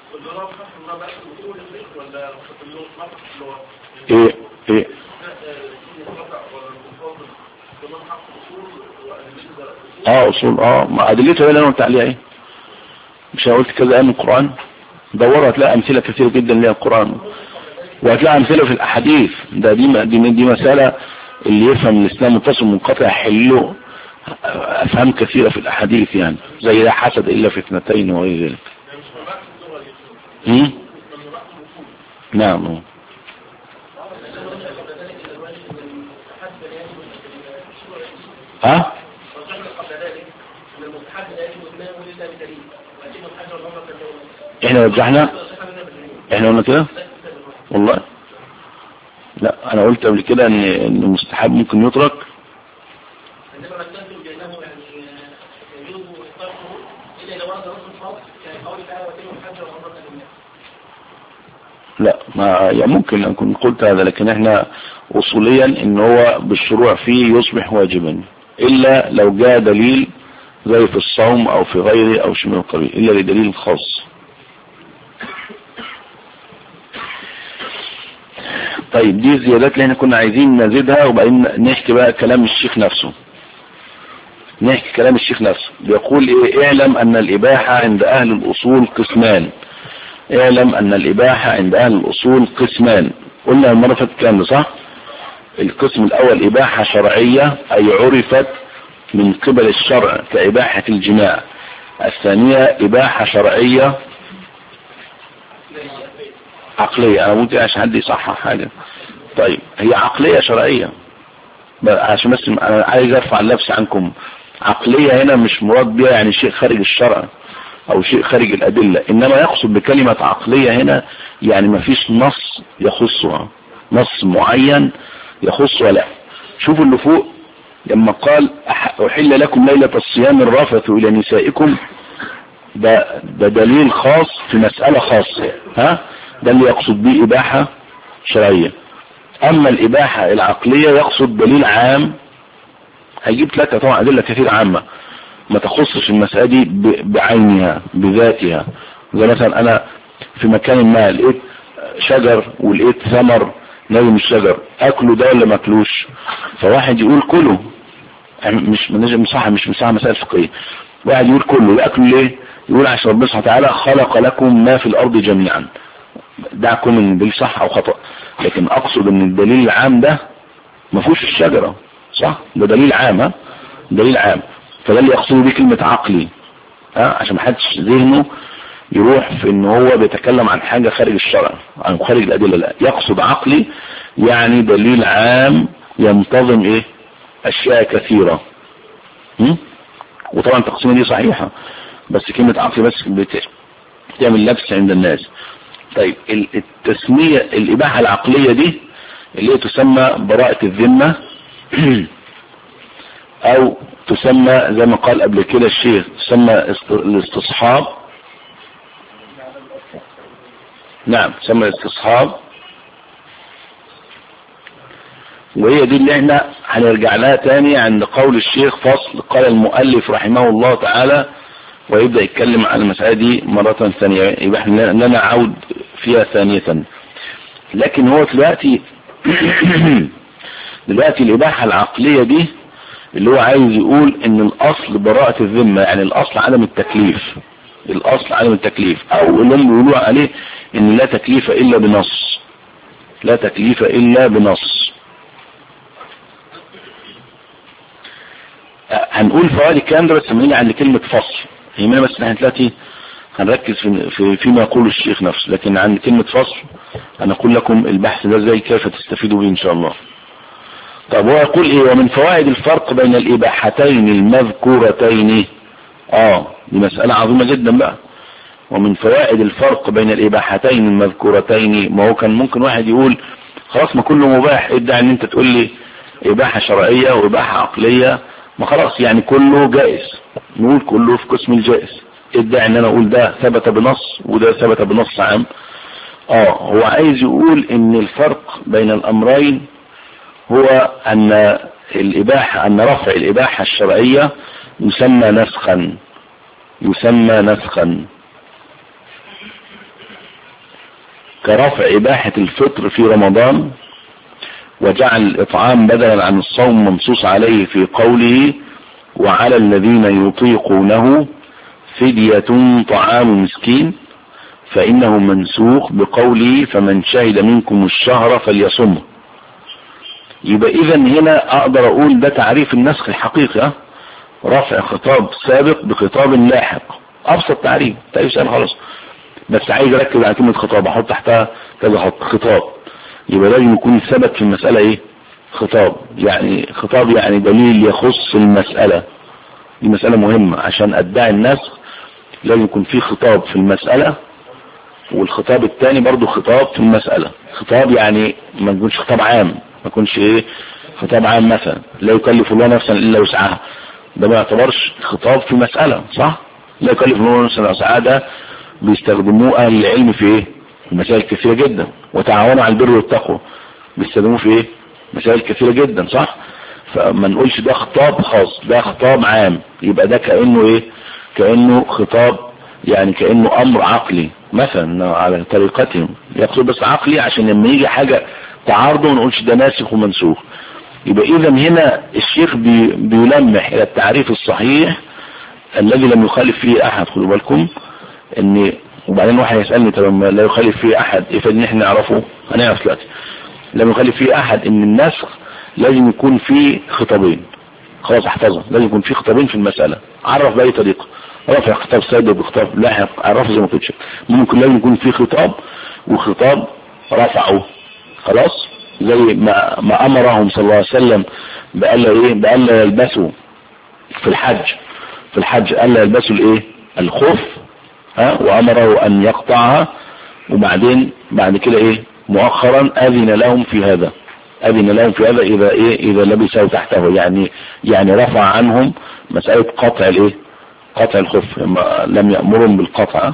ايه ايه اه اصول اه ما ادلته هنا انا قلت عليها ايه مش أنا قلت كذا من القران دوروا هتلاقي امثله كثيره جدا ليها القران وهتلاقي امثله في الاحاديث ده دي دي, دي مساله اللي يفهم الاسلام متصل منقطع حله افهام كثيره في الاحاديث يعني زي لا حسد الا في اثنتين وغير ذلك هم؟ نعم ها احنا وضحنا احنا قلنا كده والله لا انا قلت قبل كده ان ان المستحب ممكن يترك لا ما يعني ممكن اكون قلت هذا لكن احنا اصوليا ان هو بالشروع فيه يصبح واجبا الا لو جاء دليل زي في الصوم او في غيره او شيء من القبيل الا لدليل خاص طيب دي الزيادات اللي احنا كنا عايزين نزيدها وبعدين نحكي بقى كلام الشيخ نفسه نحكي كلام الشيخ نفسه بيقول ايه اعلم ان الاباحة عند اهل الاصول قسمان اعلم ان الاباحة عند اهل الاصول قسمان قلنا المرة فاتت الكلام ده صح القسم الاول اباحة شرعية اي عرفت من قبل الشرع كاباحة الجماع الثانية اباحة شرعية عقلية انا ممكن عشان حد يصحح حاجة طيب هي عقلية شرعية عشان بس انا عايز ارفع اللبس عنكم عقلية هنا مش مراد بها يعني شيء خارج الشرع او شيء خارج الادلة انما يقصد بكلمة عقلية هنا يعني ما فيش نص يخصها نص معين يخصها لا شوفوا اللي فوق لما قال أح- احل لكم ليلة الصيام الرافث الى نسائكم ده, ده دليل خاص في مسألة خاصة ها ده اللي يقصد به اباحة شرعية اما الاباحة العقلية يقصد دليل عام هيجيب لك طبعا ادلة كثير عامة ما تخصش المسألة دي ب- بعينها بذاتها زي مثلا انا في مكان ما لقيت شجر ولقيت ثمر ناوي من الشجر اكله ده ولا ماكلوش فواحد يقول كله مش مش صح مش مساحة مسائل فقهية واحد يقول كله ياكله ليه يقول عشان ربنا سبحانه وتعالى خلق لكم ما في الارض جميعا دعكم من الدليل صح او خطأ لكن اقصد ان الدليل العام ده ما فيهوش الشجرة صح ده دليل عام ها دليل عام فده اللي يقصده بيه كلمة عقلي ها عشان ما حدش ذهنه يروح في ان هو بيتكلم عن حاجة خارج الشرع عن خارج الادلة لا يقصد عقلي يعني دليل عام ينتظم ايه اشياء كثيرة م? وطبعا التقسيمة دي صحيحة بس كلمة عقلي بس بت- بتعمل لبس عند الناس طيب ال- التسمية الاباحة العقلية دي اللي هي تسمى براءة الذمة او تسمى زي ما قال قبل كده الشيخ تسمى است- الاستصحاب نعم تسمى الاستصحاب وهي دي اللي احنا هنرجع لها تاني عند قول الشيخ فصل قال المؤلف رحمه الله تعالى ويبدأ يتكلم عن المسألة دي مرة ثانية يبقى احنا لنا عود فيها ثانية لكن هو دلوقتي دلوقتي الإباحة العقلية دي اللي هو عايز يقول ان الاصل براءة الذمة يعني الاصل عدم التكليف الاصل عدم التكليف او اللي هم بيقولوا عليه ان لا تكليف الا بنص لا تكليف الا بنص أه، هنقول فوائد الكلام ده بس لما نيجي عند كلمة فصل يهمنا بس ان احنا دلوقتي هنركز في, في فيما يقول الشيخ نفسه لكن عند كلمة فصل هنقول لكم البحث ده ازاي كيف تستفيدوا به ان شاء الله طب هو يقول ايه ومن فوائد الفرق بين الاباحتين المذكورتين اه دي مسألة عظيمة جدا بقى ومن فوائد الفرق بين الاباحتين المذكورتين ما هو كان ممكن واحد يقول خلاص ما كله مباح ادعي ان انت تقول لي اباحة شرعية واباحة عقلية ما خلاص يعني كله جائز نقول كله في قسم الجائز ادعي ان انا اقول ده ثبت بنص وده ثبت بنص عام اه هو عايز يقول ان الفرق بين الامرين هو ان الاباحة ان رفع الاباحة الشرعية يسمى نسخا يسمى نسخا كرفع اباحة الفطر في رمضان وجعل الاطعام بدلا عن الصوم منصوص عليه في قوله وعلى الذين يطيقونه فدية طعام مسكين فإنه منسوخ بقوله فمن شهد منكم الشهر فليصمه يبقى اذا هنا اقدر اقول ده تعريف النسخ الحقيقي اه رفع خطاب سابق بخطاب لاحق ابسط تعريف تعريف سهل خلاص بس عايز اركز على كلمة خطاب احط تحتها كذا خط خطاب يبقى لازم يكون ثبت في المسألة ايه خطاب يعني خطاب يعني دليل يخص المسألة دي مسألة مهمة عشان ادعي النسخ لازم يكون في خطاب في المسألة والخطاب الثاني برضو خطاب في المسألة خطاب يعني ما يكونش خطاب عام ما يكونش ايه خطاب عام مثلا لا يكلف الله نفسا الا وسعها ده ما يعتبرش خطاب في مسألة صح لا يكلف الله نفسا الا وسعها ده بيستخدموه اهل العلم في ايه في مسائل كثيرة جدا وتعاونوا على البر والتقوى بيستخدموه في ايه مسائل كثيرة جدا صح فما نقولش ده خطاب خاص ده خطاب عام يبقى ده كأنه ايه كأنه خطاب يعني كأنه امر عقلي مثلا على طريقتهم يقصد بس عقلي عشان لما يجي حاجة تعارضه ما نقولش ده ناسخ ومنسوخ يبقى اذا هنا الشيخ بي بيلمح الى التعريف الصحيح الذي لم يخالف فيه احد خدوا بالكم ان وبعدين واحد يسألني طب لما لا يخالف فيه احد ايه فان احنا نعرفه هنعرف دلوقتي لم يخالف فيه احد ان النسخ لازم يكون فيه خطابين خلاص احفظها لازم يكون فيه خطابين في المسألة عرف بأي طريقة رفع خطاب سابق بخطاب لاحق عرفه زي ما كنتش ممكن لازم يكون فيه خطاب وخطاب رفعه خلاص زي ما, ما امرهم صلى الله عليه وسلم بألا ايه بألا يلبسوا في الحج في الحج ألا يلبسوا الايه الخف ها وأمره أن يقطعها وبعدين بعد كده ايه مؤخرا أذن لهم في هذا أذن لهم في هذا إذا إيه إذا لبسوا تحته يعني يعني رفع عنهم مسألة قطع الإيه قطع الخف لما لم يأمرهم بالقطع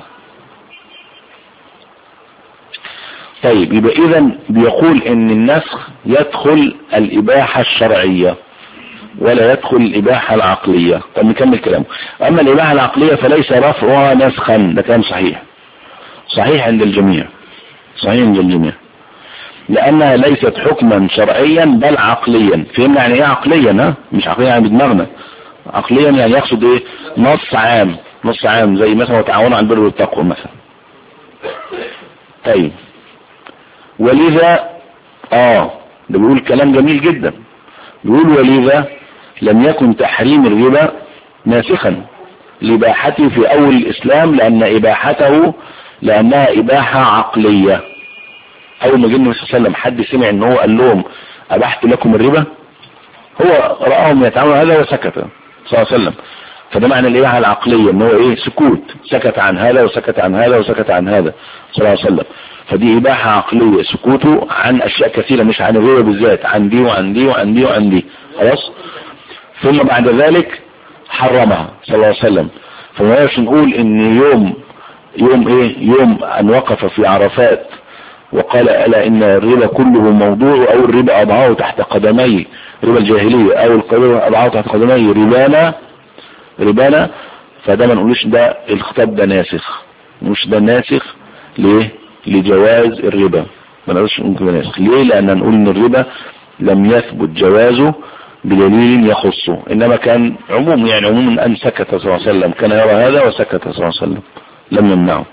طيب يبقى إذا بيقول إن النسخ يدخل الإباحة الشرعية ولا يدخل الإباحة العقلية طب نكمل كلامه أما الإباحة العقلية فليس رفعها نسخا ده كلام صحيح صحيح عند الجميع صحيح عند الجميع لأنها ليست حكما شرعيا بل عقليا فهمنا يعني ايه عقليا ها مش عقليا يعني بدماغنا عقليا يعني يقصد ايه نص عام نص عام زي مثلا وتعاونوا على البر والتقوى مثلا طيب ولذا اه ده بيقول كلام جميل جدا بيقول ولذا لم يكن تحريم الربا ناسخا لإباحته في أول الإسلام لأن إباحته لأنها إباحة عقلية أول ما جه النبي صلى الله عليه وسلم حد سمع إن هو قال لهم أبحت لكم الربا هو رآهم يتعاملوا هذا وسكت صلى الله عليه وسلم فده معنى الإباحة العقلية إن هو إيه سكوت سكت عن هذا وسكت عن هذا وسكت عن هذا صلى الله عليه وسلم فدي إباحة عقلية سكوته عن أشياء كثيرة مش عن الربا بالذات عن دي وعن دي وعن دي وعن دي خلاص ثم بعد ذلك حرمها صلى الله عليه وسلم فما يقدرش نقول ان يوم يوم ايه يوم ان وقف في عرفات وقال الا ان الربا كله موضوع او الربا اضعاه تحت قدمي ربا الجاهلية او الربا اضعاه تحت قدمي ربانا ربانا فده ما نقولش ده الخطاب ده ناسخ مش ده ناسخ ليه لجواز الربا ما نقولش ممكن ده ناسخ ليه لان نقول ان الربا لم يثبت جوازه بدليل يخصه انما كان عموم يعني عموم ان سكت صلى الله عليه وسلم كان يرى هذا وسكت صلى الله عليه وسلم لم يمنعه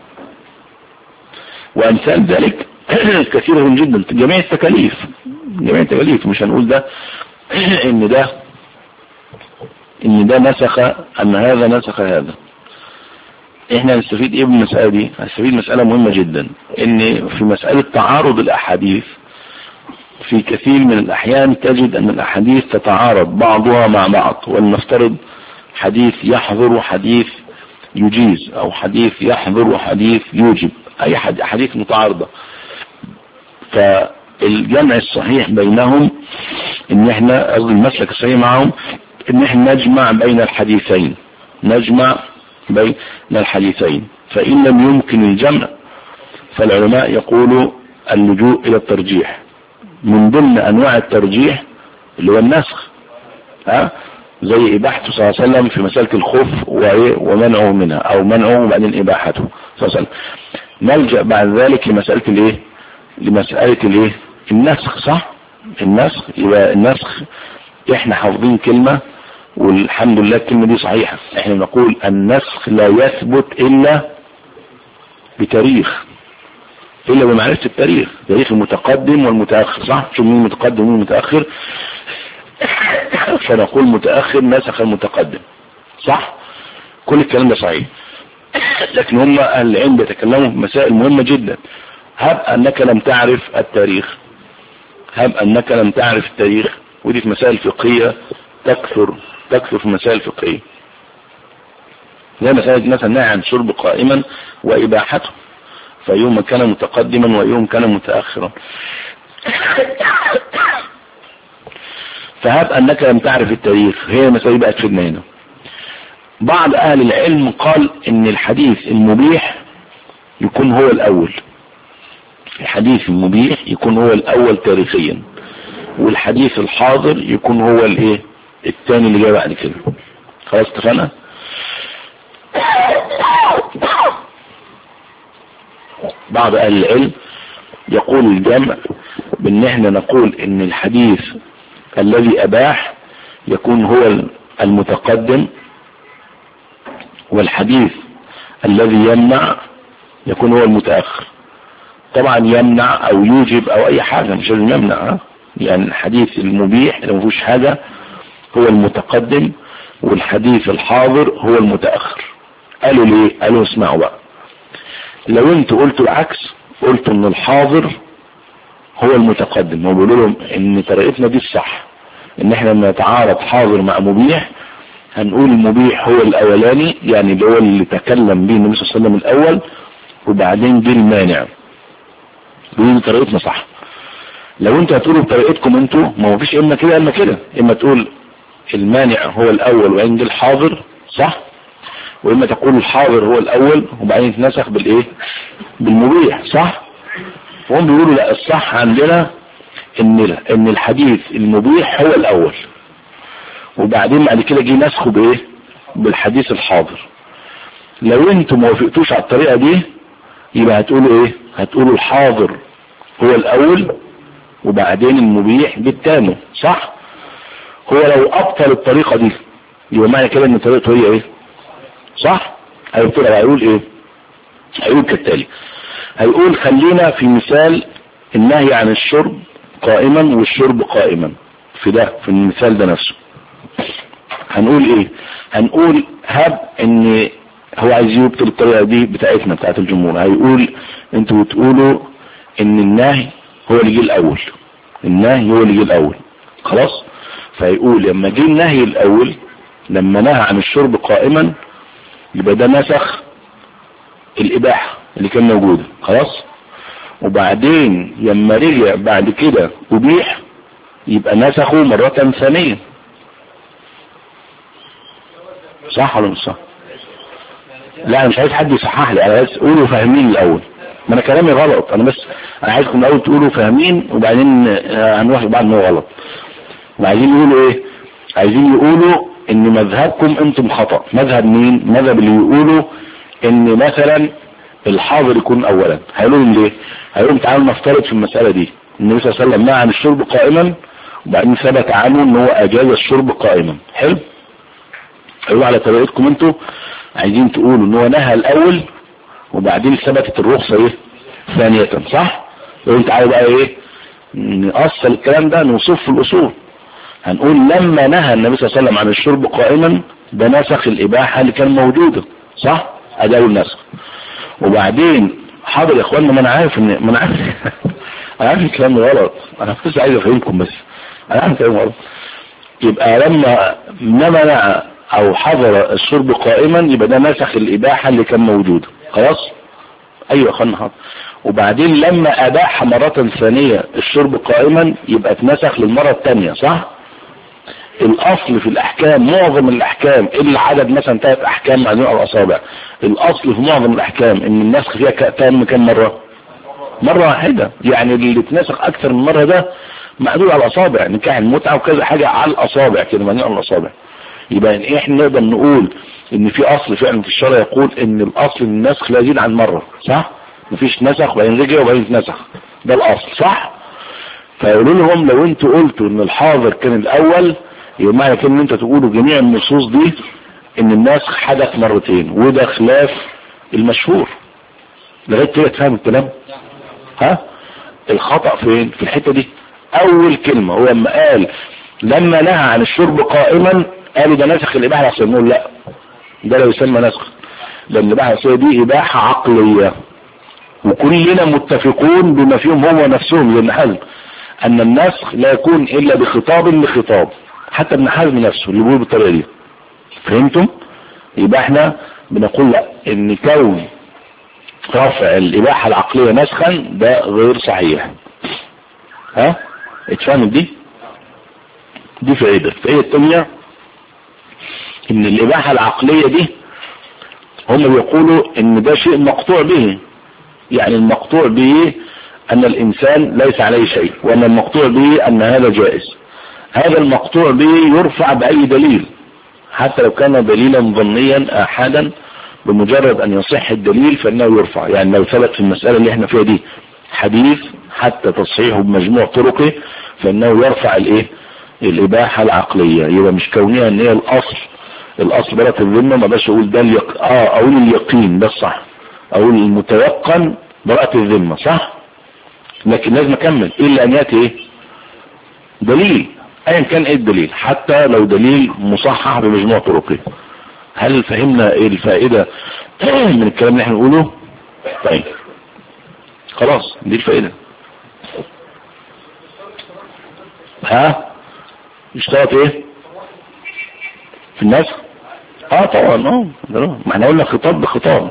وامثال ذلك كثير جدا جميع التكاليف جميع التكاليف مش هنقول ده ان ده ان ده نسخ ان هذا نسخ هذا احنا هنستفيد ايه من المسألة دي هنستفيد مسألة مهمة جدا ان في مسألة تعارض الاحاديث في كثير من الأحيان تجد أن الأحاديث تتعارض بعضها مع بعض ولنفترض حديث يحظر وحديث يجيز أو حديث يحظر وحديث يوجب أي حديث متعارضة فالجمع الصحيح بينهم ان احنا المسلك الصحيح معهم ان احنا نجمع بين الحديثين نجمع بين الحديثين فإن لم يمكن الجمع فالعلماء يقولوا اللجوء إلى الترجيح من ضمن انواع الترجيح اللي هو النسخ ها زي اباحته صلى الله عليه وسلم في مسألة الخوف ومنعه منها او منعه وبعدين اباحته صلى الله عليه وسلم نلجأ بعد ذلك لمسألة الايه لمسألة الايه النسخ صح النسخ يبقى النسخ احنا حافظين كلمة والحمد لله الكلمة دي صحيحة احنا نقول النسخ لا يثبت الا بتاريخ إلا بمعرفة التاريخ تاريخ المتقدم والمتأخر صح شو مين المتقدم ومين المتأخر فنقول متأخر نسخ المتقدم صح كل الكلام ده صحيح لكن هم أهل العلم بيتكلموا في مسائل مهمة جدا هب أنك لم تعرف التاريخ هب أنك لم تعرف التاريخ ودي في مسائل فقهية تكثر تكثر في مسائل فقهية زي مسائل مثلا نهي عن شرب قائما وإباحته فيوم كان متقدما ويوم كان متأخرا فهب أنك لم تعرف التاريخ هي مسألة بقى تفيدنا هنا بعض أهل العلم قال إن الحديث المبيح يكون هو الأول الحديث المبيح يكون هو الأول تاريخيا والحديث الحاضر يكون هو الايه الثاني اللي جاي بعد كده خلاص اتفقنا بعض اهل العلم يقول الجمع بان احنا نقول ان الحديث الذي اباح يكون هو المتقدم والحديث الذي يمنع يكون هو المتأخر طبعا يمنع او يوجب او اي حاجة مش لازم يمنع يعني الحديث المبيح اللي ما فيهوش حاجة هو المتقدم والحديث الحاضر هو المتأخر قالوا ليه قالوا اسمعوا بقى لو انتوا قلتوا العكس قلتوا ان الحاضر هو المتقدم وبيقولوا لهم ان طريقتنا دي الصح ان احنا نتعارض حاضر مع مبيح هنقول المبيح هو الاولاني يعني اللي هو اللي تكلم به النبي صلى الله عليه وسلم الاول وبعدين جه المانع ودي طريقتنا صح لو انتوا هتقولوا بطريقتكم انتوا ما هو فيش اما كده اما كده اما تقول المانع هو الاول وبعدين جه الحاضر صح واما تقول الحاضر هو الاول وبعدين يتنسخ بالايه بالمبيح صح وهم بيقولوا لا الصح عندنا ان ان الحديث المبيح هو الاول وبعدين بعد كده جه نسخه بايه بالحديث الحاضر لو انتم ما وافقتوش على الطريقه دي يبقى هتقولوا ايه هتقولوا الحاضر هو الاول وبعدين المبيح بالتاني صح هو لو ابطل الطريقه دي يبقى معنى كده ان طريقته هي ايه صح هيقول هيقول ايه هيقول كالتالي هيقول خلينا في مثال النهي عن الشرب قائما والشرب قائما في ده في المثال ده نفسه هنقول ايه هنقول هب ان هو عايز يبطل الطريقه دي بتاعتنا بتاعت الجمهور هيقول انتوا بتقولوا ان النهي هو اللي جه الاول النهي هو اللي جه الاول خلاص فيقول لما جه النهي الاول لما نهى عن الشرب قائما يبقى ده نسخ الاباحه اللي كان موجوده خلاص وبعدين لما رجع بعد كده ابيح يبقى نسخه مرة ثانية صح ولا مش صح لا انا مش عايز حد يصحح لي انا عايز قولوا فاهمين الاول ما انا كلامي غلط انا بس انا عايزكم الاول تقولوا فاهمين وبعدين هنروح بعد ما هو غلط وعايزين يقولوا ايه عايزين يقولوا ان مذهبكم انتم خطأ مذهب مين مذهب اللي يقولوا ان مثلا الحاضر يكون اولا هيقولوا لهم ليه هيقولوا لهم تعالوا نفترض في المسألة دي النبي صلى الله عليه وسلم نهى عن الشرب قائما وبعدين ثبت عنه ان هو اجاز الشرب قائما حلو هيقولوا على طريقتكم انتوا عايزين تقولوا ان هو نهى الاول وبعدين ثبتت الرخصة ايه ثانية صح يقولوا تعالوا بقى ايه نأصل الكلام ده نوصف في الاصول هنقول لما نهى النبي صلى الله عليه وسلم عن الشرب قائما ده نسخ الاباحة اللي كان موجودة صح اداء النسخ وبعدين حاضر يا اخوانا ما انا عارف ان ما انا عارف انا عارف الكلام ده غلط انا بس عايز افهمكم بس انا عارف الكلام غلط يبقى لما منع او حضر الشرب قائما يبقى ده نسخ الاباحة اللي كان موجودة خلاص ايوه يا اخوانا حاضر وبعدين لما اباح مرة ثانية الشرب قائما يبقى اتنسخ للمرة الثانية صح الاصل في الاحكام معظم الاحكام الا عدد مثلا ثلاث احكام معلومة على الاصابع الاصل في معظم الاحكام ان النسخ فيها تم كم مرة مرة واحدة يعني اللي اتنسخ اكثر من مرة ده معدود على الاصابع نكاح المتعة وكذا حاجة على الاصابع كده معلومة على الاصابع يبقى ان احنا نقدر نقول ان في اصل فعلا في الشرع يقول ان الاصل ان النسخ لا يزيد عن مرة صح مفيش نسخ وبعدين رجع وبعدين اتنسخ ده الاصل صح فيقولوا لهم لو انتوا قلتوا ان الحاضر كان الاول يبقى معنى كده ان انت تقولوا جميع النصوص دي ان النسخ حدث مرتين وده خلاف المشهور لغايه كده تفهم الكلام ها الخطأ فين في الحتة دي اول كلمة هو لما قال لما نهى عن الشرب قائما قالوا ده نسخ الاباحة العصرية نقول لا ده لا يسمى نسخ لان الاباحة العصرية دي اباحة عقلية وكلنا متفقون بما فيهم هو نفسهم لابن حزم ان النسخ لا يكون الا بخطاب لخطاب حتى ابن حزم نفسه اللي بيقول بالطريقه دي فهمتم يبقى احنا بنقول لا ان كون رفع الاباحه العقليه نسخا ده غير صحيح ها اتفهمت دي دي فائده الفائده الثانيه ان الاباحه العقليه دي هم بيقولوا ان ده شيء مقطوع به يعني المقطوع به ان الانسان ليس عليه شيء وان المقطوع به ان هذا جائز هذا المقطوع به يرفع باي دليل حتى لو كان دليلا ظنيا احدا بمجرد ان يصح الدليل فانه يرفع يعني لو ثبت في المسألة اللي احنا فيها دي حديث حتى تصحيحه بمجموع طرقه فانه يرفع الايه الاباحة العقلية يبقى مش كونها ان هي الاصل الاصل بلد الذمة ما باش اقول ده اليق... اه اقول اليقين ده الصح اقول المتيقن براءة الذمة صح لكن لازم اكمل الا ان ياتي ايه دليل ايا كان ايه الدليل حتى لو دليل مصحح بمجموع طرقه هل فهمنا ايه الفائدة من الكلام اللي احنا نقوله طيب خلاص دي الفائدة ها اشتغلت ايه في النسخ اه طبعا اه ما احنا قلنا خطاب بخطاب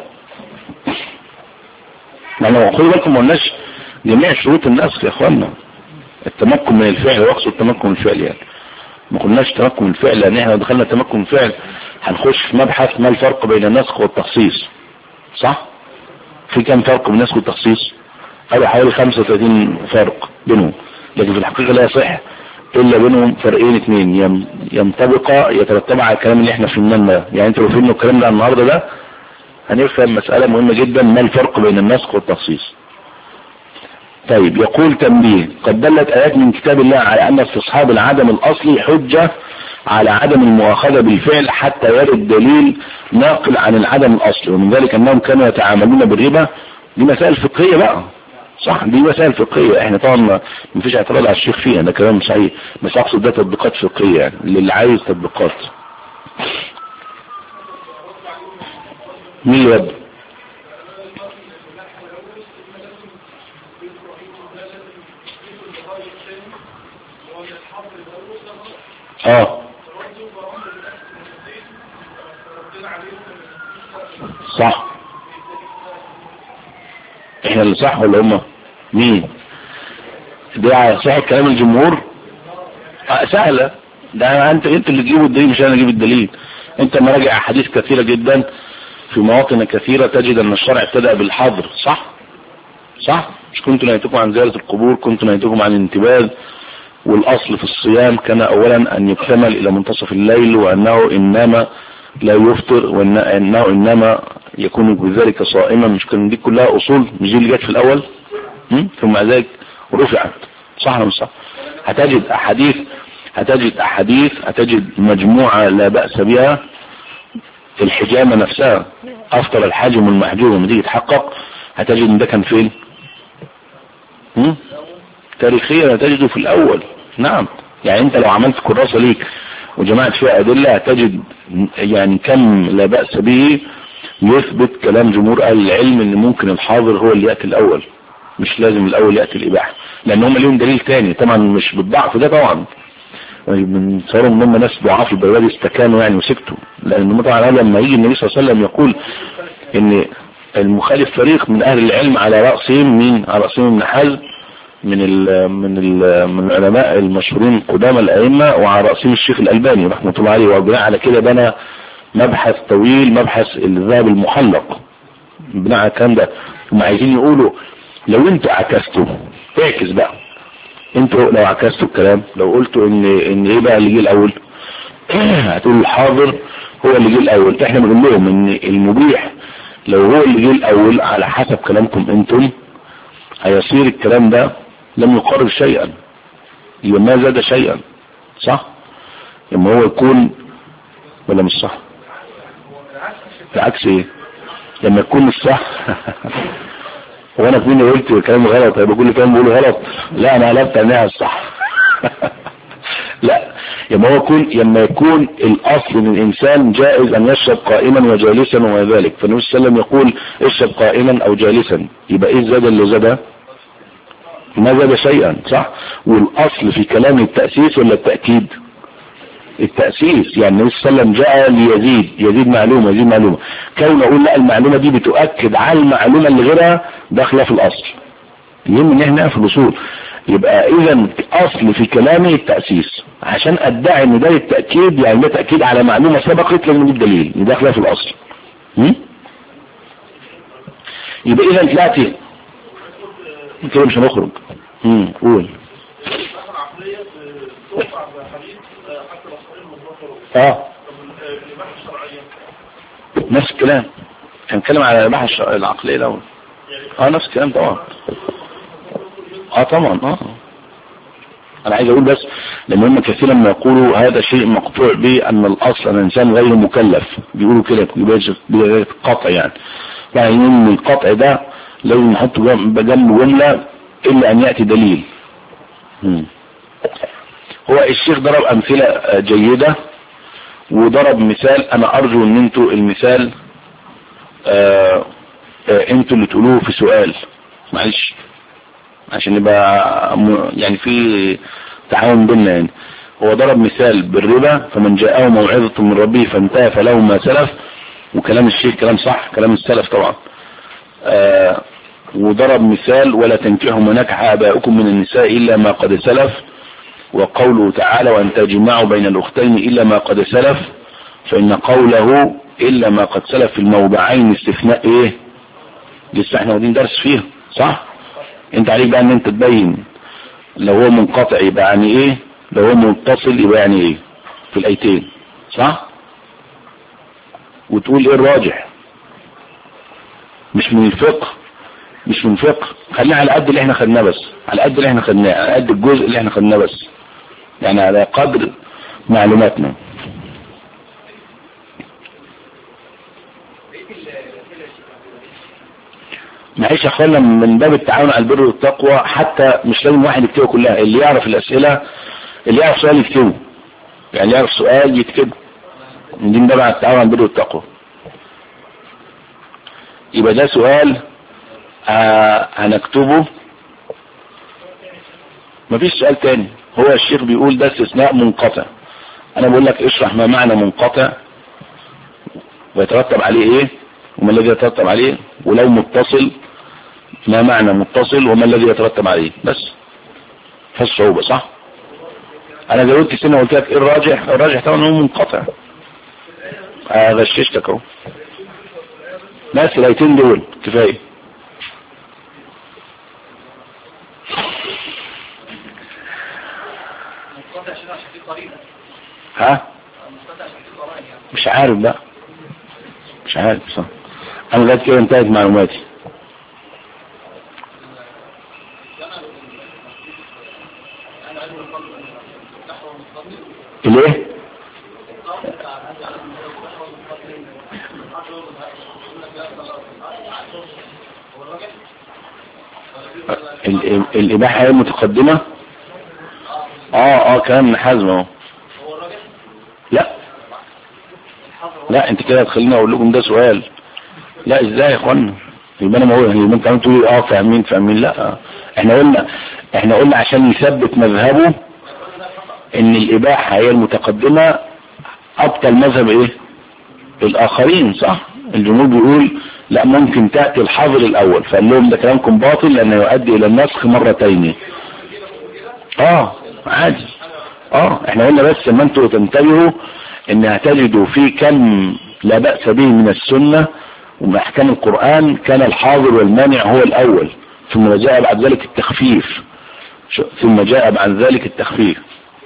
ما لو خدوا بالكم ما قلناش جميع شروط النسخ يا اخوانا التمكن من الفعل واقصد التمكن من الفعل يعني ما قلناش تمكن من الفعل لان احنا لو دخلنا تمكن من الفعل هنخش في مبحث ما الفرق بين النسخ والتخصيص صح في كم فرق بين النسخ والتخصيص قالوا حوالي 35 فرق بينهم لكن في الحقيقة لا يصح الا بينهم فرقين اثنين يم- ينطبقا يترتب على الكلام اللي احنا فهمناه ده يعني انتوا لو فهمنا الكلام ده النهارده ده هنفهم مسألة مهمة جدا ما الفرق بين النسخ والتخصيص طيب يقول تنبيه قد دلت آيات من كتاب الله على أن استصحاب العدم الأصلي حجة على عدم المؤاخذة بالفعل حتى يرد دليل ناقل عن العدم الأصلي ومن ذلك أنهم كانوا يتعاملون بالربا دي مسائل فقهية بقى صح دي مسائل فقهية احنا طبعا ما ما فيش اعتراض على الشيخ فيها ده كلام صحيح بس اقصد ده تطبيقات فقهية يعني اللي عايز تطبيقات مين اللي يبدأ اه صح احنا اللي صح ولا هم مين ده صح كلام الجمهور آه سهلة ده انت انت اللي تجيب الدليل مش انا اجيب الدليل انت مراجع احاديث كثيرة جدا في مواطن كثيرة تجد ان الشرع ابتدأ بالحظر صح صح مش كنت نهيتكم عن زيارة القبور كنت نهيتكم عن الانتباه والاصل في الصيام كان اولا ان يكتمل الى منتصف الليل وانه انما لا يفطر وانه انما يكون بذلك صائما مش كان دي كلها اصول مش دي اللي جت في الاول م? ثم ذلك رفعت صح ولا مش صح هتجد احاديث هتجد احاديث هتجد مجموعة لا بأس بها الحجامة نفسها افطر الحاجم والمحجوم لما تيجي تحقق هتجد ان ده كان فين م? تاريخيا هتجده في الاول نعم يعني انت لو عملت كراسة ليك وجمعت فيها ادلة هتجد يعني كم لا بأس به يثبت كلام جمهور اهل العلم ان ممكن الحاضر هو اللي يأتي الاول مش لازم الاول يأتي الاباحة لان هم ليهم دليل تاني طبعا مش بالضعف ده طبعا من صاروا ان هم ناس ضعاف البلاد استكانوا يعني وسكتوا لان هم طبعا لما يجي النبي صلى الله عليه وسلم يقول ان المخالف فريق من اهل العلم على رأسهم مين على رأسهم ابن حزم من ال من ال من العلماء المشهورين قدام الائمه وعلى راسهم الشيخ الالباني رحمه الله عليه وبناء على كده بنى مبحث طويل مبحث الذهب المحلق بناء على الكلام ده هم عايزين يقولوا لو انتوا عكستوا اعكس بقى انتوا لو عكستوا الكلام لو قلتوا ان ان ايه بقى اللي جه الاول هتقولوا الحاضر هو اللي جه الاول احنا بنقول لهم ان المبيح لو هو اللي جه الاول على حسب كلامكم انتم هيصير الكلام ده لم يقرر شيئا يبقى ما زاد شيئا صح لما هو يكون ولا مش صح العكس ايه لما يكون الصح وانا كنت قلت كلام غلط هيبقى كل كلام بقوله غلط لا انا قلبت عينيها الصح لا لما هو يكون لما يكون الاصل ان الانسان جائز ان يشرب قائما وجالسا وما ذلك فالنبي صلى الله عليه وسلم يقول اشرب قائما او جالسا يبقى ايه زاد اللي زاد ما زاد شيئا صح والاصل في كلام التأسيس ولا التأكيد التأسيس يعني النبي صلى الله عليه وسلم جاء ليزيد يزيد معلومة يزيد معلومة كون اقول لا المعلومة دي بتؤكد على المعلومة اللي غيرها داخله في الاصل يهم ان احنا في الاصول يبقى اذا اصل في كلامي التأسيس عشان ادعي ان ده التأكيد يعني ده تأكيد على معلومة سبقت لازم نجيب دليل دي داخله في الاصل م? يبقى اذا طلعتي كده مش هنخرج امم قول العقلية توقع بحديث حتى لو صحيح مظهر اه طب الإباحة الشرعية نفس الكلام هنتكلم على الاباحه الش- العقليه الاول اه نفس الكلام طبعا اه طبعا اه انا عايز اقول بس لما هم كثيرا ما يقولوا هذا شيء مقطوع به ان الاصل ان الانسان غير مكلف بيقولوا كده بيبقى قطع يعني يعني ان القطع ده لازم نحطه جنب جنب جمله الا ان ياتي دليل مم. هو الشيخ ضرب امثله آه، جيده وضرب مثال انا ارجو ان انتوا المثال آه آه انتوا اللي تقولوه في سؤال معلش عشان يبقى م- يعني في تعاون بيننا يعني هو ضرب مثال بالربا فمن جاءه موعظة من ربه فانتهى فله ما سلف وكلام الشيخ كلام صح كلام السلف طبعا آه وضرب مثال ولا تنكحوا ما نكح آباؤكم من النساء إلا ما قد سلف وقوله تعالى وأن تجمعوا بين الأختين إلا ما قد سلف فإن قوله إلا ما قد سلف في الموضعين استثناء إيه لسه احنا واخدين درس فيه صح انت عليك بقى ان انت تبين لو هو منقطع يبقى يعني ايه لو هو متصل يبقى يعني ايه في الايتين صح وتقول ايه الراجح مش من الفقه مش من فقه خلينا على قد اللي احنا خدناه بس على قد اللي احنا خدناه على قد الجزء اللي احنا خدناه بس يعني على قدر معلوماتنا معلش يا اخوانا من باب التعاون على البر والتقوى حتى مش لازم واحد يكتبها كلها اللي يعرف الاسئله اللي يعرف سؤال يكتبه يعني اللي يعرف سؤال يكتبه دي من باب التعاون على البر والتقوى يبقى ده سؤال آه هنكتبه مفيش سؤال تاني هو الشيخ بيقول ده استثناء منقطع انا بقول لك اشرح ما معنى منقطع ويترتب عليه ايه وما الذي يترتب عليه ولو متصل ما معنى متصل وما الذي يترتب عليه بس فالصعوبة صح انا جاوبت سنة وقلت لك ايه الراجح الراجح طبعا هو منقطع آه غششتك اهو بس الايتين دول كفايه ها مش عارف بقى مش عارف صح انا لغايه كده انتهت معلوماتي ليه ال- الاباحه هي المتقدمه اه اه كلام من حزم اهو لا لا انت كده هتخليني اقول لكم ده سؤال لا ازاي يا اخوانا يبقى انا ما اقول يبقى انت عم تقول اه فاهمين فاهمين لا احنا قلنا احنا قلنا عشان يثبت مذهبه ان الاباحه هي المتقدمه ابطل مذهب ايه الاخرين صح الجمهور بيقول لا ممكن تاتي الحظر الاول فقال لهم ده كلامكم باطل لانه يؤدي الى النسخ مرتين اه عادي اه احنا قلنا بس لما انتوا تنتبهوا ان هتجدوا في كم لا بأس به من السنة ومن احكام القرآن كان الحاضر والمانع هو الاول ثم جاء بعد ذلك التخفيف ثم جاء بعد ذلك التخفيف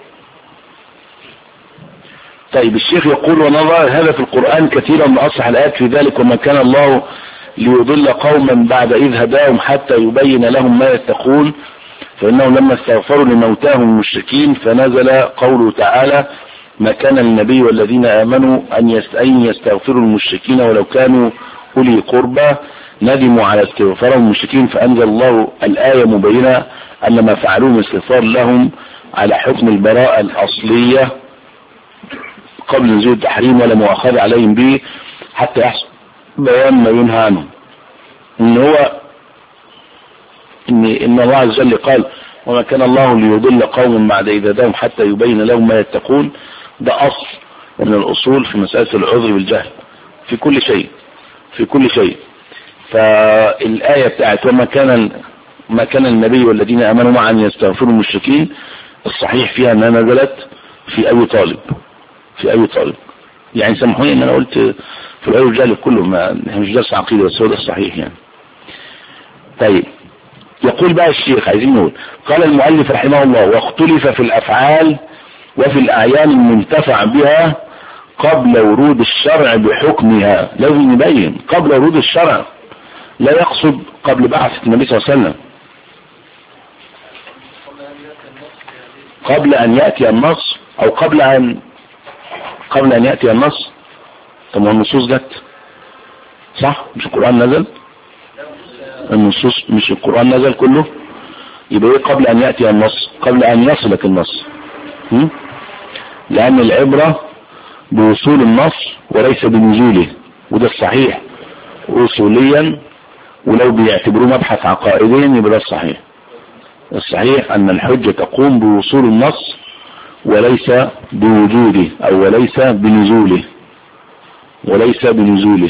طيب الشيخ يقول ونظر هذا في القرآن كثيرا من أصح الآيات في ذلك وما كان الله ليضل قوما بعد إذ هداهم حتى يبين لهم ما يتقون فإنهم لما استغفروا لموتاهم المشركين فنزل قوله تعالى ما كان للنبي والذين آمنوا أن يستغفروا المشركين ولو كانوا أولي قربى ندموا على استغفارهم المشركين فأنزل الله الآية مبينة أن ما فعلوه من استغفار لهم على حكم البراءة الأصلية قبل نزول التحريم ولا مؤاخذة عليهم به حتى يحصل بيان ما ينهى عنه ان هو ان, إن الله عز وجل قال وما كان الله ليضل قوم بعد إذا دهم حتى يبين لهم ما يتقون ده أصل من الأصول في مسألة العذر بالجهل في كل شيء في كل شيء فالآية بتاعت وما كان ما كان النبي والذين آمنوا معا يستغفروا المشركين الصحيح فيها أنها نزلت في أبي طالب في أبي طالب يعني سامحوني ان انا قلت في العلم الجهل كله ما مش درس عقيده بس هو ده الصحيح يعني طيب يقول بقى الشيخ عايزين نقول قال المؤلف رحمه الله واختلف في الافعال وفي الاعيان المنتفع بها قبل ورود الشرع بحكمها لازم نبين قبل ورود الشرع لا يقصد قبل بعثة النبي صلى الله عليه وسلم قبل ان يأتي النص او قبل ان قبل ان يأتي النص طب النصوص جت صح مش القرآن نزل النصوص مش القرآن نزل كله يبقى ايه قبل ان يأتي النص قبل ان يصلك النص م? لان العبرة بوصول النص وليس بنزوله وده الصحيح اصوليا ولو بيعتبروه مبحث عقائديا يبقى ده الصحيح الصحيح ان الحجة تقوم بوصول النص وليس بوجوده او وليس بنزوله وليس بنزوله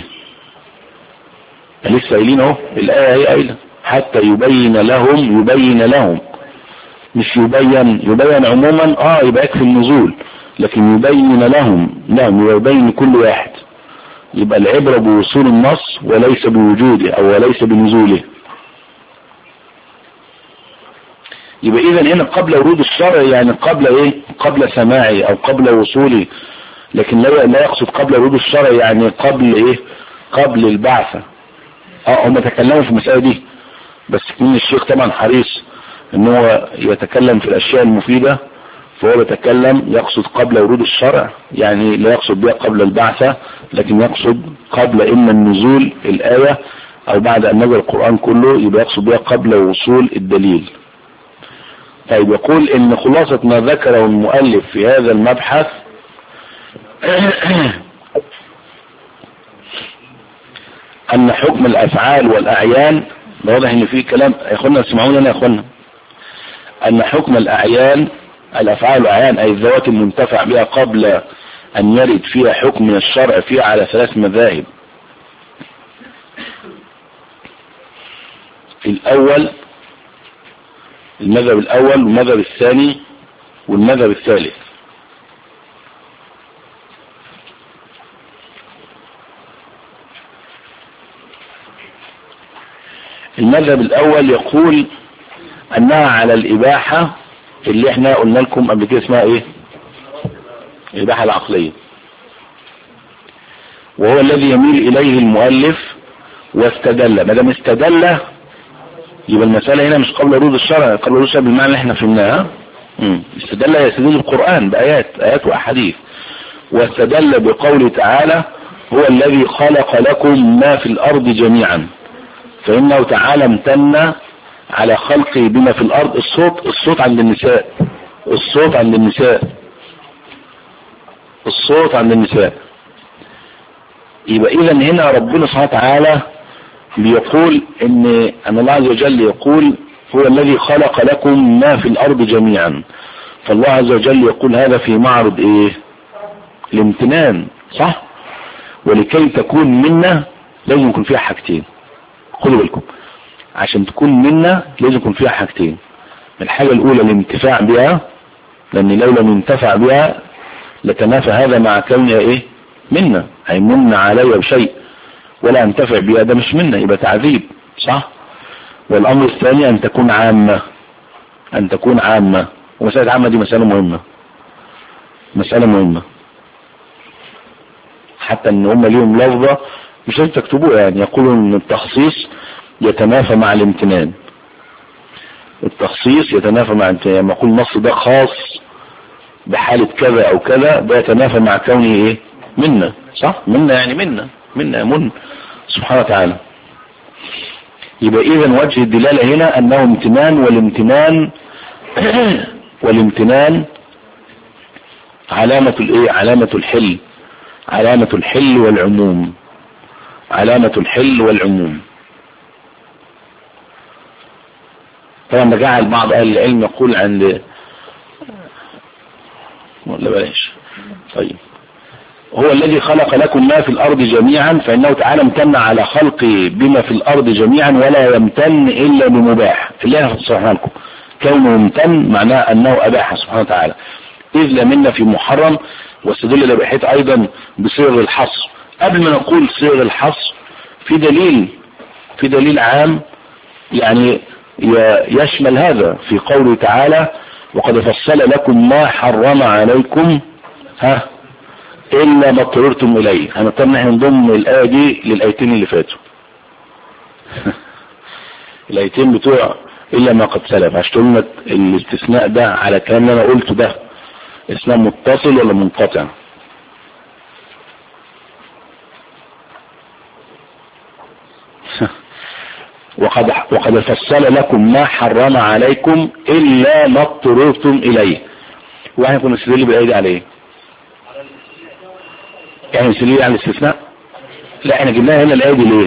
لسه قايلين اهو الايه هي قايله حتى يبين لهم يبين لهم مش يبين يبين عموما اه يبقى يكفي النزول لكن يبين لهم نعم يبين كل واحد يبقى العبرة بوصول النص وليس بوجوده او وليس بنزوله يبقى اذا هنا قبل ورود الشرع يعني قبل ايه قبل سماعي او قبل وصولي لكن لا لا يقصد قبل ورود الشرع يعني قبل ايه قبل البعثة اه هم تكلموا في المسألة دي بس كون الشيخ طبعا حريص ان هو يتكلم في الاشياء المفيدة فهو بيتكلم يقصد قبل ورود الشرع يعني لا يقصد بها قبل البعثة لكن يقصد قبل اما النزول الآية او بعد ان نزل القرآن كله يبقى يقصد بها قبل وصول الدليل طيب يقول ان خلاصة ما ذكره المؤلف في هذا المبحث ان حكم الافعال والاعيان واضح ان في كلام يا اخوانا اسمعوني انا يا اخوانا ان حكم الاعيان الافعال والاعيان اي الذوات المنتفع بها قبل ان يرد فيها حكم من الشرع فيها على ثلاث مذاهب الاول المذهب الاول والمذهب الثاني والمذهب الثالث المذهب الاول يقول انها على الاباحة اللي احنا قلنا لكم قبل كده اسمها ايه الاباحة العقلية وهو الذي يميل اليه المؤلف واستدل ما دام استدل يبقى المسألة هنا مش قبل ورود الشرع قبل ورود الشرع بالمعنى اللي احنا فهمناها استدل يستدل القرآن بآيات آيات وأحاديث واستدل بقوله تعالى هو الذي خلق لكم ما في الأرض جميعا فإنه تعالى امتن على خلقه بما في الأرض الصوت الصوت عند النساء الصوت عند النساء الصوت عند النساء يبقى إذا هنا ربنا سبحانه وتعالى بيقول ان ان الله عز وجل يقول هو الذي خلق لكم ما في الارض جميعا فالله عز وجل يقول هذا في معرض ايه الامتنان صح ولكي تكون منا لازم يكون فيها حاجتين خدوا بالكم عشان تكون منا لازم يكون فيها حاجتين الحاجة الاولى الانتفاع بها لان لو لم ينتفع بها لتنافى هذا مع كونها ايه منا هيمن علي بشيء ولا انتفع بها ده مش منا يبقى تعذيب صح والامر الثاني ان تكون عامة ان تكون عامة ومسألة عامة دي مسألة مهمة مسألة مهمة حتى ان هم ليهم لفظة مش لازم تكتبوها يعني يقولوا ان التخصيص يتنافى مع الامتنان التخصيص يتنافى مع الامتنان لما يقول النص ده خاص بحالة كذا او كذا ده يتنافى مع كونه ايه منا صح منا يعني منا منا من سبحانه وتعالى يبقى اذا وجه الدلالة هنا انه امتنان والامتنان والامتنان علامة الايه علامة الحل علامة الحل والعموم علامة الحل والعموم طبعا ده جعل بعض اهل العلم يقول عند ولا بلاش طيب هو الذي خلق لكم ما في الأرض جميعا فإنه تعالى امتن على خلقه بما في الأرض جميعا ولا يمتن إلا بمباح اللي أنا صرحنا لكم كونه امتن معناه أنه أباح سبحانه وتعالى إذ لمنا في محرم واستدل لبحيث أيضا بصيغ الحصر قبل ما نقول صيغ الحصر في دليل في دليل عام يعني يشمل هذا في قوله تعالى وقد فصل لكم ما حرم عليكم ها إلا ما اضطررتم إليه هنضطر ان احنا نضم الآية دي للآيتين اللي فاتوا الآيتين بتوع إلا ما قد سلف عشان تقولنا الاستثناء ده على الكلام اللي أنا قلته ده استثناء متصل ولا منقطع وقد وقد فصل لكم ما حرم عليكم إلا ما اضطررتم إليه واحنا كنا نستدل بالآية دي عليه يعني نستدل على الاستثناء لا احنا جبناها هنا الآية دي ليه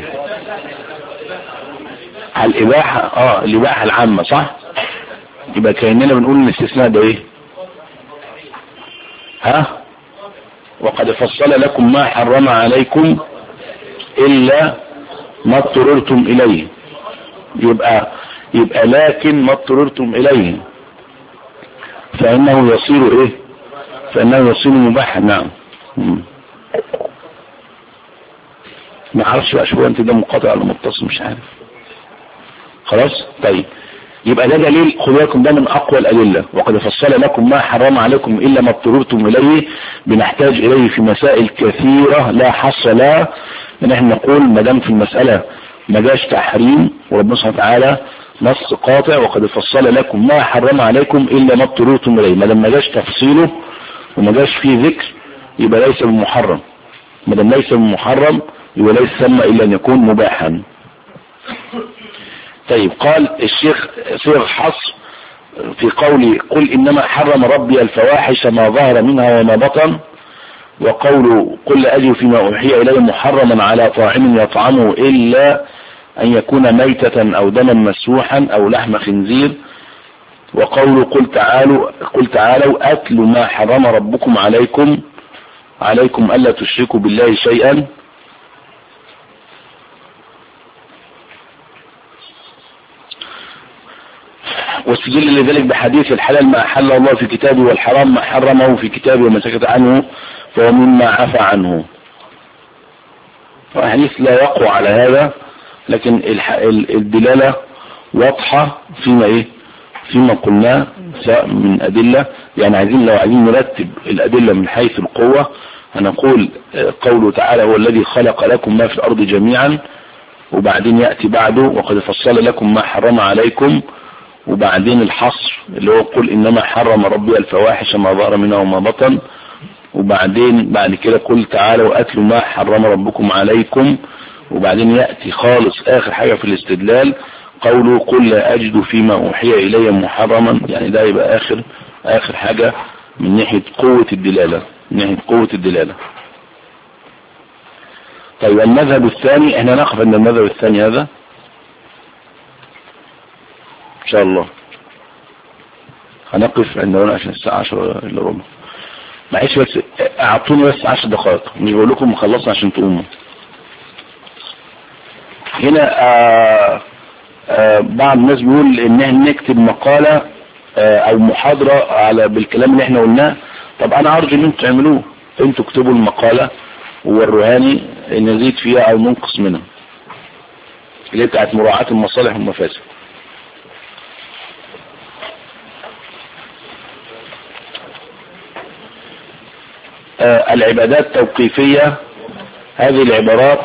على الإباحة اه الإباحة العامة صح يبقى كأننا بنقول الاستثناء ده ايه ها وقد فصل لكم ما حرم عليكم إلا ما اضطررتم إليه يبقى يبقى لكن ما اضطررتم إليه فإنه يصير إيه فإنه يصير مباحا نعم مم. ما عرفش بقى شو انت ده مقاطع ولا متصل مش عارف خلاص طيب يبقى ده دليل خدوا بالكم ده من اقوى الادله وقد فصل لكم ما حرم عليكم الا ما اضطررتم اليه بنحتاج اليه في مسائل كثيره لا حصر لها ان احنا نقول ما دام في المساله ما جاش تحريم وربنا سبحانه وتعالى نص قاطع وقد فصل لكم ما حرم عليكم الا ما اضطررتم اليه ما دام ما جاش تفصيله وما جاش فيه ذكر يبقى ليس بمحرم ما دام ليس بمحرم يبقى ليس ثم الا ان يكون مباحا طيب قال الشيخ صيغ حصر في قولي قل انما حرم ربي الفواحش ما ظهر منها وما بطن وقول قل لا اجد فيما اوحي الي محرما على طاعم يطعمه الا ان يكون ميتة او دما مسوحا او لحم خنزير وقول قل تعالوا قل تعالوا اتل ما حرم ربكم عليكم عليكم الا تشركوا بالله شيئا واستدل لذلك بحديث الحلال ما أحل الله في كتابه والحرام ما حرمه في كتابه وما سكت عنه فهو مما عفى عنه الحديث لا يقوى على هذا لكن الدلالة واضحة فيما ايه فيما قلناه سواء من أدلة يعني عايزين لو عايزين نرتب الأدلة من حيث القوة هنقول قوله تعالى هو الذي خلق لكم ما في الأرض جميعا وبعدين يأتي بعده وقد فصل لكم ما حرم عليكم وبعدين الحصر اللي هو قل انما حرم ربي الفواحش ما ظهر منها وما بطن وبعدين بعد كده قل تعالوا اتلوا ما حرم ربكم عليكم وبعدين يأتي خالص اخر حاجة في الاستدلال قوله قل لا اجد فيما اوحي الي محرما يعني ده يبقى اخر اخر حاجة من ناحية قوة الدلالة من ناحية قوة الدلالة طيب المذهب الثاني احنا نقف عند المذهب الثاني هذا ان شاء الله هنقف عند هنا عشان الساعة عشرة الا ربع معلش بس اعطوني بس عشر دقائق مش بقول لكم خلصنا عشان تقوموا هنا آآ آآ بعض الناس بيقول ان احنا نكتب مقالة او محاضرة على بالكلام اللي احنا قلناه طب انا ارجو ان انتوا تعملوه انتوا اكتبوا المقالة ووروهاني نزيد فيها او ننقص منها اللي بتاعت مراعاة المصالح والمفاسد آه العبادات توقيفية هذه العبارات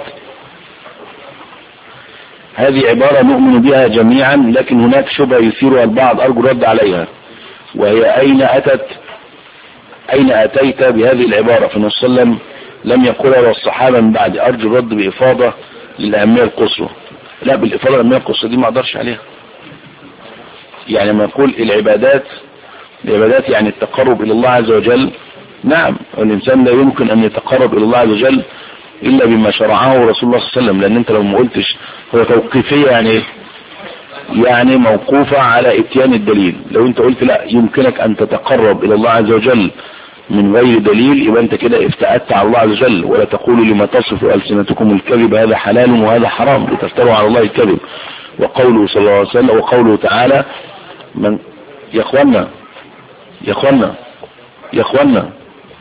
هذه عبارة نؤمن بها جميعا لكن هناك شبهة يثيرها البعض أرجو الرد عليها وهي أين أتت أين أتيت بهذه العبارة فالنبي صلى الله عليه وسلم لم يقولها والصحابة من بعد أرجو الرد بإفاضة للأهمية القصوى لا بالإفاضة الأهمية القصوى دي ما أقدرش عليها يعني ما يقول العبادات العبادات يعني التقرب إلى الله عز وجل نعم الإنسان لا يمكن أن يتقرب إلى الله عز وجل إلا بما شرعه رسول الله صلى الله عليه وسلم لأن أنت لو ما قلتش هو توقيفية يعني يعني موقوفة على اتيان الدليل لو أنت قلت لا يمكنك أن تتقرب إلى الله عز وجل من غير دليل يبقى أنت كده افتأت على الله عز وجل ولا تقولوا لما تصف ألسنتكم الكذب هذا حلال وهذا حرام لتفتروا على الله الكذب وقوله صلى الله عليه وسلم وقوله تعالى من يا اخوانا يا اخوانا يا اخوانا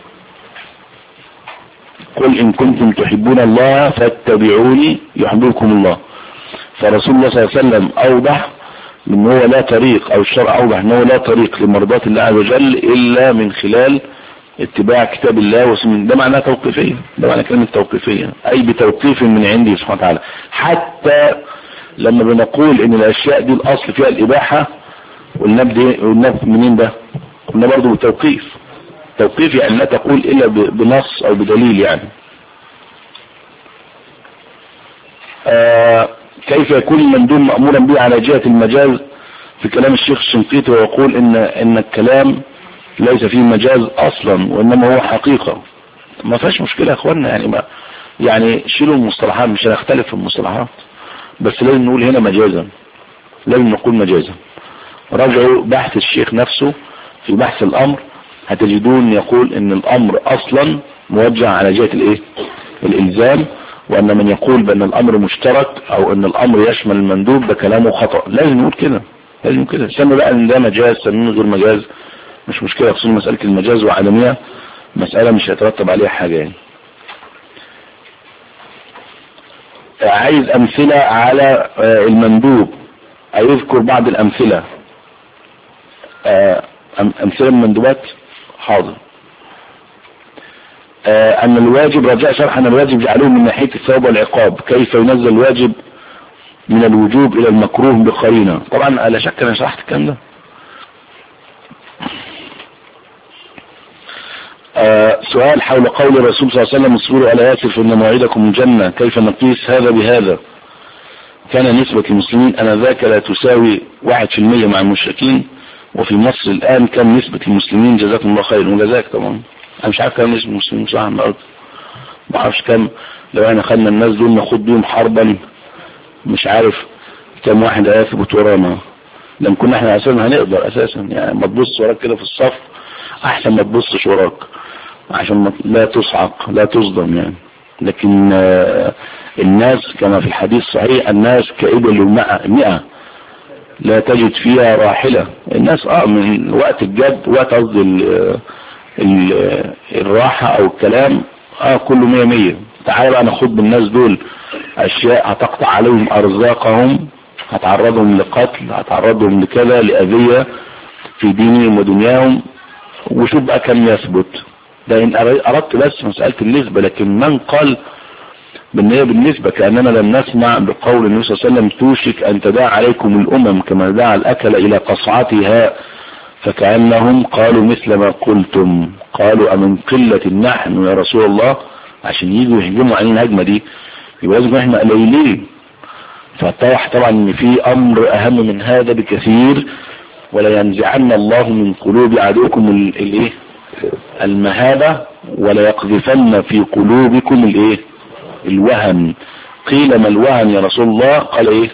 قل إن كنتم تحبون الله فاتبعوني يحببكم الله فرسول الله صلى الله عليه وسلم أوضح ان هو لا طريق أو الشرع أوضح ان هو لا طريق لمرضاة الله عز وجل إلا من خلال اتباع كتاب الله وسنة ده معناه توقيفية ده معناه كلمة توقيفية أي بتوقيف من عنده سبحانه وتعالى حتى لما بنقول ان الأشياء دي الأصل فيها الإباحة قلنا منين ده قلنا برضه بالتوقيف توقيف يعني لا تقول إلا بنص أو بدليل يعني آه كيف يكون المندوب مأمورا به على جهة المجاز في كلام الشيخ الشنقيطي ويقول إن, إن الكلام ليس فيه مجاز أصلا وإنما هو حقيقة ما فيهاش مشكلة يا أخوانا يعني ما يعني شيلوا المصطلحات مش هنختلف في المصطلحات بس لازم نقول هنا مجازا لازم نقول مجازا راجعوا بحث الشيخ نفسه في بحث الأمر هتجدون يقول ان الامر اصلا موجه على جهة الايه الالزام وان من يقول بان الامر مشترك او ان الامر يشمل المندوب ده كلامه خطأ لازم نقول كده لازم كده سمي بقى ان ده مجاز سميه غير مجاز مش مشكلة خصوصا مسألة المجاز وعدمية مسألة مش هيترتب عليها حاجة يعني عايز امثلة على المندوب هيذكر بعض الامثلة امثلة المندوبات حاضر ان الواجب رجاء شرح ان الواجب جعلوه من ناحية الثواب والعقاب كيف ينزل الواجب من الوجوب الى المكروه بقرينة طبعا لا شك انا شرحت الكلام ده آه سؤال حول قول الرسول صلى الله عليه وسلم اصبروا على ياسر فإن موعدكم الجنة كيف نقيس هذا بهذا كان نسبة المسلمين أنذاك لا تساوي واحد في المية مع المشركين وفي مصر الآن كم نسبة المسلمين جزاكم الله خير وجزاك طبعا أنا مش عارف كم نسبة المسلمين صح النهارده ما اعرفش كم لو احنا خدنا الناس دول ناخد بيهم حربا مش عارف كم واحد هيثبت ورانا لما كنا احنا اساسا هنقدر اساسا يعني ما تبص وراك كده في الصف احسن ما تبصش وراك عشان لا تصعق لا تصدم يعني لكن الناس كما في الحديث صحيح الناس كإبل مئة لا تجد فيها راحلة الناس اه من وقت الجد وقت قصدي الراحة او الكلام اه كله مية مية تعالى بقى ناخد بالناس دول اشياء هتقطع عليهم ارزاقهم هتعرضهم لقتل هتعرضهم لكذا لأذية في دينهم ودنياهم وشوف بقى كم يثبت ده إن أردت بس مسألة النسبة لكن من قال بأن هي بالنسبة كأننا لم نسمع بقول النبي صلى الله عليه وسلم توشك أن تداعى عليكم الأمم كما دعا الأكل إلى قصعتها فكأنهم قالوا مثل ما قلتم قالوا أمن قلة نحن يا رسول الله عشان يجوا يهجموا علينا الهجمة دي يبقى لازم احنا قليلين فاتضح طبعا ان في امر اهم من هذا بكثير ولا ينزعن الله من قلوب عدوكم الايه المهابة ولا يقذفن في قلوبكم الايه الوهن قيل ما الوهن يا رسول الله قال ايه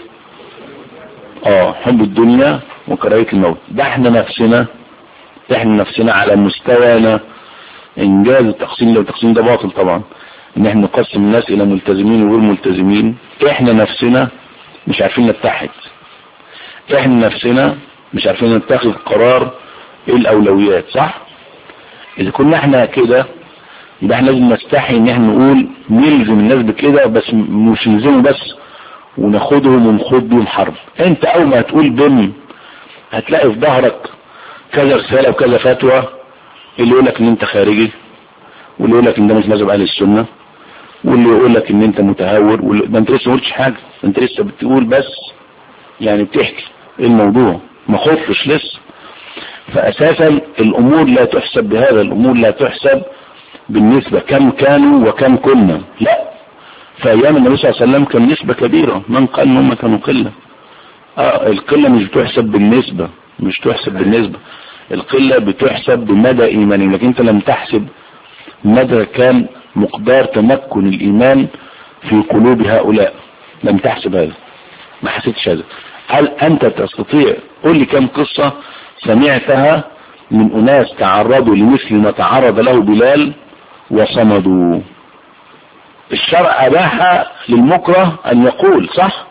اه حب الدنيا وكراهية الموت ده احنا نفسنا احنا نفسنا على مستوانا انجاز التقسيم ده التقسيم ده باطل طبعا ان احنا نقسم الناس الى ملتزمين وغير ملتزمين احنا نفسنا مش عارفين نتحد احنا نفسنا مش عارفين نتخذ قرار ايه الاولويات صح اذا كنا احنا كده يبقى احنا لازم نستحي ان احنا نقول نلزم الناس بكده بس مش نلزمه بس وناخدهم ونخد بيهم حرب انت اول ما هتقول بن هتلاقي في ظهرك كذا رسالة وكذا فتوى اللي يقول لك ان انت خارجي واللي يقول لك ان ده مش مذهب اهل السنة واللي يقول لك ان انت متهور ده انت لسه ما قلتش حاجة انت لسه بتقول بس يعني بتحكي ايه الموضوع ما خفتش لسه فاساسا الامور لا تحسب بهذا الامور لا تحسب بالنسبة كم كانوا وكم كنا لا في ايام النبي صلى الله عليه وسلم كان نسبة كبيرة من قال ان هم كانوا قلة اه القلة مش بتحسب بالنسبة مش تحسب بالنسبة القلة بتحسب بمدى ايمانهم لكن انت لم تحسب مدى كان مقدار تمكن الايمان في قلوب هؤلاء لم تحسب هذا ما حسيتش هذا هل انت تستطيع قل لي كم قصة سمعتها من اناس تعرضوا لمثل ما تعرض له بلال وصمدوا الشرع اباح للمكره ان يقول صح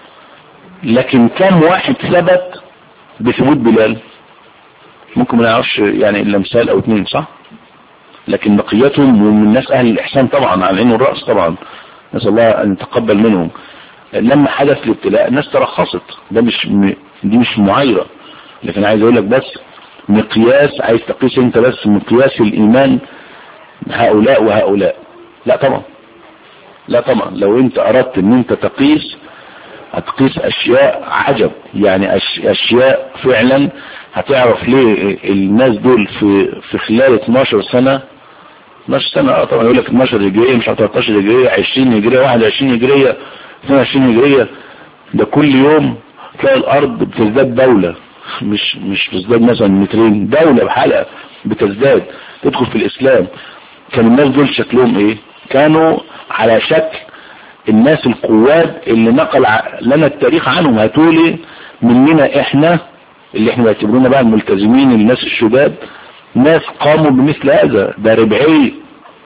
لكن كم واحد ثبت بثبوت بلال ممكن ما نعرفش يعني الا مثال او اتنين صح لكن بقيتهم من الناس اهل الاحسان طبعا على عين الرأس طبعا نسأل الله ان يتقبل منهم لما حدث الابتلاء الناس ترخصت ده مش م... دي مش معايرة لكن عايز اقول لك بس مقياس عايز تقيس انت بس مقياس الايمان هؤلاء وهؤلاء لا طبعا لا طبعا لو انت اردت ان انت تقيس هتقيس اشياء عجب يعني اشياء فعلا هتعرف ليه الناس دول في في خلال 12 سنة 12 سنة اه طبعا يقول لك 12 هجرية مش 13 هجرية 20 هجرية 21 هجرية 22 هجرية ده كل يوم تلاقي الارض بتزداد دولة مش مش بتزداد مثلا مترين دولة بحلقة بتزداد تدخل في الاسلام كان الناس دول شكلهم ايه كانوا على شكل الناس القواد اللي نقل لنا التاريخ عنهم هاتولي مننا احنا اللي احنا بيعتبرونا بقى الملتزمين الناس الشداد ناس قاموا بمثل هذا ده ربعي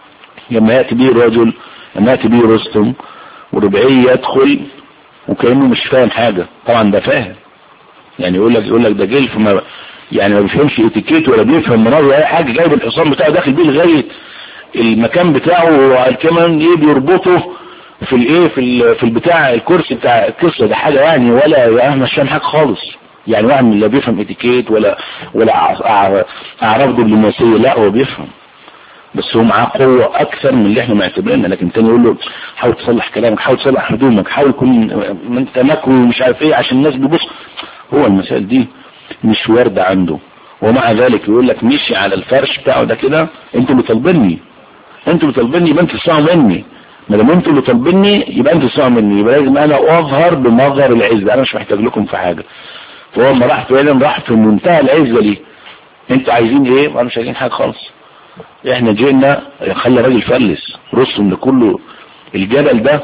لما يأتي به رجل لما يأتي به رستم وربعي يدخل وكأنه مش فاهم حاجة طبعا ده فاهم يعني يقول لك يقول لك ده جلف ما يعني ما بيفهمش اتيكيت ولا بيفهم مناظر اي حاجة جايب الحصان بتاعه داخل بيه لغاية المكان بتاعه كمان ايه بيربطه في الايه في ال- في البتاع الكرسي بتاع الكرسي ده حاجة يعني ولا يا مش فاهم حاجة خالص يعني واحد من لا بيفهم اتيكيت ولا ولا أع- أع- اعراف دبلوماسية لا هو بيفهم بس هو معاه قوة اكثر من اللي احنا معتبرينها لكن تاني يقول له حاول تصلح كلامك حاول تصلح هدومك حاول تكون ما انت مكوي ومش عارف ايه عشان الناس بيبص هو المسائل دي مش واردة عنده ومع ذلك يقول لك مشي على الفرش بتاعه ده كده انتوا اللي طالبيني انتوا اللي طالبيني يبقى انتوا تسمعوا مني ما دام انتوا اللي طالبيني يبقى انتوا تسمعوا مني يبقى لازم انا اظهر بمظهر العزة انا مش محتاج لكم في حاجة فهو لما راح فعلا راح في منتهى العزة ليه انتوا عايزين ايه وانا مش عايزين حاجة خالص احنا جينا خلى راجل فلس رسم لكله الجبل ده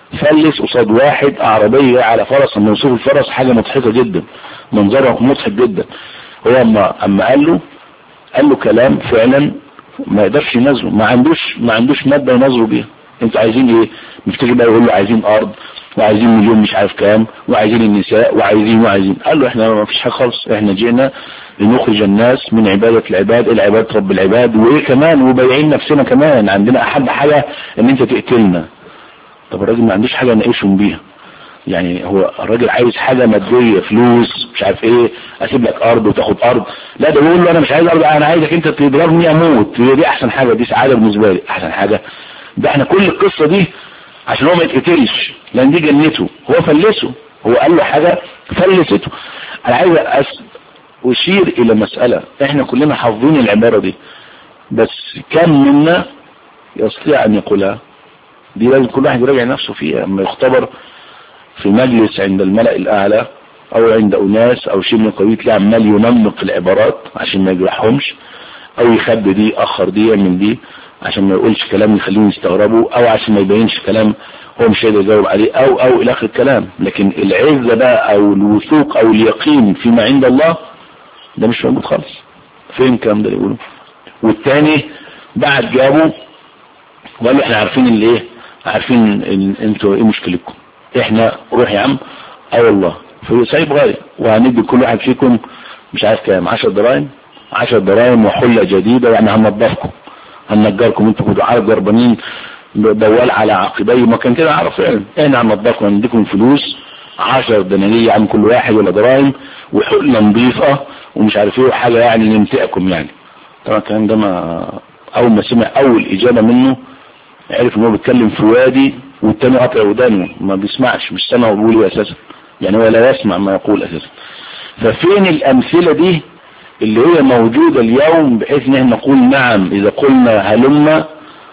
فلس قصاد واحد عربية على فرس لما يوصف الفرس حاجة مضحكة جدا منظره مضحك جدا هو اما اما قال له قال له كلام فعلا ما يقدرش ينزله ما عندوش ما عندوش مادة ينظروا بيها انتوا عايزين ايه مفتكر بقى يقول له عايزين ارض وعايزين مليون مش عارف كام وعايزين النساء وعايزين وعايزين قال له احنا ما فيش حاجه خالص احنا جينا لنخرج الناس من عبادة العباد الى عبادة رب العباد وايه كمان وبايعين نفسنا كمان عندنا احد حاجة ان انت تقتلنا طب الراجل ما عندوش حاجة نعيشهم بيها يعني هو الراجل عايز حاجة مادية فلوس مش عارف ايه اسيب لك ارض وتاخد ارض لا ده بيقول له انا مش عايز ارض انا عايزك انت تضربني اموت هي دي احسن حاجة دي سعادة بالنسبة لي احسن حاجة ده احنا كل القصة دي عشان هو ما يتقتلش لان دي جنته هو فلسه هو قال له حاجة فلسته انا عايز أس... اشير الى مسألة احنا كلنا حافظين العبارة دي بس كم منا يستطيع ان يقولها دي لازم كل واحد يراجع نفسه فيها اما يختبر في مجلس عند الملأ الاعلى او عند اناس او شيء من القبيل تلاقي عمال ينمق العبارات عشان ما يجرحهمش او يخبي دي اخر دي يعمل دي عشان ما يقولش كلام يخليهم يستغربوا او عشان ما يبينش كلام هو مش قادر يجاوب عليه او او الى اخر الكلام لكن العزة بقى او الوثوق او اليقين فيما عند الله ده مش موجود خالص فين الكلام ده اللي يقوله والتاني بعد جابه وقال له احنا عارفين اللي ايه عارفين ال- انتوا ايه مشكلتكم احنا روح يا عم اه والله في سايب غاية وهندي كل واحد فيكم مش عارف كام 10 دراهم 10 دراهم وحلة جديدة يعني هننضفكم هننجركم انتوا كنتوا عارف جربانين دوال على عقبي ما كان كده عارف فعلا احنا هننضفكم هنديكم فلوس 10 دنانية عن كل واحد ولا دراهم وحلة نظيفة ومش عارف ايه وحاجة يعني نمتئكم يعني طبعا الكلام ده ما اول ما سمع اول اجابة منه عرف ان هو بيتكلم في وادي والتاني قاطع ودانه ما بيسمعش مش سامع بيقول ايه اساسا يعني هو لا يسمع ما يقول اساسا ففين الامثلة دي اللي هي موجودة اليوم بحيث ان احنا نقول نعم اذا قلنا هلما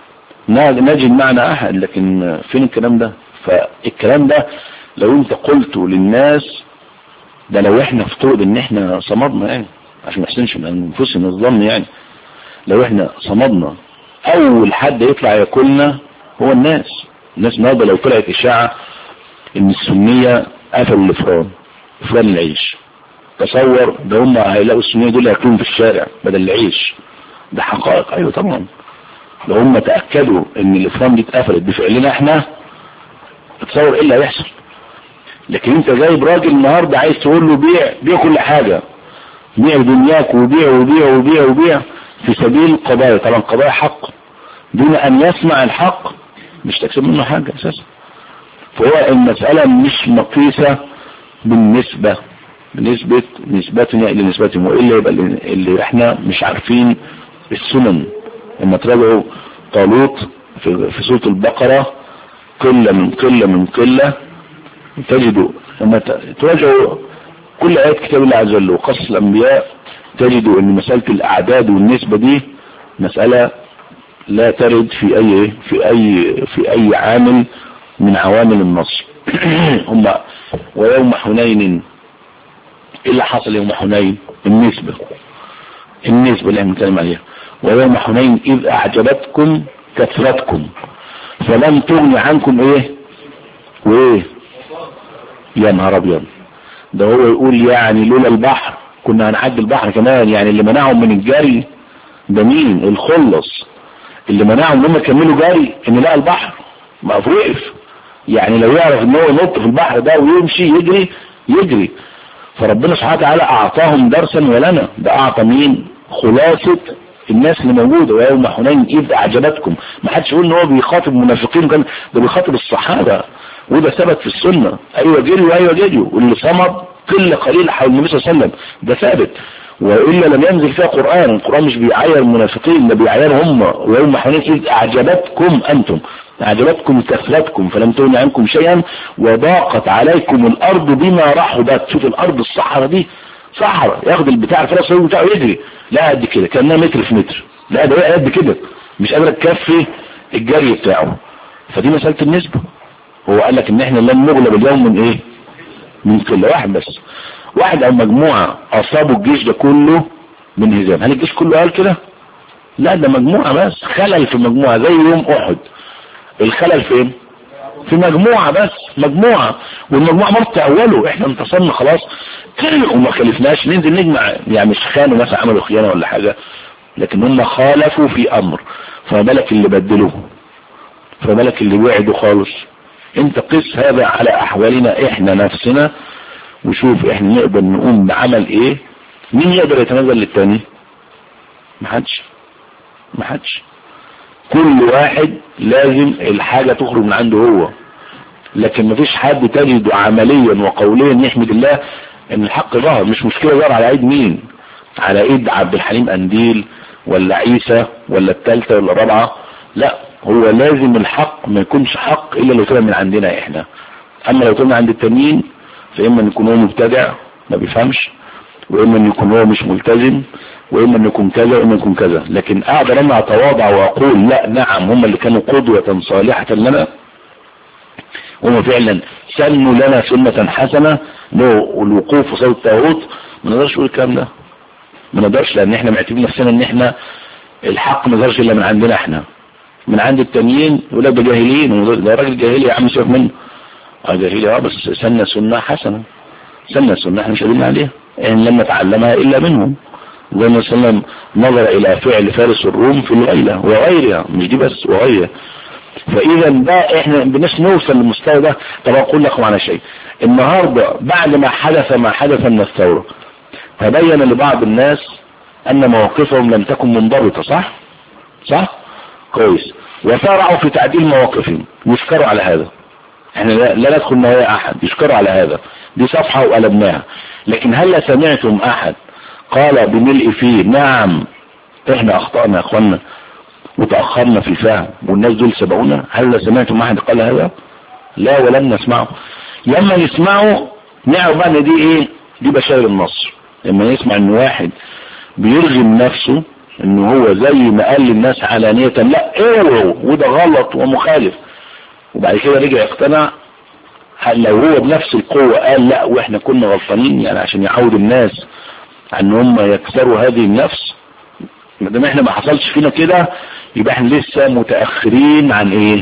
نجد معنى احد لكن فين الكلام ده فالكلام ده لو انت قلته للناس ده لو احنا افترض ان احنا صمدنا يعني عشان ما نحسنش من انفسنا الظن يعني لو احنا صمدنا اول حد يطلع ياكلنا هو الناس الناس النهارده لو طلعت اشاعة ان السنية قفلوا الافران افران العيش تصور ده هم هيلاقوا السنية دول ياكلون في الشارع بدل العيش ده حقائق ايوه طبعا لو هم تأكدوا ان الافران دي اتقفلت بفعلنا احنا تصور ايه اللي هيحصل لكن انت جايب راجل النهاردة عايز تقول له بيع بيع كل حاجة بيع دنياك وبيع وبيع وبيع وبيع في سبيل قضايا طبعا قضايا حق دون ان يسمع الحق مش تكسب منه حاجة اساسا فهو المسألة مش مقيسة بالنسبة بنسبة نسبتنا الى نسبتهم وإلا يبقى اللي اللي احنا مش عارفين السنن لما تراجعوا طالوت في, في سورة البقرة قلة من قلة من قلة تجدوا لما ت- تراجعوا كل آيات كتاب الله عز وجل وقصص الأنبياء تجدوا ان مسألة الأعداد والنسبة دي مسألة لا ترد في أي في أي في أي عامل من عوامل النصر هم ويوم حنين ايه اللي حصل يوم حنين النسبة النسبة اللي احنا بنتكلم عليها ويوم حنين إذ أعجبتكم كثرتكم فلم تغن عنكم ايه وايه يا نهار ابيض ده هو يقول يعني لولا البحر كنا هنعدي البحر كمان يعني اللي منعهم من الجري ده مين الخلص اللي منعهم ان هم يكملوا جري ان لقى البحر ما وقف يعني لو يعرف ان هو ينط في البحر ده ويمشي يجري يجري فربنا سبحانه وتعالى اعطاهم درسا ولنا ده اعطى مين خلاصة الناس اللي موجودة ويوم حنين اذ اعجبتكم ما حدش يقول ان هو بيخاطب المنافقين كان ده بيخاطب الصحابة وده ثبت في السنة ايوه جريوا ايوه جريوا واللي صمد قلة قليلة حول النبي صلى الله عليه وسلم ده ثابت وإلا لم ينزل فيها قرآن القرآن مش بيعاير المنافقين ده بيعاير هم ويوم حنين إذ أعجبتكم أنتم أعجبتكم كثرتكم فلم تغن عنكم شيئا وضاقت عليكم الأرض بما رحبت شوف الأرض الصحراء دي صحراء ياخد البتاع الفرس بتاعه يجري لا قد كده كأنها متر في متر لا ده قد كده مش قادرة تكفي الجري بتاعه فدي مسألة النسبة هو قال لك ان احنا لن نغلب اليوم من ايه من كل واحد بس واحد او مجموعة اصابوا الجيش ده كله بانهزام هل الجيش كله قال كده لا ده مجموعة بس خلل في مجموعة زي يوم احد الخلل فين في مجموعة بس مجموعة والمجموعة مرة تأولوا احنا انتصرنا خلاص وما خلفناش ننزل نجمع يعني مش خانوا مثلا عملوا خيانة ولا حاجة لكن هم خالفوا في امر فما بالك اللي بدلوه فما بالك اللي وعدوا خالص انت قس هذا على احوالنا احنا نفسنا وشوف احنا نقدر نقوم بعمل ايه مين يقدر يتنازل للتاني محدش محدش كل واحد لازم الحاجة تخرج من عنده هو لكن مفيش حد تجد عمليا وقوليا يحمد الله ان الحق ظهر مش مشكلة ظهر على ايد مين على ايد عبد الحليم انديل ولا عيسى ولا التالتة ولا الرابعة لا هو لازم الحق ما يكونش حق الا لو طلع من عندنا احنا اما لو طلع من عند التانيين فاما ان يكون هو مبتدع ما بيفهمش واما ان يكون هو مش ملتزم واما ان يكون كذا واما يكون كذا لكن اقدر انا اتواضع واقول لا نعم هم اللي كانوا قدوة صالحة لنا هم فعلا سنوا لنا سنة حسنة الوقوف وصوت التاغوت ما نقدرش نقول الكلام ده ما نقدرش لان احنا معتبرين نفسنا ان احنا الحق ما ظهرش الا من عندنا احنا من عند التانيين يقول لك ده جاهلين ده راجل جاهلي يا عم سيبك منه اه جاهلي اه بس سنة سنة حسنة سنة سنة احنا مش قادرين عليها ان لم نتعلمها الا منهم زي ما وسلم نظر الى فعل فارس الروم في الغيلة وغيرها مش دي بس وغيرها فاذا ده احنا بناش نوصل للمستوى ده طب اقول لكم على شيء النهاردة بعد ما حدث ما حدث من الثورة تبين لبعض الناس ان مواقفهم لم تكن منضبطة صح صح كويس وسارعوا في تعديل مواقفهم يشكروا على هذا احنا لا, لا ندخل نوايا احد يشكروا على هذا دي صفحة وقلبناها لكن هل سمعتم احد قال بملء فيه نعم احنا اخطأنا يا اخوانا وتأخرنا في الفهم والناس دول سبقونا هل سمعتم احد قال هذا لا ولم نسمعه لما نسمعه نعرف بقى ان دي ايه دي بشائر النصر لما يسمع ان واحد بيرغم نفسه ان هو زي ما قال للناس علانية لا اوعوا وده غلط ومخالف وبعد كده رجع يقتنع هل لو هو بنفس القوة قال لا واحنا كنا غلطانين يعني عشان يعود الناس ان هم يكسروا هذه النفس ما دام احنا ما حصلش فينا كده يبقى احنا لسه متأخرين عن ايه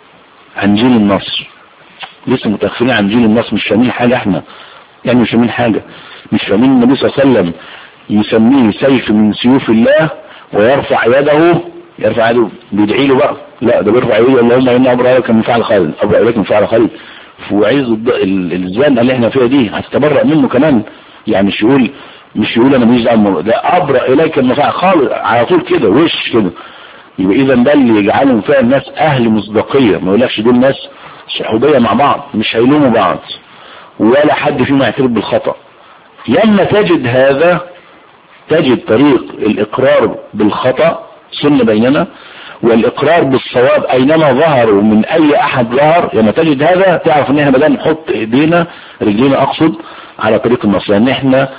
عن جيل النصر لسه متأخرين عن جيل النصر مش فاهمين حاجة احنا يعني مش فاهمين حاجة مش فاهمين النبي صلى الله عليه وسلم يسميه سيف من سيوف الله ويرفع يده يرفع يده بيدعي له بقى لا ده بيرفع يده اللهم ان امر لك من فعل خالد ابرأ اليك من فعل خالد في عز الزنقه اللي احنا فيها دي هتتبرأ منه كمان يعني مش يقول مش يقول انا ماليش دعوه ده ابرأ اليك من فعل خالد على طول كده وش كده يبقى اذا ده اللي يجعلهم فيها الناس اهل مصداقيه ما يقولكش دول ناس صحوبيه مع بعض مش هيلوموا بعض ولا حد فيهم يعترف بالخطأ لما تجد هذا تجد طريق الإقرار بالخطأ سن بيننا والإقرار بالصواب أينما ظهروا من أي أحد ظهر لما تجد هذا تعرف إن احنا بدأنا نحط إيدينا رجلينا أقصد على طريق النصر لأن احنا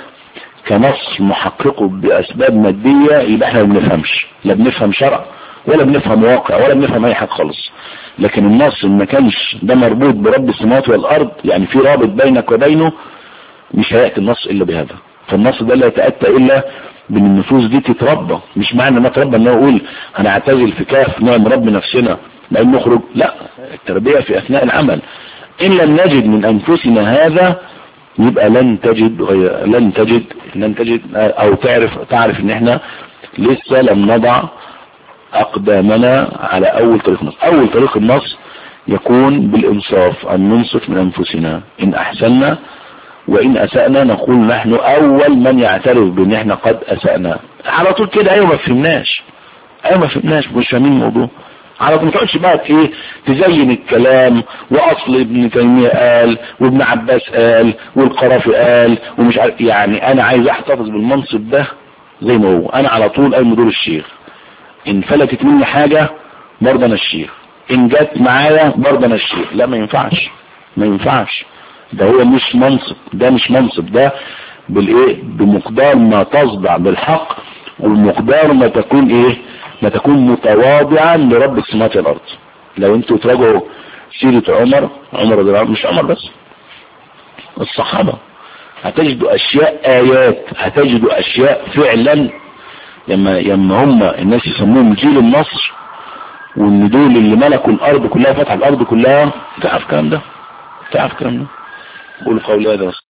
كنص محققه بأسباب مادية يبقى احنا ما بنفهمش لا بنفهم شرع ولا بنفهم واقع ولا بنفهم أي حاجة خالص لكن النص ما كانش ده مربوط برب السماوات والأرض يعني في رابط بينك وبينه مش هيأتي النص إلا بهذا فالنص ده لا يتأتى إلا بان النفوس دي تتربى مش معنى ما تربى ان هو يقول انا اعتزل في كاف نوع نربي نفسنا بعدين نخرج لا التربية في اثناء العمل ان لم نجد من انفسنا هذا يبقى لن تجد لن تجد لن تجد او تعرف تعرف ان احنا لسه لم نضع اقدامنا على اول طريق النصر اول طريق النصر يكون بالانصاف ان ننصف من انفسنا ان احسننا وان اسأنا نقول نحن اول من يعترف بان احنا قد اسأنا على طول كده ايوه ما فهمناش ايوه ما فهمناش مش فاهمين الموضوع على طول ما تقعدش بقى ايه تزين الكلام واصل ابن تيميه قال وابن عباس قال والقرافي قال ومش عارف يعني انا عايز احتفظ بالمنصب ده زي ما هو انا على طول قايم دور الشيخ ان فلتت مني حاجه برضه انا الشيخ ان جت معايا برضه انا الشيخ لا ما ينفعش ما ينفعش ده هو مش منصب ده مش منصب ده بالايه بمقدار ما تصدع بالحق وبمقدار ما تكون ايه ما تكون متواضعا لرب السماوات والارض لو انتوا تراجعوا سيرة عمر عمر رضي الله عنه مش عمر بس الصحابة هتجدوا اشياء ايات هتجدوا اشياء فعلا لما لما هم الناس يسموهم جيل النصر وان دول اللي ملكوا الارض كلها فتح الارض كلها تعرف الكلام ده تعرف الكلام ده قول قولي هذا